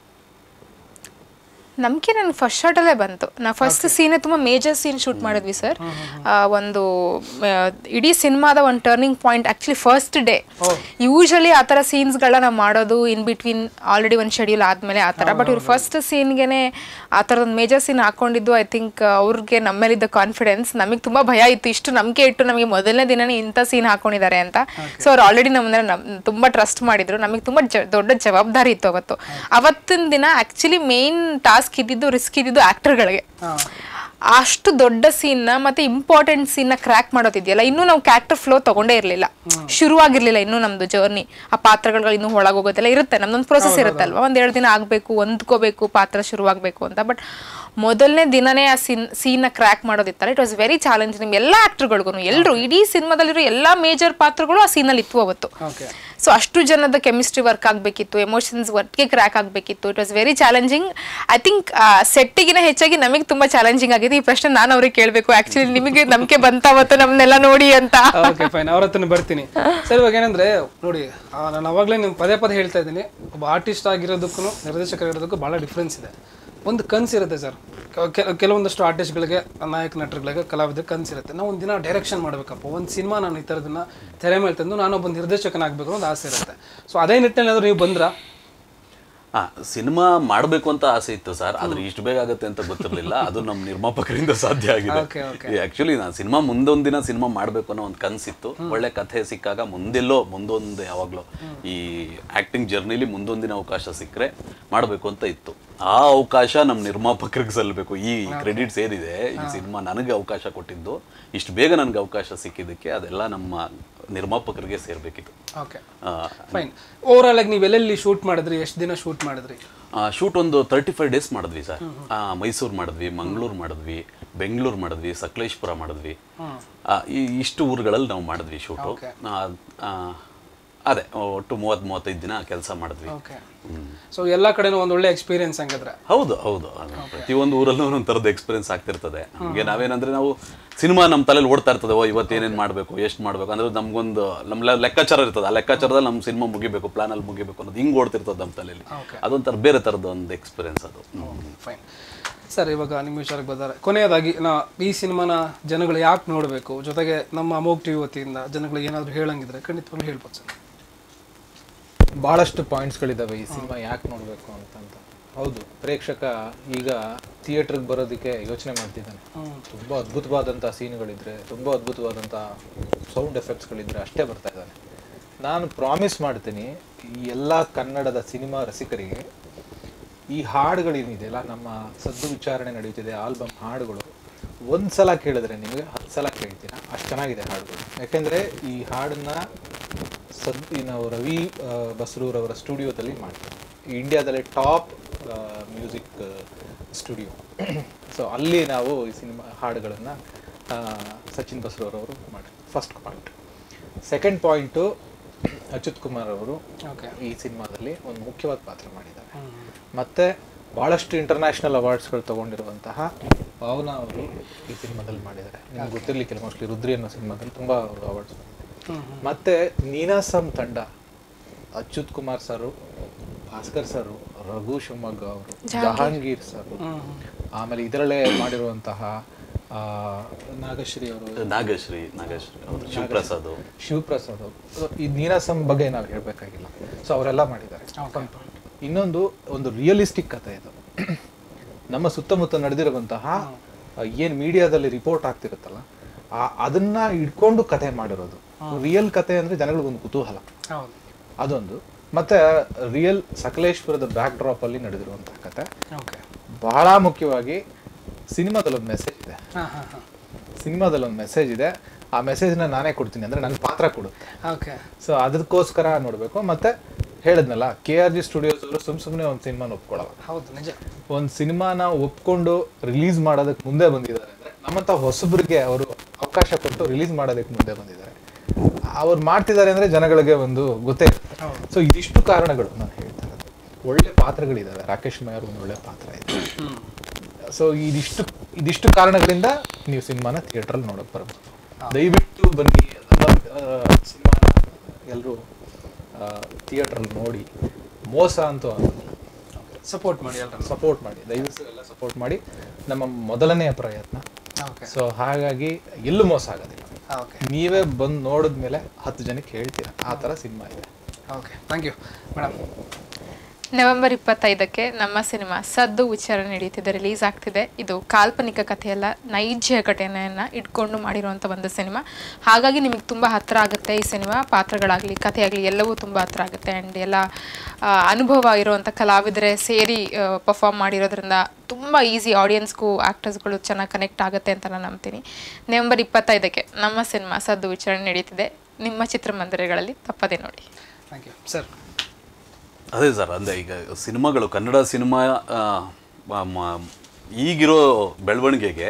ನಂಬಿಕೆ ನನಗೆ ಫಸ್ಟ್ ಶಾರ್ಟಲ್ಲೇ ಬಂತು ನಾ ಫಸ್ಟ್ ಸೀನೇ ತುಂಬ ಮೇಜರ್ ಸೀನ್ ಶೂಟ್ ಮಾಡಿದ್ವಿ ಸರ್ ಒಂದು ಆ, ಇಡೀ ಸಿನಿಮಾದ ಒಂದು turning point actually first day usually ಆ ಥರ ಸೀನ್ಸ್ಗಳನ್ನ ನಾವು ಮಾಡೋದು ಇನ್ ಬಿಟ್ವೀನ್ ಆಲ್ರೆಡಿ ಒಂದು ಶೆಡ್ಯೂಲ್ ಆದಮೇಲೆ ಆ ಥರ ಬಟ್ ಇವ್ರು ಫಸ್ಟ್ ಸೀನ್ಗೆ ಆ ಥರದೊಂದು ಮೇಜರ್ ಸೀನ್ ಹಾಕೊಂಡಿದ್ದು ಐ ಥಿಂಕ್ ಅವ್ರಿಗೆ ನಮ್ಮ ಮೇಲಿದ್ದ ಕಾನ್ಫಿಡೆನ್ಸ್ ನಮಗೆ ತುಂಬ ಭಯ ಇತ್ತು ಇಷ್ಟು ನಂಬಿಕೆ ಇಟ್ಟು ನಮಗೆ ಮೊದಲನೇ ದಿನನೇ ಇಂಥ ಸೀನ್ ಹಾಕೊಂಡಿದ್ದಾರೆ ಅಂತ ಸೊ ಅವ್ರು ಆಲ್ರೆಡಿ ನಮ್ಮನ್ನ ನಮ್ ತುಂಬ ಟ್ರಸ್ಟ್ ಮಾಡಿದ್ರು ನಮಗೆ ತುಂಬ ಜ ದೊಡ್ಡ ಜವಾಬ್ದಾರಿ ಇತ್ತು ಅವತ್ತು ಅವತ್ತಿನ ದಿನ ಆ್ಯಕ್ಚುಲಿ ಮೇನ್ ಟಾಸ್ಕ್ ಇದ್ದಿದ್ದು ರಿಸ್ಕ್ ಇದ್ದಿದ್ದು ಆ್ಯಕ್ಟರ್ಗಳಿಗೆ ಅಷ್ಟು ದೊಡ್ಡ ಸೀನ್ನ ಮತ್ತೆ ಇಂಪಾರ್ಟೆಂಟ್ ಸೀನ್ನ ಕ್ರ್ಯಾಕ್ ಮಾಡೋದಿದೆಯಲ್ಲ ಇನ್ನೂ ನಾವು ಕ್ಯಾರೆಕ್ಟರ್ ಫ್ಲೋ ತಗೊಂಡೇ ಇರಲಿಲ್ಲ ಶುರುವಾಗಿರ್ಲಿಲ್ಲ ಇನ್ನೂ ನಮ್ದು ಜರ್ನಿ ಆ ಪಾತ್ರಗಳು ಇನ್ನೂ ಒಳಗೋಗೋದೆಲ್ಲ ಇರುತ್ತೆ ನಮ್ದೊಂದು ಪ್ರೊಸೆಸ್ ಇರುತ್ತಲ್ವಾ ಒಂದ್ ಎರಡು ದಿನ ಆಗಬೇಕು ಹೊಂದ್ಕೋಬೇಕು ಪಾತ್ರ ಶುರುವಾಗಬೇಕು ಅಂತ ಬಟ್ ಮೊದಲನೇ ದಿನನೇ ಆ ಸೀನ್ ಸೀನ್ನ ಕ್ರ್ಯಾಕ್ ಮಾಡೋದಿತ್ತಲ್ಲ ಇಟ್ ವಾಸ್ ವೆರಿ ಚಾಲೆಂಜ್ ನಿಮ್ ಎಲ್ಲ ಆಕ್ಟರ್ಗಳಿಗೂ ಎಲ್ಲರೂ ಇಡೀ ಸಿನಿಮಾದಲ್ಲಿರೋ ಎಲ್ಲ ಮೇಜರ್ ಪಾತ್ರಗಳು ಆ ಸೀನಲ್ಲಿ ಇತ್ತು ಅವತ್ತು ಓಕೆ ಸೊ ಅಷ್ಟು ಜನದ ಕೆಮಿಸ್ಟ್ರಿ ವರ್ಕ್ ಆಗಬೇಕಿತ್ತು ಎಮೋಷನ್ಸ್ ವರ್ಕ್ಗೆ ಕ್ರ್ಯಾಕ್ ಆಗಬೇಕಿತ್ತು it was very challenging I think ಸೆಟ್ಟಿಗಿನ ಹೆಚ್ಚಾಗಿ ನಮಗೆ ತುಂಬಾ ಚಾಲೆಂಜಿಂಗ್ ಆಗಿದೆ ಈ ಪ್ರಶ್ನೆ ನಾನು ಅವ್ರಿಗೆ ಕೇಳಬೇಕು ಆಕ್ಚುಲಿ ನಿಮಗೆ ನಂಬಿಕೆ ಬಂತಾವತ್ತು ನಮ್ಮನ್ನೆಲ್ಲ ನೋಡಿ ಅಂತ ಓಕೆ ಫೈನ್ ಅವ್ರ ಹತ್ರನೇ ಬರ್ತೀನಿ ಸರ್ ಇವಾಗ ಏನಂದ್ರೆ ನೋಡಿ ಆ, ನಾನು ಅವಾಗಲೇ ನಿಮ್ಗೆ ಪದೇ ಪದೇ ಹೇಳ್ತಾ ಇದ್ದೀನಿ ಒಬ್ಬ ಆರ್ಟಿಸ್ಟ್ ಆಗಿರೋದಕ್ಕೂ ನಿರ್ದೇಶಕರಾಗಿರೋದಕ್ಕೂ ಭಾಳ ಡಿಫ್ರೆನ್ಸ್ ಇದೆ ಒಂದು ಕನಸಿರುತ್ತೆ ಸರ್ ಕೆಲವೊಂದಷ್ಟು ಆರ್ಟಿಸ್ಟ್ಗಳಿಗೆ ನಾಯಕ ನಟರುಗಳಿಗೆ ಕಲಾವಿದರಿಗೆ ಕನಸಿರುತ್ತೆ ನಾವು ಒಂದು ದಿನ ಡೈರೆಕ್ಷನ್ ಮಾಡಬೇಕಪ್ಪ ಒಂದು ಸಿನಿಮಾ ನಾನು ಈ ಥರದನ್ನ ತೆರೆ ಮೇಲೆ ತಂದು ನಾನೊಬ್ಬ ನಿರ್ದೇಶಕನಾಗಬೇಕು ಅನ್ನೋದು ಆಸೆ ಇರುತ್ತೆ ಸೊ ಅದೇ ನಿಟ್ಟಿನಲ್ಲಿ ಏನಾದ್ರು ನೀವು ಬಂದ್ರಾ ಆ ಸಿನಿಮಾ ಮಾಡಬೇಕು ಅಂತ ಆಸೆ ಇತ್ತು ಸರ್ ಆದ್ರೆ ಇಷ್ಟು ಬೇಗ ಆಗುತ್ತೆ ಅಂತ ಗೊತ್ತಿರಲಿಲ್ಲ ಅದು ನಮ್ಮ ನಿರ್ಮಾಪಕರಿಂದ ಸಾಧ್ಯ Okay, ಆಗಿದೆ ಆಕ್ಚುಲಿ ನಾನು ಸಿನಿಮಾ ಮುಂದೊಂದು ದಿನ ಸಿನಿಮಾ ಮಾಡಬೇಕು ಅನ್ನೋ ಒಂದು ಕನಸಿತ್ತು ಒಳ್ಳೆ ಕಥೆ ಸಿಕ್ಕಾಗ ಮುಂದೆಲ್ಲೋ ಮುಂದೊಂದು ಯಾವಾಗಲೂ ಈ ಆಕ್ಟಿಂಗ್ ಜರ್ನಿಲಿ ಮುಂದೊಂದು ದಿನ ಅವಕಾಶ ಸಿಕ್ಕರೆ ಮಾಡಬೇಕು ಅಂತ ಇತ್ತು ಆ ಅವಕಾಶ ನಮ್ಮ ನಿರ್ಮಾಪಕರಿಗೆ ಸಲ್ಲಬೇಕು ಈ ಕ್ರೆಡಿಟ್ಸ್ ಏನಿದೆ ಈ ಸಿನಿಮಾ ನನಗೆ ಅವಕಾಶ ಕೊಟ್ಟಿದ್ದು ಇಷ್ಟು ಬೇಗ ನನಗೆ ಅವಕಾಶ ಸಿಕ್ಕಿದ್ದಕ್ಕೆ ಅದೆಲ್ಲ ನಮ್ಮ ನಿರ್ಮಾಪಕರಿಗೆ ಸೇರ್ಬೇಕಿತ್ತು ಓಕೆ ಆ, ಫೈನ್ ಓವರ್ ಆಲ್ ಆಗಿ ನೀವು ಎಲ್ಲೆಲ್ಲಿ ಶೂಟ್ ಮಾಡಿದ್ರಿ ಎಷ್ಟು ದಿನ ಶೂಟ್ ಮಾಡಿದ್ರಿ ಶೂಟ್ ಒಂದು ತರ್ಟಿ ಫೈವ್ ಡೇಸ್ ಮಾಡಿದ್ವಿ ಸರ್ ಮೈಸೂರು ಮಾಡಿದ್ವಿ ಮಂಗಳೂರು ಮಾಡಿದ್ವಿ ಬೆಂಗಳೂರು ಮಾಡಿದ್ವಿ ಸಕಲೇಶ್ಪುರ ಮಾಡಿದ್ವಿ ಆ, ಈ ಇಷ್ಟು ಊರುಗಳಲ್ಲಿ ನಾವು ಮಾಡಿದ್ವಿ ಶೂಟು ಅದೇ ಒಟ್ಟು ಮೂವತ್ತು ಮೂವತ್ತೈದು ದಿನ ಕೆಲಸ ಮಾಡಿದ್ವಿ ಓಕೆ ಸೊ ಎಲ್ಲ ಕಡೆನೂ ಒಂದು ಒಳ್ಳೆ ಎಕ್ಸ್ಪೀರಿಯನ್ಸ್ ಹಂಗಿದ್ರೆ ಹೌದು ಹೌದು ಅದು ಪ್ರತಿಯೊಂದು ಊರಲ್ಲೂ ಒಂದೊಂದು ಥರದ ಎಕ್ಸ್ಪೀರಿಯನ್ಸ್ ಆಗ್ತಿರ್ತದೆ ನಮಗೆ ನಾವೇನಂದ್ರೆ ನಾವು ಸಿನಿಮಾ ನಮ್ಮ ತಲೆಯಲ್ಲಿ ಓಡ್ತಾ ಇರ್ತದೆ ಓ ಇವತ್ತು ಏನೇನು ಮಾಡಬೇಕು ಎಷ್ಟು ಮಾಡಬೇಕು ಅಂದ್ರೆ ನಮ್ಗೊಂದು ನಮ್ಮ ಲೆ- ಲೆಕ್ಕಾಚಾರ ಇರ್ತದೆ ಆ ಲೆಕ್ಕಾಚಾರದಲ್ಲಿ ನಮ್ಮ ಸಿನಿಮಾ ಮುಗಿಬೇಕು ಪ್ಲಾನಲ್ಲಿ ಮುಗಿಬೇಕು ಅನ್ನೋದು ಹಿಂಗೆ ಓಡ್ತಿರ್ತದೆ ನಮ್ಮ ತಲೆಯಲ್ಲಿ ಅದೊಂಥರ ಬೇರೆ ಥರದ ಒಂದು ಎಕ್ಸ್ಪೀರಿಯನ್ಸ್ ಅದು ಫೈನ್ ಸರ್ ಇವಾಗ ನಿಮ್ಮ ವಿಚಾರಕ್ಕೆ ಬಂದರೆ ಕೊನೆಯದಾಗಿ ನಾ ಈ ಸಿನಿಮಾನ ಜನಗಳು ಯಾಕೆ ನೋಡಬೇಕು ಜೊತೆಗೆ ನಮ್ಮ ಅಮೋಗ್ ಟಿವಿ ವತಿಯಿಂದ ಜನಗಳಿಗೆ ಏನಾದರೂ ಹೇಳಂಗಿದ್ರೆ ಖಂಡಿತವಾಗ್ಲೂ ಹೇಳ್ಬೋದು ಸರ್ ಭಾಳಷ್ಟು ಪಾಯಿಂಟ್ಸ್ಗಳಿದ್ದಾವೆ ಈ ಸಿನಿಮಾ ಯಾಕೆ ನೋಡಬೇಕು ಅಂತಂತ ಹೌದು ಪ್ರೇಕ್ಷಕ ಈಗ ಥಿಯೇಟ್ರಿಗೆ ಬರೋದಕ್ಕೆ ಯೋಚನೆ ಮಾಡ್ತಿದ್ದಾನೆ ತುಂಬ ಅದ್ಭುತವಾದಂಥ ಸೀನ್ಗಳಿದ್ರೆ ತುಂಬ ಅದ್ಭುತವಾದಂಥ ಸೌಂಡ್ ಎಫೆಕ್ಟ್ಸ್ಗಳಿದ್ರೆ ಅಷ್ಟೇ ಬರ್ತಾ ಇದ್ದಾನೆ ನಾನು ಪ್ರಾಮಿಸ್ ಮಾಡ್ತೀನಿ ಈ ಎಲ್ಲ ಕನ್ನಡದ ಸಿನಿಮಾ ರಸಿಕರಿಗೆ ಈ ಹಾಡುಗಳೇನಿದೆಯಲ್ಲ ನಮ್ಮ ಸದ್ದು ವಿಚಾರಣೆ ನಡೀತಿದೆ ಆಲ್ಬಮ್ ಹಾಡುಗಳು ಒಂದು ಸಲ ಕೇಳಿದ್ರೆ ನಿಮಗೆ ಹತ್ತು ಸಲ ಕೇಳ್ತೀರಾ ಅಷ್ಟು ಚೆನ್ನಾಗಿದೆ ಹಾಡುಗಳು ಯಾಕೆಂದರೆ ಈ ಹಾಡನ್ನ ಸದ್ ಈ ನಾವು ರವಿ ಆ, ಬಸ್ರೂರವರ ಸ್ಟುಡಿಯೋದಲ್ಲಿ ಮಾಡ್ತೀವಿ ಇಂಡಿಯಾದಲ್ಲೇ ಟಾಪ್ ಮ್ಯೂಸಿಕ್ ಸ್ಟುಡಿಯೋ ಸೊ ಅಲ್ಲಿ ನಾವು ಈ ಸಿನಿಮಾ ಹಾಡುಗಳನ್ನು ಸಚಿನ್ ಬಸ್ರೂರವರು ಮಾಡ್ತಾರೆ first point second point Achyuth Kumar ಅವರು ಈ ಸಿನಿಮಾದಲ್ಲಿ ಒಂದು ಮುಖ್ಯವಾದ ಪಾತ್ರ ಮಾಡಿದ್ದಾರೆ ಮತ್ತೆ ಬಹಳಷ್ಟು ಇಂಟರ್ನ್ಯಾಷನಲ್ ಅವಾರ್ಡ್ಸ್ಗಳು ತಗೊಂಡಿರುವಂತಹ ಭಾವನಾ ಅವರು ಈ ಸಿನಿಮಾದಲ್ಲಿ ಮಾಡಿದ್ದಾರೆ ನಿಮ್ಗೆ ಗೊತ್ತಿರ್ಲಿಕ್ಕಿಲ್ಲ ಮೋಸ್ಟ್ಲಿ ರುದ್ರಿ ಅನ್ನೋ ಸಿನಿಮಾದಲ್ಲಿ ತುಂಬಾ ಅವರು ಅವಾರ್ಡ್ಸ್ ಮತ್ತೆ ನೀನಾಸಂ ತಂಡ ಅಚ್ಯುತ್ ಕುಮಾರ್ ಸರ್ ಭಾಸ್ಕರ್ ಸರ್ ರಘು ಶಿವಮೊಗ್ಗ ಅವರು ಜಹಾಂಗೀರ್ ಸರ್ ಆಮೇಲೆ ಇದರಲ್ಲೇ ಮಾಡಿರುವಂತಹ ಆ, ನಾಗಶ್ರೀ ಅವರು ನಾಗಶ್ರೀ ನಾಗಶ್ರೀ ಅವರು ಶಿವಪ್ರಸಾದ್ ಶಿವಪ್ರಸಾದ್ ಅವರು So, ಈ ನೀನಾಸಂ ಬಗ್ಗೆ ನಾವು ಹೇಳಬೇಕಾಗಿಲ್ಲ ಸೊ ಅವರೆಲ್ಲ ಮಾಡಿದ್ದಾರೆ ಇನ್ನೊಂದು ಒಂದು ರಿಯಲಿಸ್ಟಿಕ್ ಕಥೆ ಇದು ನಮ್ಮ ಸುತ್ತಮುತ್ತ ನಡೆದಿರುವಂತಹ ಏನು ಮೀಡಿಯಾದಲ್ಲಿ ರಿಪೋರ್ಟ್ ಆಗ್ತಿರುತ್ತಲ್ಲ ಆ- ಅದನ್ನ ಇಟ್ಕೊಂಡು ಕಥೆ ಮಾಡಿರೋದು ರಿಯಲ್ ಕಥೆ ಅಂದ್ರೆ ಜನಗಳಿಗೊಂದು ಕುತೂಹಲ ಹೌದು ಅದೊಂದು ಮತ್ತೆ ರಿಯಲ್ ಸಕಲೇಶ್ವರದ ಬ್ಯಾಕ್ ಡ್ರಾಪ್ ಅಲ್ಲಿ ನಡೆದಿರುವಂತಹ ಕಥೆ ಓಕೆ ಬಹಳ ಮುಖ್ಯವಾಗಿ ಸಿನಿಮಾದಲ್ಲಿ ಒಂದು ಮೆಸೇಜ್ ಇದೆ ಹಾಂ ಹಾಂ ಹಾಂ ಸಿನಿಮಾದಲ್ಲಿ ಒಂದು ಮೆಸೇಜ್ ಇದೆ ಆ ಮೆಸೇಜ್ನ ನಾನೇ ಕೊಡ್ತೀನಿ ಅಂದ್ರೆ ನನ್ನ ಪಾತ್ರ ಕೊಡುತ್ತೆ ಓಕೆ ಸೊ ಅದಕ್ಕೋಸ್ಕರ ನೋಡಬೇಕು ಮತ್ತೆ ಹೇಳಿದ್ನಲ್ಲ ಕೆ ಆರ್ ಜಿ ಸ್ಟುಡಿಯೋಸ್ ಅವರು ಸುಮ್ ಸುಮ್ಮನೆ ಒಂದು ಸಿನಿಮಾನ ಒಪ್ಕೊಳ್ಳಲ್ಲ ಹೌದು ನಿಜ ಒಂದು ಸಿನಿಮಾನ ಒಪ್ಕೊಂಡು ರಿಲೀಸ್ ಮಾಡೋದಕ್ಕೆ ಮುಂದೆ ಬಂದಿದ್ದಾರೆ ಅಂದ್ರೆ ನಮ್ಮಂತ ಹೊಸಬ್ರಿಗೆ ಅವರು ಅವಕಾಶ ಕೊಟ್ಟು ರಿಲೀಸ್ ಮಾಡೋದಕ್ಕೆ ಮುಂದೆ ಬಂದಿದ್ದಾರೆ ಅವ್ರು ಮಾಡ್ತಿದ್ದಾರೆ ಅಂದ್ರೆ ಜನಗಳಿಗೆ ಒಂದು ಗೊತ್ತೇ ಸೊ ಇದಿಷ್ಟು ಕಾರಣಗಳು ನಾನು ಹೇಳ್ತಾ ಇರೋದು ಒಳ್ಳೆ ಪಾತ್ರಗಳಿದ್ದಾವೆ ರಾಕೇಶ್ ಮಯರ್ ಒಂದು ಒಳ್ಳೆ ಪಾತ್ರ ಇದೆ ಸೊ ಇದಿಷ್ಟು ಇದಿಷ್ಟು ಕಾರಣಗಳಿಂದ ನೀವು ಸಿನಿಮಾನ ಥಿಯೇಟ್ರಲ್ಲಿ ನೋಡಕ್ ಬರ್ಬೋದು ದಯವಿಟ್ಟು ಬನ್ನಿ ಸಿನಿಮಾನ ಎಲ್ಲರೂ ಥಿಯೇಟ್ರಲ್ಲಿ ನೋಡಿ ಮೋಸ ಅಂತೂ ಆಗೋದಿಲ್ಲ ಸಪೋರ್ಟ್ ಮಾಡಿ ಎಲ್ಲರೂ ಸಪೋರ್ಟ್ ಮಾಡಿ ದಯವಿಟ್ಟು ಎಲ್ಲ ಸಪೋರ್ಟ್ ಮಾಡಿ ನಮ್ಮ ಮೊದಲನೆಯ ಪ್ರಯತ್ನ ಓಕೆ ಸೊ ಹಾಗಾಗಿ ಎಲ್ಲೂ ಮೋಸ ಆಗೋದಿಲ್ಲ ಓಕೆ ನೀವೇ ಬಂದು ನೋಡಿದ್ಮೇಲೆ ಹತ್ತು ಜನಕ್ಕೆ ಹೇಳ್ತೀರಾ ಆ ಥರ ಸಿನಿಮಾ ಇದೆ okay thank you madam November ಇಪ್ಪತ್ತೈದಕ್ಕೆ ನಮ್ಮ ಸಿನಿಮಾ ಸದ್ದು ವಿಚಾರಣೆ ನಡೆಯುತ್ತಿದೆ ರಿಲೀಸ್ ಆಗ್ತಿದೆ ಇದು ಕಾಲ್ಪನಿಕ ಕಥೆಯಲ್ಲ ನೈಜ ಘಟನೆಯನ್ನು ಇಟ್ಕೊಂಡು ಮಾಡಿರುವಂಥ ಒಂದು ಸಿನಿಮಾ ಹಾಗಾಗಿ ನಿಮಗೆ ತುಂಬ ಹತ್ತಿರ ಆಗುತ್ತೆ ಈ ಸಿನಿಮಾ ಪಾತ್ರಗಳಾಗಲಿ ಕಥೆಯಾಗಲಿ ಎಲ್ಲವೂ ತುಂಬ ಹತ್ತಿರ ಆಗುತ್ತೆ ಆ್ಯಂಡ್ ಎಲ್ಲ ಆ, ಅನುಭವ ಇರುವಂಥ ಕಲಾವಿದರೇ ಸೇರಿ ಪರ್ಫಾರ್ಮ್ ಮಾಡಿರೋದ್ರಿಂದ ತುಂಬ ಈಸಿ ಆಡಿಯನ್ಸ್ಗೂ ಆ್ಯಕ್ಟರ್ಸ್ಗಳು ಚೆನ್ನಾಗಿ ಕನೆಕ್ಟ್ ಆಗುತ್ತೆ ಅಂತ ನಾನು ನಂಬ್ತೀನಿ ನವೆಂಬರ್ ಇಪ್ಪತ್ತೈದಕ್ಕೆ ನಮ್ಮ ಸಿನಿಮಾ ಸದ್ದು ವಿಚಾರಣೆ ನಡೀತಿದೆ ನಿಮ್ಮ ಚಿತ್ರಮಂದಿರಗಳಲ್ಲಿ ತಪ್ಪದೆ ನೋಡಿ ಥ್ಯಾಂಕ್ ಯು ಸರ್ ಅದೇ ಸರ್ ಅಂದರೆ ಈಗ ಸಿನಿಮಾಗಳು ಕನ್ನಡ ಸಿನಿಮಾ ಆ, ಮ- ಮ- ಈಗಿರೋ ಬೆಳವಣಿಗೆಗೆ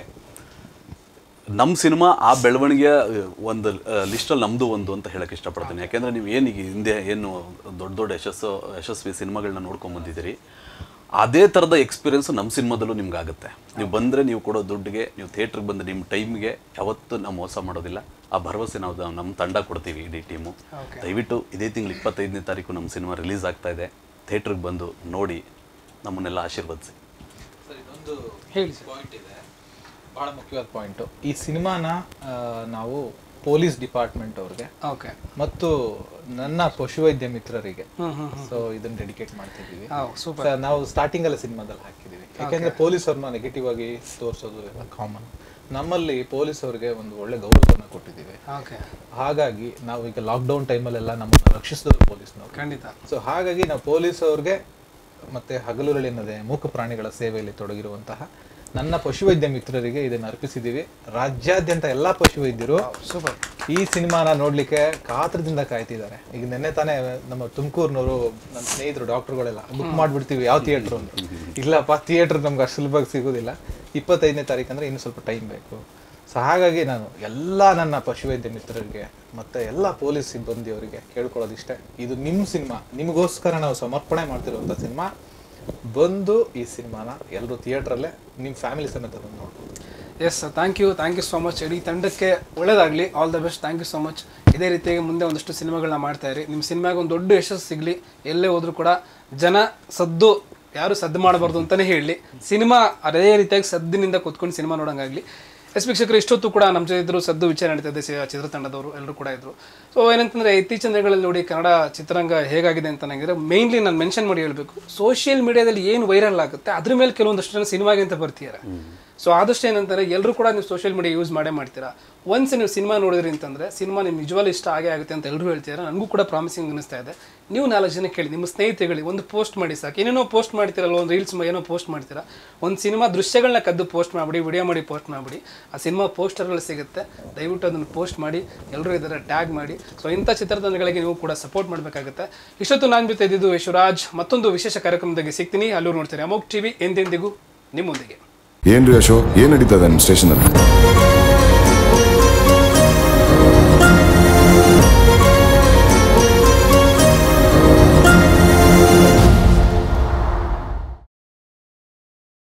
ನಮ್ಮ ಸಿನಿಮಾ ಆ ಬೆಳವಣಿಗೆಯ ಒಂದು ಲಿಸ್ಟಲ್ಲಿ ನಮ್ಮದು ಒಂದು ಅಂತ ಹೇಳಕ್ಕೆ ಇಷ್ಟಪಡ್ತೀನಿ ಯಾಕೆಂದರೆ ನೀವು ಏನು ಈಗ ಹಿಂದೆ ಏನು ದೊಡ್ಡ ದೊಡ್ಡ ಯಶಸ್ಸು ಯಶಸ್ವಿ ಸಿನಿಮಾಗಳನ್ನ ನೋಡ್ಕೊಂಡ್ ಬಂದಿದ್ದೀರಿ ಅದೇ ಥರದ ಎಕ್ಸ್ಪೀರಿಯನ್ಸ್ ನಮ್ಮ ಸಿನಿಮಾದಲ್ಲೂ ನಿಮ್ಗೆ ಆಗುತ್ತೆ ನೀವು ಬಂದರೆ ನೀವು ಕೊಡೋ ದುಡ್ಡಿಗೆ ನೀವು ಥಿಯೇಟ್ರಿಗೆ ಬಂದು ನಿಮ್ಮ ಟೈಮ್ಗೆ ಯಾವತ್ತೂ ನಾವು ಮೋಸ ಮಾಡೋದಿಲ್ಲ ಆ ಭರವಸೆ ನಾವು ನಮ್ಮ ತಂಡ ಕೊಡ್ತೀವಿ ಇಡೀ ಟೀಮು ದಯವಿಟ್ಟು ಇದೇ ತಿಂಗಳು ಇಪ್ಪತ್ತೈದನೇ ತಾರೀಕು ನಮ್ಮ ಸಿನಿಮಾ ರಿಲೀಸ್ ಆಗ್ತಾ ಇದೆ ಥಿಯೇಟ್ರಿಗೆ ಬಂದು ನೋಡಿ ನಮ್ಮನ್ನೆಲ್ಲ ಆಶೀರ್ವದಿಸಿ ಸರ್ ಇನ್ನೊಂದು ಹೇಳಿ ಸರ್ ಪಾಯಿಂಟ್ ಇದೆ ಬಹಳ ಮುಖ್ಯವಾದ ಪಾಯಿಂಟು ಈ ಸಿನಿಮಾನ ಆ, ನಾವು ಪೊಲೀಸ್ ಡಿಪಾರ್ಟ್ಮೆಂಟ್ ಅವ್ರಿಗೆ ಓಕೆ ಮತ್ತು ನನ್ನ ಪಶುವೈದ್ಯ ಮಿತ್ರರಿಗೆ ಹ್ಮ್ ಹ್ಮ್ ಸೊ ಇದನ್ನ ಡೆಡಿಕೇಟ್ ಮಾಡ್ತಿದ್ದೀವಿ ಹಾಂ ಸೂಪರ್ So, ನಾವು ಸ್ಟಾರ್ಟಿಂಗ್ ಅಲ್ಲಿ ಸಿನಿಮಾದಲ್ಲಿ ಹಾಕಿದೀವಿ ಯಾಕೆಂದ್ರೆ ಪೊಲೀಸ್ ಅವ್ರನ್ನ ನೆಗೆಟಿವ್ ಆಗಿ ತೋರಿಸೋದು ಎಲ್ಲ ಕಾಮನ್ ನಮ್ಮಲ್ಲಿ ಪೊಲೀಸ್ ಅವ್ರಿಗೆ ಒಂದು ಒಳ್ಳೆ ಗೌರವವನ್ನು ಕೊಟ್ಟಿದ್ದೀವಿ ಓಕೆ ಹಾಗಾಗಿ ನಾವು ಈಗ ಲಾಕ್ಡೌನ್ ಟೈಮಲ್ಲೆಲ್ಲ ನಮ್ಮನ್ನು ರಕ್ಷಿಸಿದ್ರು ಪೊಲೀಸ್ನವರು ಖಂಡಿತ ಸೊ ಹಾಗಾಗಿ ನಾವು ಪೊಲೀಸ್ ಅವ್ರಿಗೆ ಮತ್ತೆ ಹಗಲುರಳೆನ್ನದೆ ಮೂಕ ಪ್ರಾಣಿಗಳ ಸೇವೆಯಲ್ಲಿ ತೊಡಗಿರುವಂತಹ ನನ್ನ ಪಶುವೈದ್ಯ ಮಿತ್ರರಿಗೆ ಇದನ್ನು ಅರ್ಪಿಸಿದ್ದೀವಿ ರಾಜ್ಯಾದ್ಯಂತ ಎಲ್ಲಾ ಪಶುವೈದ್ಯರು ಸೂಪರ್ ಈ ಸಿನಿಮಾನ ನೋಡ್ಲಿಕ್ಕೆ ಕಾತ್ರದಿಂದ ಕಾಯ್ತಿದ್ದಾರೆ ಈಗ ನಿನ್ನೆ ತಾನೇ ನಮ್ಮ ತುಮಕೂರ್ನವರು ನನ್ನ ಸ್ನೇಹಿತರು ಡಾಕ್ಟರ್ಗಳೆಲ್ಲ ಬುಕ್ ಮಾಡ್ಬಿಡ್ತೀವಿ ಯಾವ ಥಿಯೇಟ್ರು ಅಂತ ಇಲ್ಲಪ್ಪ ಥಿಯೇಟರ್ ನಮ್ಗೆ ಅಷ್ಟು ಸುಲಭವಾಗಿ ಸಿಗೋದಿಲ್ಲ ಇಪ್ಪತ್ತೈದನೇ ತಾರೀಕು ಅಂದ್ರೆ ಇನ್ನು ಸ್ವಲ್ಪ ಟೈಮ್ ಬೇಕು ಸೊ ಹಾಗಾಗಿ ನಾನು ಎಲ್ಲ ನನ್ನ ಪಶುವೈದ್ಯ ಮಿತ್ರರಿಗೆ ಮತ್ತೆ ಎಲ್ಲ ಪೊಲೀಸ್ ಸಿಬ್ಬಂದಿಯವರಿಗೆ ಕೇಳ್ಕೊಳ್ಳೋದಿಷ್ಟೇ ಇದು ನಿಮ್ಮ ಸಿನಿಮಾ ನಿಮಗೋಸ್ಕರ ನಾವು ಸಮರ್ಪಣೆ ಮಾಡ್ತಿರುವಂಥ ಸಿನಿಮಾ ಬಂದು ಈ ಸಿನಿಮಾನ ಎಲ್ಲರೂ ಥಿಯೇಟ್ರಲ್ಲೇ ನಿಮ್ಮ ಫ್ಯಾಮಿಲಿ ಸಮೇತ ಬಂದು ನೋಡ್ಬೋದು yes thank you thank you so much ಇಡೀ ತಂಡಕ್ಕೆ ಒಳ್ಳೇದಾಗಲಿ all the best thank you so much ಇದೇ ರೀತಿಯಾಗಿ ಮುಂದೆ ಒಂದಷ್ಟು ಸಿನಿಮಾಗಳನ್ನ ಮಾಡ್ತಾ ಇರಿ ನಿಮ್ಮ ಸಿನಿಮಾಗೆ ಒಂದು ದೊಡ್ಡ ಯಶಸ್ಸು ಸಿಗಲಿ ಎಲ್ಲೇ ಹೋದ್ರೂ ಕೂಡ ಜನ ಸದ್ದು ಯಾರು ಸದ್ದು ಮಾಡಬಾರ್ದು ಅಂತಲೇ ಹೇಳಲಿ ಸಿನಿಮಾ ಅದೇ ರೀತಿಯಾಗಿ ಸದ್ದಿನಿಂದ ಕೂತ್ಕೊಂಡು ಸಿನಿಮಾ ನೋಡೋಂಗಾಗಲಿ ಎಸ್ ವೀಕ್ಷಕರು ಇಷ್ಟೊತ್ತು ಕೂಡ ನಮ್ಮ ಜೊತೆ ಇದ್ರು ಸದ್ದು ವಿಚಾರ ನಡೀತಾ ಇದೆ ಸಿ- ಚಿತ್ರತಂಡದವರು ಎಲ್ಲರೂ ಕೂಡ ಇದ್ರು ಸೊ ಏನಂತಂದ್ರೆ ಇತ್ತೀಚಿನ ದಿನಗಳಲ್ಲಿ ನೋಡಿ ಕನ್ನಡ ಚಿತ್ರರಂಗ ಹೇಗಾಗಿದೆ ಅಂತ ನನಗೆ ಮೇನ್ಲಿ ನಾನು ಮೆನ್ಷನ್ ಮಾಡಿ ಹೇಳಬೇಕು ಸೋಷಿಯಲ್ ಮೀಡಿಯಾದಲ್ಲಿ ಏನು ವೈರಲ್ ಆಗುತ್ತೆ ಅದ್ರ ಮೇಲೆ ಕೆಲವೊಂದಷ್ಟು ಜನ ಸಿನಿಮಾಗೆ ಅಂತ ಬರ್ತಿದ್ದಾರೆ ಸೊ ಆದಷ್ಟು ಏನಂತಾರೆ ಎಲ್ಲರೂ ಕೂಡ ನೀವು ಸೋಷಿಯಲ್ ಮೀಡಿಯಾ ಯೂಸ್ ಮಾಡೇ ಮಾಡ್ತೀರಾ ಒನ್ಸ್ ನೀವು ಸಿನಿಮಾ ನೋಡಿದ್ರಿ ಅಂತಂದರೆ ಸಿನಿಮಾ ನಿಮ್ಗೆ ನಿಜವಾಗ್ಲೂ ಇಷ್ಟ ಆಗೇ ಆಗುತ್ತೆ ಅಂತ ಎಲ್ಲರೂ ಹೇಳ್ತಿದ್ದಾರೆ ನನಗೂ ಕೂಡ ಪ್ರಾಮಿಸಿಂಗ್ ಅನಿಸ್ತಾ ಇದೆ ನೀವು ನಾಲ್ಕು ಜನ ಕೇಳಿ ನಿಮ್ಮ ಸ್ನೇಹಿತರುಗಳಿಗೆ ಒಂದು ಪೋಸ್ಟ್ ಮಾಡಿ ಸಾಕು ಏನೇನೋ ಪೋಸ್ಟ್ ಮಾಡ್ತೀರಲ್ಲ ಒಂದು ರೀಲ್ಸ್ ಏನೋ ಪೋಸ್ಟ್ ಮಾಡ್ತೀರಾ ಒಂದು ಸಿನಿಮಾ ದೃಶ್ಯಗಳನ್ನ ಕದ್ದು ಪೋಸ್ಟ್ ಮಾಡಿಬಿಡಿ ವಿಡಿಯೋ ಮಾಡಿ ಪೋಸ್ಟ್ ಮಾಡಿಬಿಡಿ ಆ ಸಿನಿಮಾ ಪೋಸ್ಟರ್ಗಳು ಸಿಗುತ್ತೆ ದಯವಿಟ್ಟು ಅದನ್ನು ಪೋಸ್ಟ್ ಮಾಡಿ ಎಲ್ಲರೂ ಇದರ ಟ್ಯಾಗ್ ಮಾಡಿ ಸೊ ಇಂಥ ಚಿತ್ರತಂಡಗಳಿಗೆ ನೀವು ಕೂಡ ಸಪೋರ್ಟ್ ಮಾಡಬೇಕಾಗುತ್ತೆ ಇಷ್ಟೊತ್ತು ನಾನು ಜೊತೆ ಇದ್ದಿದ್ದು ಯಶುರಾಜ್ ಮತ್ತೊಂದು ವಿಶೇಷ ಕಾರ್ಯಕ್ರಮದಾಗೆ ಸಿಗ್ತೀನಿ ಅಲ್ಲೂ ನೋಡ್ತೀನಿ ಅಮೋಕ್ ಟಿವಿ ಎಂದೆಂದಿಗೂ ನಿಮ್ಮೊಂದಿಗೆ ಏನ್ರಿ ಅಶೋಕ್ ಏನ್ ನಡೀತದೆ ನಿಮ್ಮ ಸ್ಟೇಷನಲ್ಲಿ